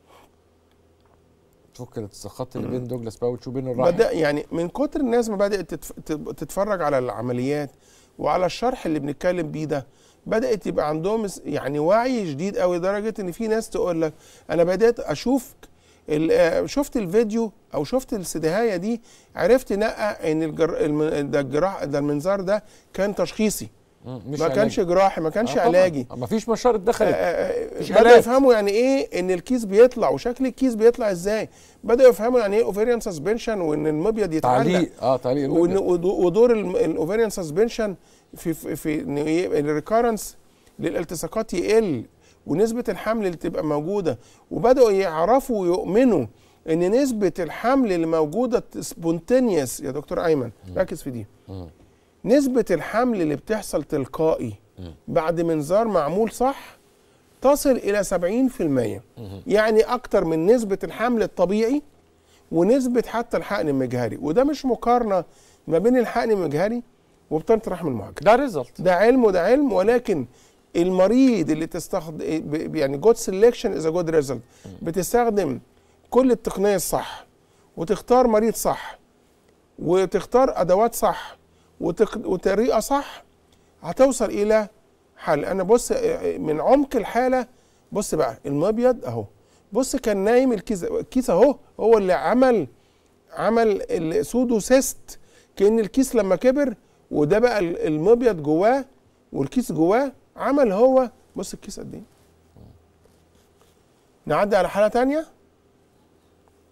تفك التصاقات اللي بين دوجلاس باوتش وبين الرحم بدا يعني من كتر الناس ما بدات تتف... تت- تتفرج على العمليات وعلى الشرح اللي بنتكلم بيه ده بدات يبقى عندهم اس- يعني وعي شديد قوي لدرجه ان في ناس تقول لك انا بدات اشوف ال- آه، شفت الفيديو او شفت السدهايه دي عرفت نقى ان الجر... الم... ده الجراح ده المنظار ده كان تشخيصي مم، مش ما علاجي. كانش جراحي ما كانش آه طبعاً. علاجي ما فيش مشارط آه، دخلت آه، مش بدأوا علاج. يفهموا يعني ايه ان الكيس بيطلع وشكل الكيس بيطلع ازاي بدأوا يفهموا يعني ايه اوفيريان سسبنشن وان المبيض يتعلق تعليق اه تعليق وإن- المبيض. ودو- ودور الاوفيريان سسبنشن في في, في ان الريكارنس للالتصاقات يقل ونسبه الحمل اللي تبقى موجوده وبداوا يعرفوا ويؤمنوا ان نسبه الحمل اللي موجوده سبونتينيوس يا دكتور ايمن ركز في دي مم. نسبه الحمل اللي بتحصل تلقائي بعد منظار معمول صح تصل الى 70% يعني اكتر من نسبه الحمل الطبيعي ونسبه حتى الحقن المجهري وده مش مقارنه ما بين الحقن المجهري وبطانه الرحم المهاجر ده ريزلت ده علم وده علم ولكن المريض اللي تستخدم يعني جود سelection از جود ريزلت بتستخدم كل التقنيه الصح وتختار مريض صح وتختار ادوات صح وتق... وطريقه صح هتوصل الى حل انا بص من عمق الحاله بص بقى المبيض اهو بص كان نايم الكيس الكيس اهو هو اللي عمل عمل السودو سيست كان الكيس لما كبر وده بقى ال- المبيض جواه والكيس جواه عمل هو بص الكيس قد ايه نعدي على حاله تانية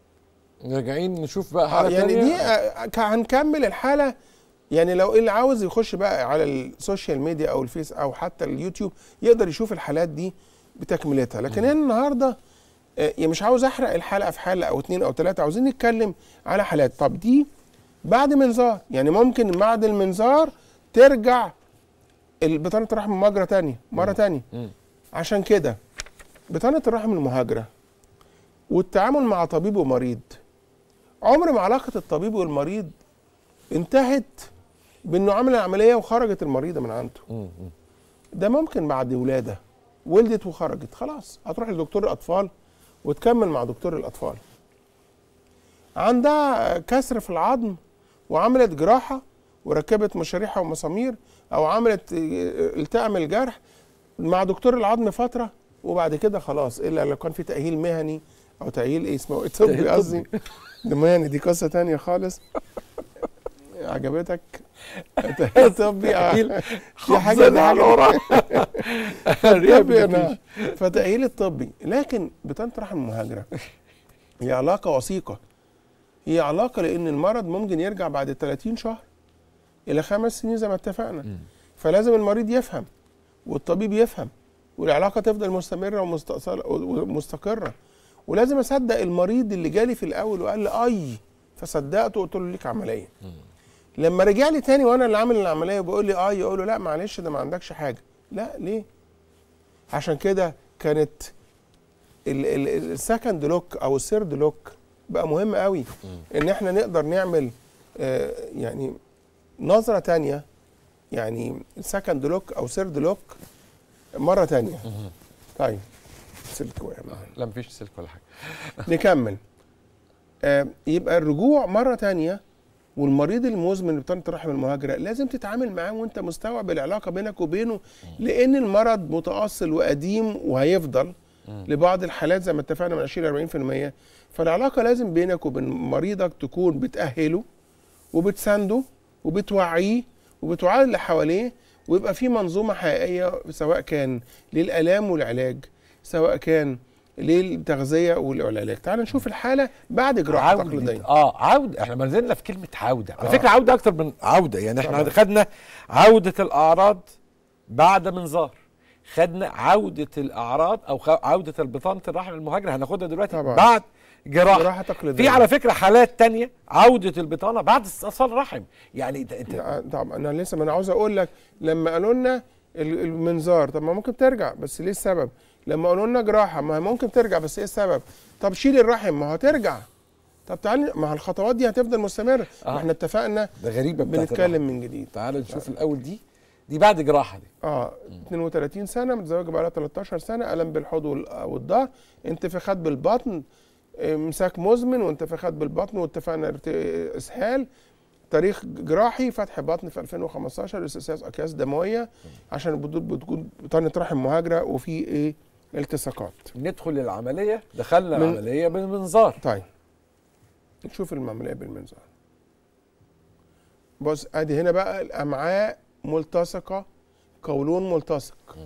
راجعين نشوف بقى آه، حاله يعني تانية. دي آه، ك- هنكمل الحاله يعني لو اللي عاوز يخش بقى على السوشيال ميديا او الفيس او حتى اليوتيوب يقدر يشوف الحالات دي بتكملتها لكن هنا النهارده آه، يعني مش عاوز احرق الحلقه في حلقه او اتنين او تلاته عاوزين نتكلم على حالات طب دي بعد منظار يعني ممكن بعد المنظار ترجع البطانه الرحم مجرى تانية مره تانية مم. عشان كده بطانه الرحم المهاجره والتعامل مع طبيب ومريض عمر ما علاقه الطبيب والمريض انتهت بانه عمل العمليه وخرجت المريضه من عنده مم. مم. ده ممكن بعد ولاده ولدت وخرجت خلاص هتروح لدكتور الاطفال وتكمل مع دكتور الاطفال عندها كسر في العظم وعملت جراحه وركبت مشاريحه ومسامير او عملت اه، التئم الجرح مع دكتور العظم فتره وبعد كده خلاص الا لو كان في تاهيل مهني او تاهيل ايه اسمه إيه؟ طبي تأهيل قصدي ده مهني دي قصه تانية خالص عجبتك تأهيل طبي آه. تأهيل دي حافظين حاجه دي على حاجه ورا طبي أنا- فتأهيل الطبي لكن بطانة رحم المهاجرة هي علاقة وثيقة هي علاقة لأن المرض ممكن يرجع بعد 30 شهر إلى خمس سنين زي ما اتفقنا مم. فلازم المريض يفهم والطبيب يفهم والعلاقة تفضل مستمرة ومستأصلة ومستقرة ولازم أصدق المريض اللي جالي في الأول وقال لي أي فصدقته وقلت له ليك عملية لما رجع لي تاني وانا اللي عامل العمليه وبيقول لي اه يقول له لا معلش ده ما عندكش حاجه لا ليه عشان كده كانت السكند لوك او الثيرد لوك بقى مهم قوي ان احنا نقدر نعمل آه يعني نظره تانية يعني السكند لوك او ثيرد لوك مره تانية طيب سلك وقع معايا. لا مفيش سلك ولا حاجه نكمل آه يبقى الرجوع مرة تانية والمريض المزمن بطانة الرحم المهاجرة لازم تتعامل معاه وانت مستوعب العلاقة بينك وبينه لأن المرض متأصل وقديم وهيفضل لبعض الحالات زي ما اتفقنا من 20 ل 40% فالعلاقة لازم بينك وبين مريضك تكون بتأهله وبتسانده وبتوعيه وبتوعي اللي حواليه ويبقى في منظومة حقيقية سواء كان للآلام والعلاج سواء كان للتغذية والعلاج تعال نشوف الحالة بعد جراحة تقليدية عودة اه عودة احنا ما زلنا في كلمة عودة على آه. فكرة عودة أكتر من عودة يعني احنا طبعا. خدنا عودة الأعراض بعد منظار خدنا عودة الأعراض أو خ- عودة البطانة الرحم المهاجرة هناخدها دلوقتي طبعا. بعد جراحة جراحة تقليدية في على فكرة حالات تانية عودة البطانة بعد استئصال رحم يعني انت انت لا، طبعا انا لسه ما انا عاوز اقول لك لما قالوا لنا ال- المنظار طب ما ممكن ترجع بس ليه السبب لما قالوا لنا جراحه ما هي ممكن ترجع بس ايه السبب طب شيل الرحم ما هترجع طب تعالى ما الخطوات دي هتفضل مستمره آه. ما احنا اتفقنا ده غريبة بتاعت الرحم. بنتكلم من جديد تعال نشوف الأول دي دي بعد جراحة دي اه 32 سنه متزوجه بقى لها 13 سنه الم بالحوض وال- والظهر انتفاخات بالبطن امساك مزمن وانتفاخات بالبطن واتفقنا ارت- اسهال تاريخ جراحي فتح بطن في 2015 استئصال اكياس دمويه عشان البطول بتكون بطانه رحم مهاجره وفي ايه التصاقات ندخل العملية دخلنا من- العملية بالمنظار طيب نشوف المعمليه بالمنظار بص ادي هنا بقى الامعاء ملتصقه قولون ملتصق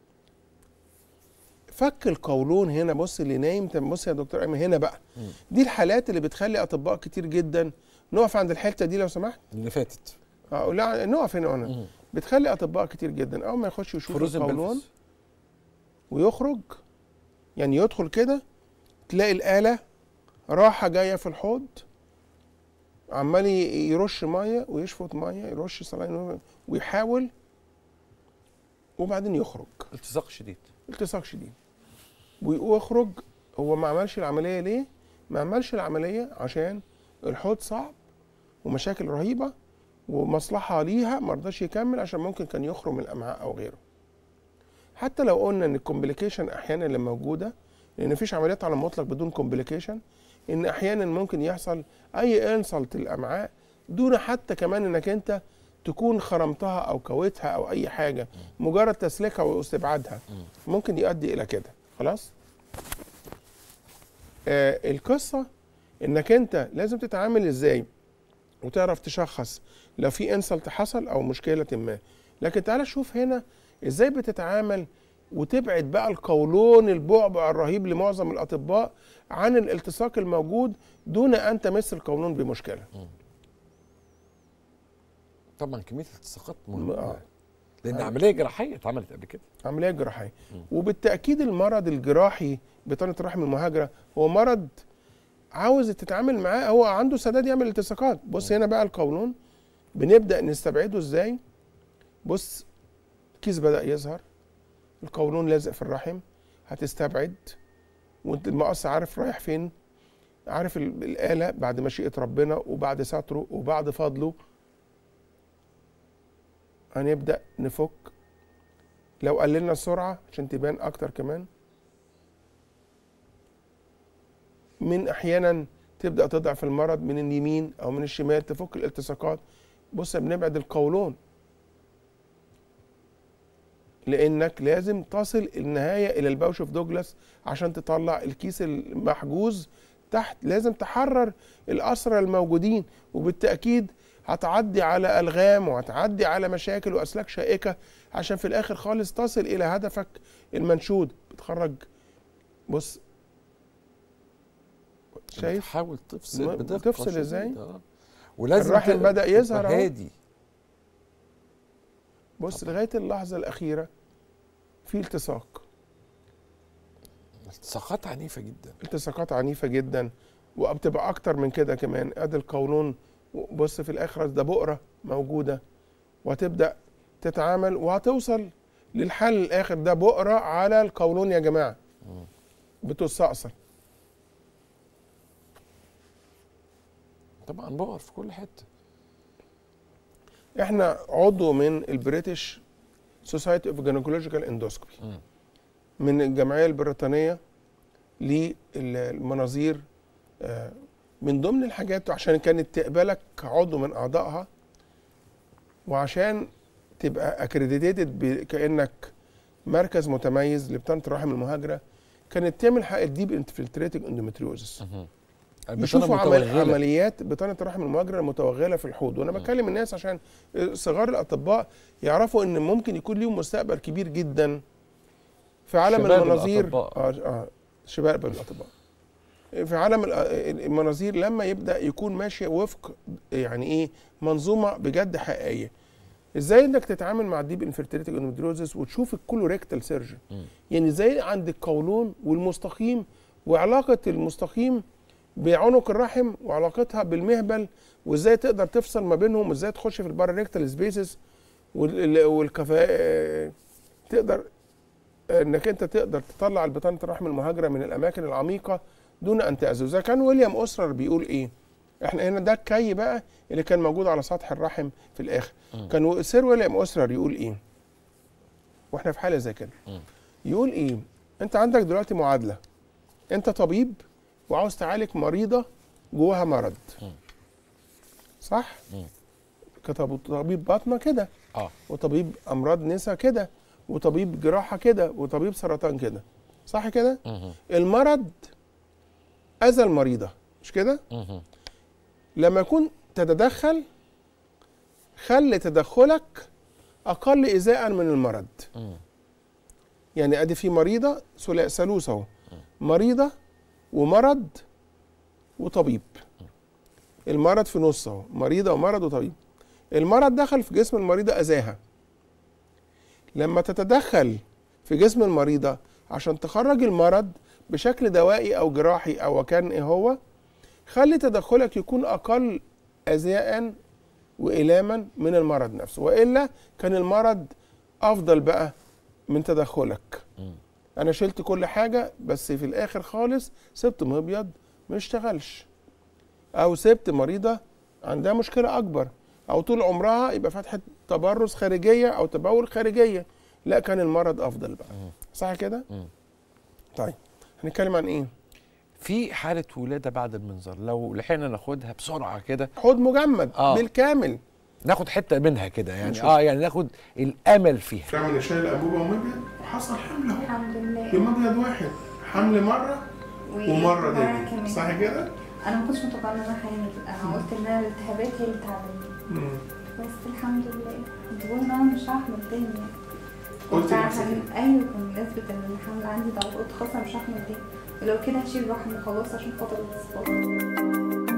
فك القولون هنا بص اللي نايم طب بص يا دكتور ايمن هنا بقى دي الحالات اللي بتخلي اطباء كتير جدا نقف عند الحته دي لو سمحت اللي فاتت اه لا نقف هنا هنا بتخلي اطباء كتير جدا اول ما يخش يشوف فروزن القولون بلفس ويخرج يعني يدخل كده تلاقي الآلة راحة جاية في الحوض عمال ي- يرش مية ويشفط مية يرش صلاين ويحاول وبعدين يخرج التصاق شديد التصاق شديد ويخرج هو ما عملش العملية ليه؟ ما عملش العملية عشان الحوض صعب ومشاكل رهيبة ومصلحة ليها ما رضاش يكمل عشان ممكن كان يخرم الأمعاء أو غيره حتى لو قلنا ان الكومبليكيشن احيانا اللي موجوده لان مفيش عمليات على المطلق بدون كومبليكيشن ان احيانا ممكن يحصل اي انسلت الامعاء دون حتى كمان انك انت تكون خرمتها او كويتها او اي حاجه مجرد تسليكها واستبعادها ممكن يؤدي الى كده خلاص آه القصه انك انت لازم تتعامل ازاي وتعرف تشخص لو في انسلت حصل او مشكله ما لكن تعالى شوف هنا ازاي بتتعامل وتبعد بقى القولون البعبع الرهيب لمعظم الاطباء عن الالتصاق الموجود دون ان تمس القولون بمشكله طبعا كميه الالتصاقات آه. مهمه لان عمليه جراحيه اتعملت قبل كده عمليه جراحيه وبالتاكيد المرض الجراحي بطانه الرحم المهاجره هو مرض عاوز تتعامل معاه هو عنده سداد يعمل التصاقات بص هنا بقى القولون بنبدا نستبعده ازاي بص الكيس بدا يظهر القولون لازق في الرحم هتستبعد وانت المقص عارف رايح فين عارف ال- الآلة بعد مشيئة ربنا وبعد ستره وبعد فضله هنبدأ نفك لو قللنا السرعة عشان تبان أكتر كمان من أحيانا تبدأ تضعف المرض من اليمين أو من الشمال تفك الالتصاقات بص بنبعد القولون لانك لازم تصل النهايه الى الباوش اوف دوجلاس عشان تطلع الكيس المحجوز تحت لازم تحرر الاسرى الموجودين وبالتاكيد هتعدي على الغام وهتعدي على مشاكل واسلاك شائكه عشان في الاخر خالص تصل الى هدفك المنشود بتخرج بص شايف حاول ما- تفصل بدقه بتفصل شديدة. إزاي؟ آه. ولازم الرحم ت- بدأ يظهر تبقى أهو. هادي بص لغايه اللحظه الاخيره في التصاق التصاقات عنيفه جدا التصاقات عنيفه جدا وبتبقى اكتر من كده كمان ادي القولون بص في الاخر ده بؤره موجوده وهتبدا تتعامل وهتوصل للحل الاخر ده بؤره على القولون يا جماعه بتستأصل طبعا بقر في كل حته احنا عضو من البريتش سوسايتي اوف جينيكولوجيكال اندوسكوبي مم. من الجمعيه البريطانيه للمناظير آه، من ضمن الحاجات عشان كانت تقبلك كعضو من اعضائها وعشان تبقى اكريديتد كانك مركز متميز لبطانه الرحم المهاجره كانت تعمل حق الديب انفلتريتنج اندومتريوزس يشوفوا عمل عمليات بطانه الرحم المهاجره المتوغله في الحوض وانا بكلم الناس عشان صغار الاطباء يعرفوا ان ممكن يكون ليهم مستقبل كبير جدا في عالم شباب المناظير الأطباء. اه اه شباب الاطباء في عالم ال- المناظير لما يبدا يكون ماشي وفق يعني ايه منظومه بجد حقيقيه ازاي انك تتعامل مع الديب انفيرتيليتي اندومتريوزس وتشوف الكولوريكتال سيرجن مم. يعني ازاي عند القولون والمستقيم وعلاقه المستقيم بعنق الرحم وعلاقتها بالمهبل وازاي تقدر تفصل ما بينهم وازاي تخش في الباراريكتال سبيسز والكفاءة تقدر انك انت تقدر تطلع البطانه الرحم المهاجره من الاماكن العميقه دون ان تاذوا اذا كان ويليام اسرر بيقول ايه احنا هنا ده الكي بقى اللي كان موجود على سطح الرحم في الاخر مم. كان سير ويليام اسرر يقول ايه واحنا في حاله زي كده مم. يقول ايه انت عندك دلوقتي معادله انت طبيب وعاوز تعالج مريضه جواها مرض مم. صح مم. كطبيب باطنه كده اه وطبيب امراض نسا كده وطبيب جراحه كده وطبيب سرطان كده صح كده مهم. المرض اذى المريضه مش كده مهم. لما يكون تتدخل خلي تدخلك اقل ايذاء من المرض مم. يعني ادي في مريضه ثلا- ثالوث اهو مريضه ومرض وطبيب المرض في نص اهو مريضه ومرض وطبيب المرض دخل في جسم المريضه اذاها لما تتدخل في جسم المريضه عشان تخرج المرض بشكل دوائي او جراحي او كان ايه هو خلي تدخلك يكون اقل اذى والاما من المرض نفسه والا كان المرض افضل بقى من تدخلك مم. انا شلت كل حاجه بس في الاخر خالص سبت مبيض ما اشتغلش او سبت مريضه عندها مشكله اكبر او طول عمرها يبقى فتحه تبرز خارجيه او تبول خارجيه لا كان المرض افضل بقى مم. صح كده مم. طيب هنتكلم عن ايه في حاله ولاده بعد المنظر لو لحقنا ناخدها بسرعه كده حوض مجمد آه. بالكامل ناخد حته منها كده يعني نشوف. اه يعني ناخد الامل فيها فعلا شايل الانبوبه ومبيض وحصل حمل اهو الحمد لله بمبيض واحد حمل مره ومره تاني كمان. صح كده؟ انا ما كنتش متوقعه ان انا حامل انا قلت ان انا الالتهابات هي اللي تعبتني مم. بس الحمد لله كنت بقول ان انا مش هحمل تاني قلت كان لنفسك عشان ايوه كان نسبة الحمل عندي ضعيفة قلت خلاص انا مش هحمل تاني ولو كده هشيل رحم وخلاص عشان خاطر الاتصال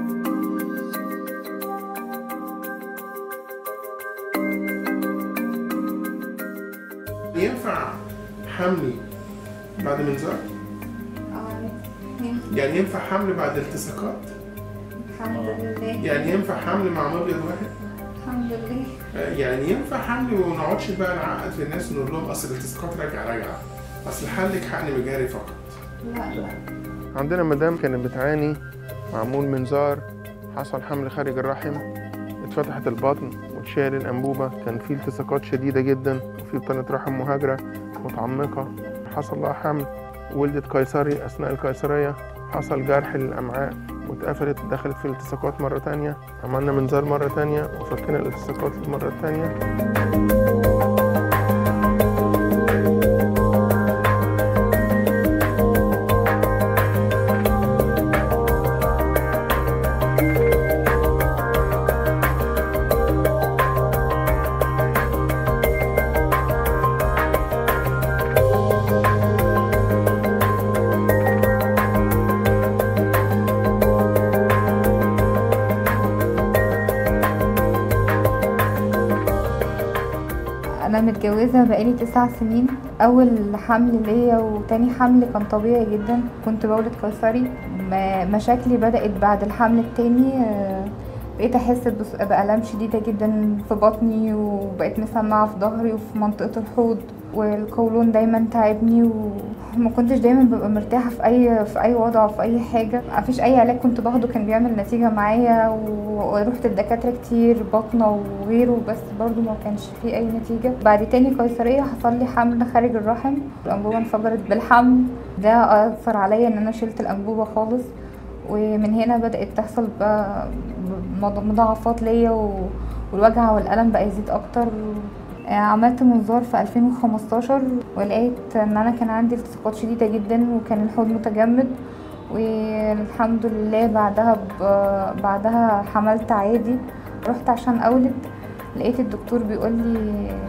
ينفع حمل بعد منظار؟ اه ينفع. يعني ينفع حمل بعد التصاقات؟ الحمد لله يعني ينفع حمل مع مبيض واحد؟ الحمد لله آه، يعني ينفع حمل وما نقعدش بقى نعقد في الناس ونقول لهم اصل التصاقات راجعه راجعه اصل حلك حقن مجاري فقط لا لا عندنا مدام كانت بتعاني معمول منظار حصل حمل خارج الرحم اتفتحت البطن واتشال الانبوبه كان في التصاقات شديده جدا وفي بطانه رحم مهاجره متعمقه حصل لها حمل ولدت قيصري اثناء القيصريه حصل جرح للامعاء واتقفلت دخلت في الالتصاقات مرة تانية عملنا منظار مرة تانية وفكنا الالتصاقات المرة التانية انا متجوزه بقالي تسع سنين اول حمل ليا وتاني حمل كان طبيعي جدا كنت بولد قيصري ما- مشاكلي بدات بعد الحمل التاني آه، بقيت احس بس- بالام شديده جدا في بطني وبقيت مسمعه في ظهري وفي منطقه الحوض والقولون دايما تعبني وما كنتش دايما ببقى مرتاحه في اي في اي وضع في اي حاجه مفيش اي علاج كنت باخده كان بيعمل نتيجه معايا و- ورحت الدكاتره كتير بطنه وغيره بس برضو ما كانش فيه اي نتيجه بعد تاني قيصريه حصل لي حمل خارج الرحم الانبوبه انفجرت بالحمل ده اثر عليا ان انا شلت الانبوبه خالص ومن هنا بدات تحصل بقى مض- مضاعفات ليا و- والوجع والالم بقى يزيد اكتر آه، عملت منظار في 2015 ولقيت ان انا كان عندي التصاقات شديده جدا وكان الحوض متجمد والحمد لله بعدها ب- بعدها حملت عادي رحت عشان اولد لقيت الدكتور بيقول لي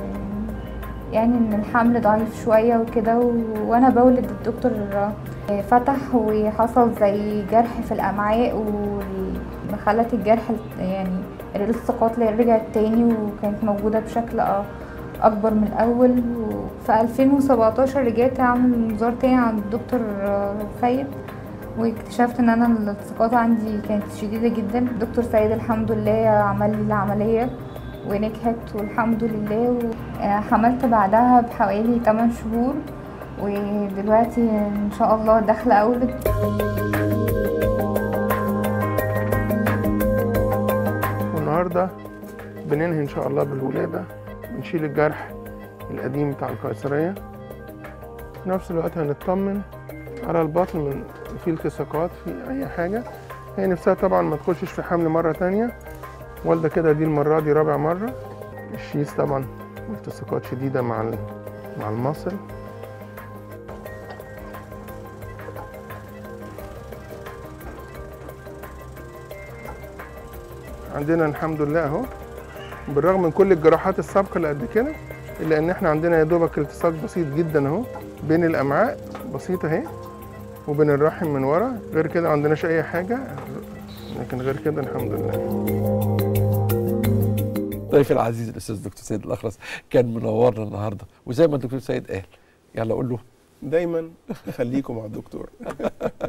يعني ان الحمل ضعيف شويه وكده و- وانا بولد الدكتور فتح وحصل زي جرح في الامعاء وخلت الجرح يعني الالتصاقات رجعت تاني وكانت موجوده بشكل أ- اكبر من الاول وفي 2017 رجعت اعمل منظار تاني عند الدكتور سيد واكتشفت ان انا الالتصاقات عندي كانت شديده جدا الدكتور سيد الحمد لله عمل لي العمليه ونجحت والحمد لله حملت بعدها بحوالي 8 شهور ودلوقتي ان شاء الله داخله اولد والنهارده بننهي ان شاء الله بالولاده بنشيل الجرح القديم بتاع القيصريه في نفس الوقت هنطمن على البطن من في التصاقات في اي حاجه هي نفسها طبعا ما تخشش في حمل مره تانية والده كده دي المره دي رابع مره الشيز طبعا التصاقات شديده مع ال- مع المصل عندنا الحمد لله اهو بالرغم من كل الجراحات السابقه اللي قد كده الا ان احنا عندنا يا دوبك التصاق بسيط جدا اهو بين الامعاء بسيطه اهي وبين الرحم من ورا غير كده ما عندناش اي حاجه لكن غير كده الحمد لله ضيفي العزيز الاستاذ دكتور سيد الاخرس كان منورنا النهارده وزي ما الدكتور سيد قال يلا قول له دايما خليكم مع الدكتور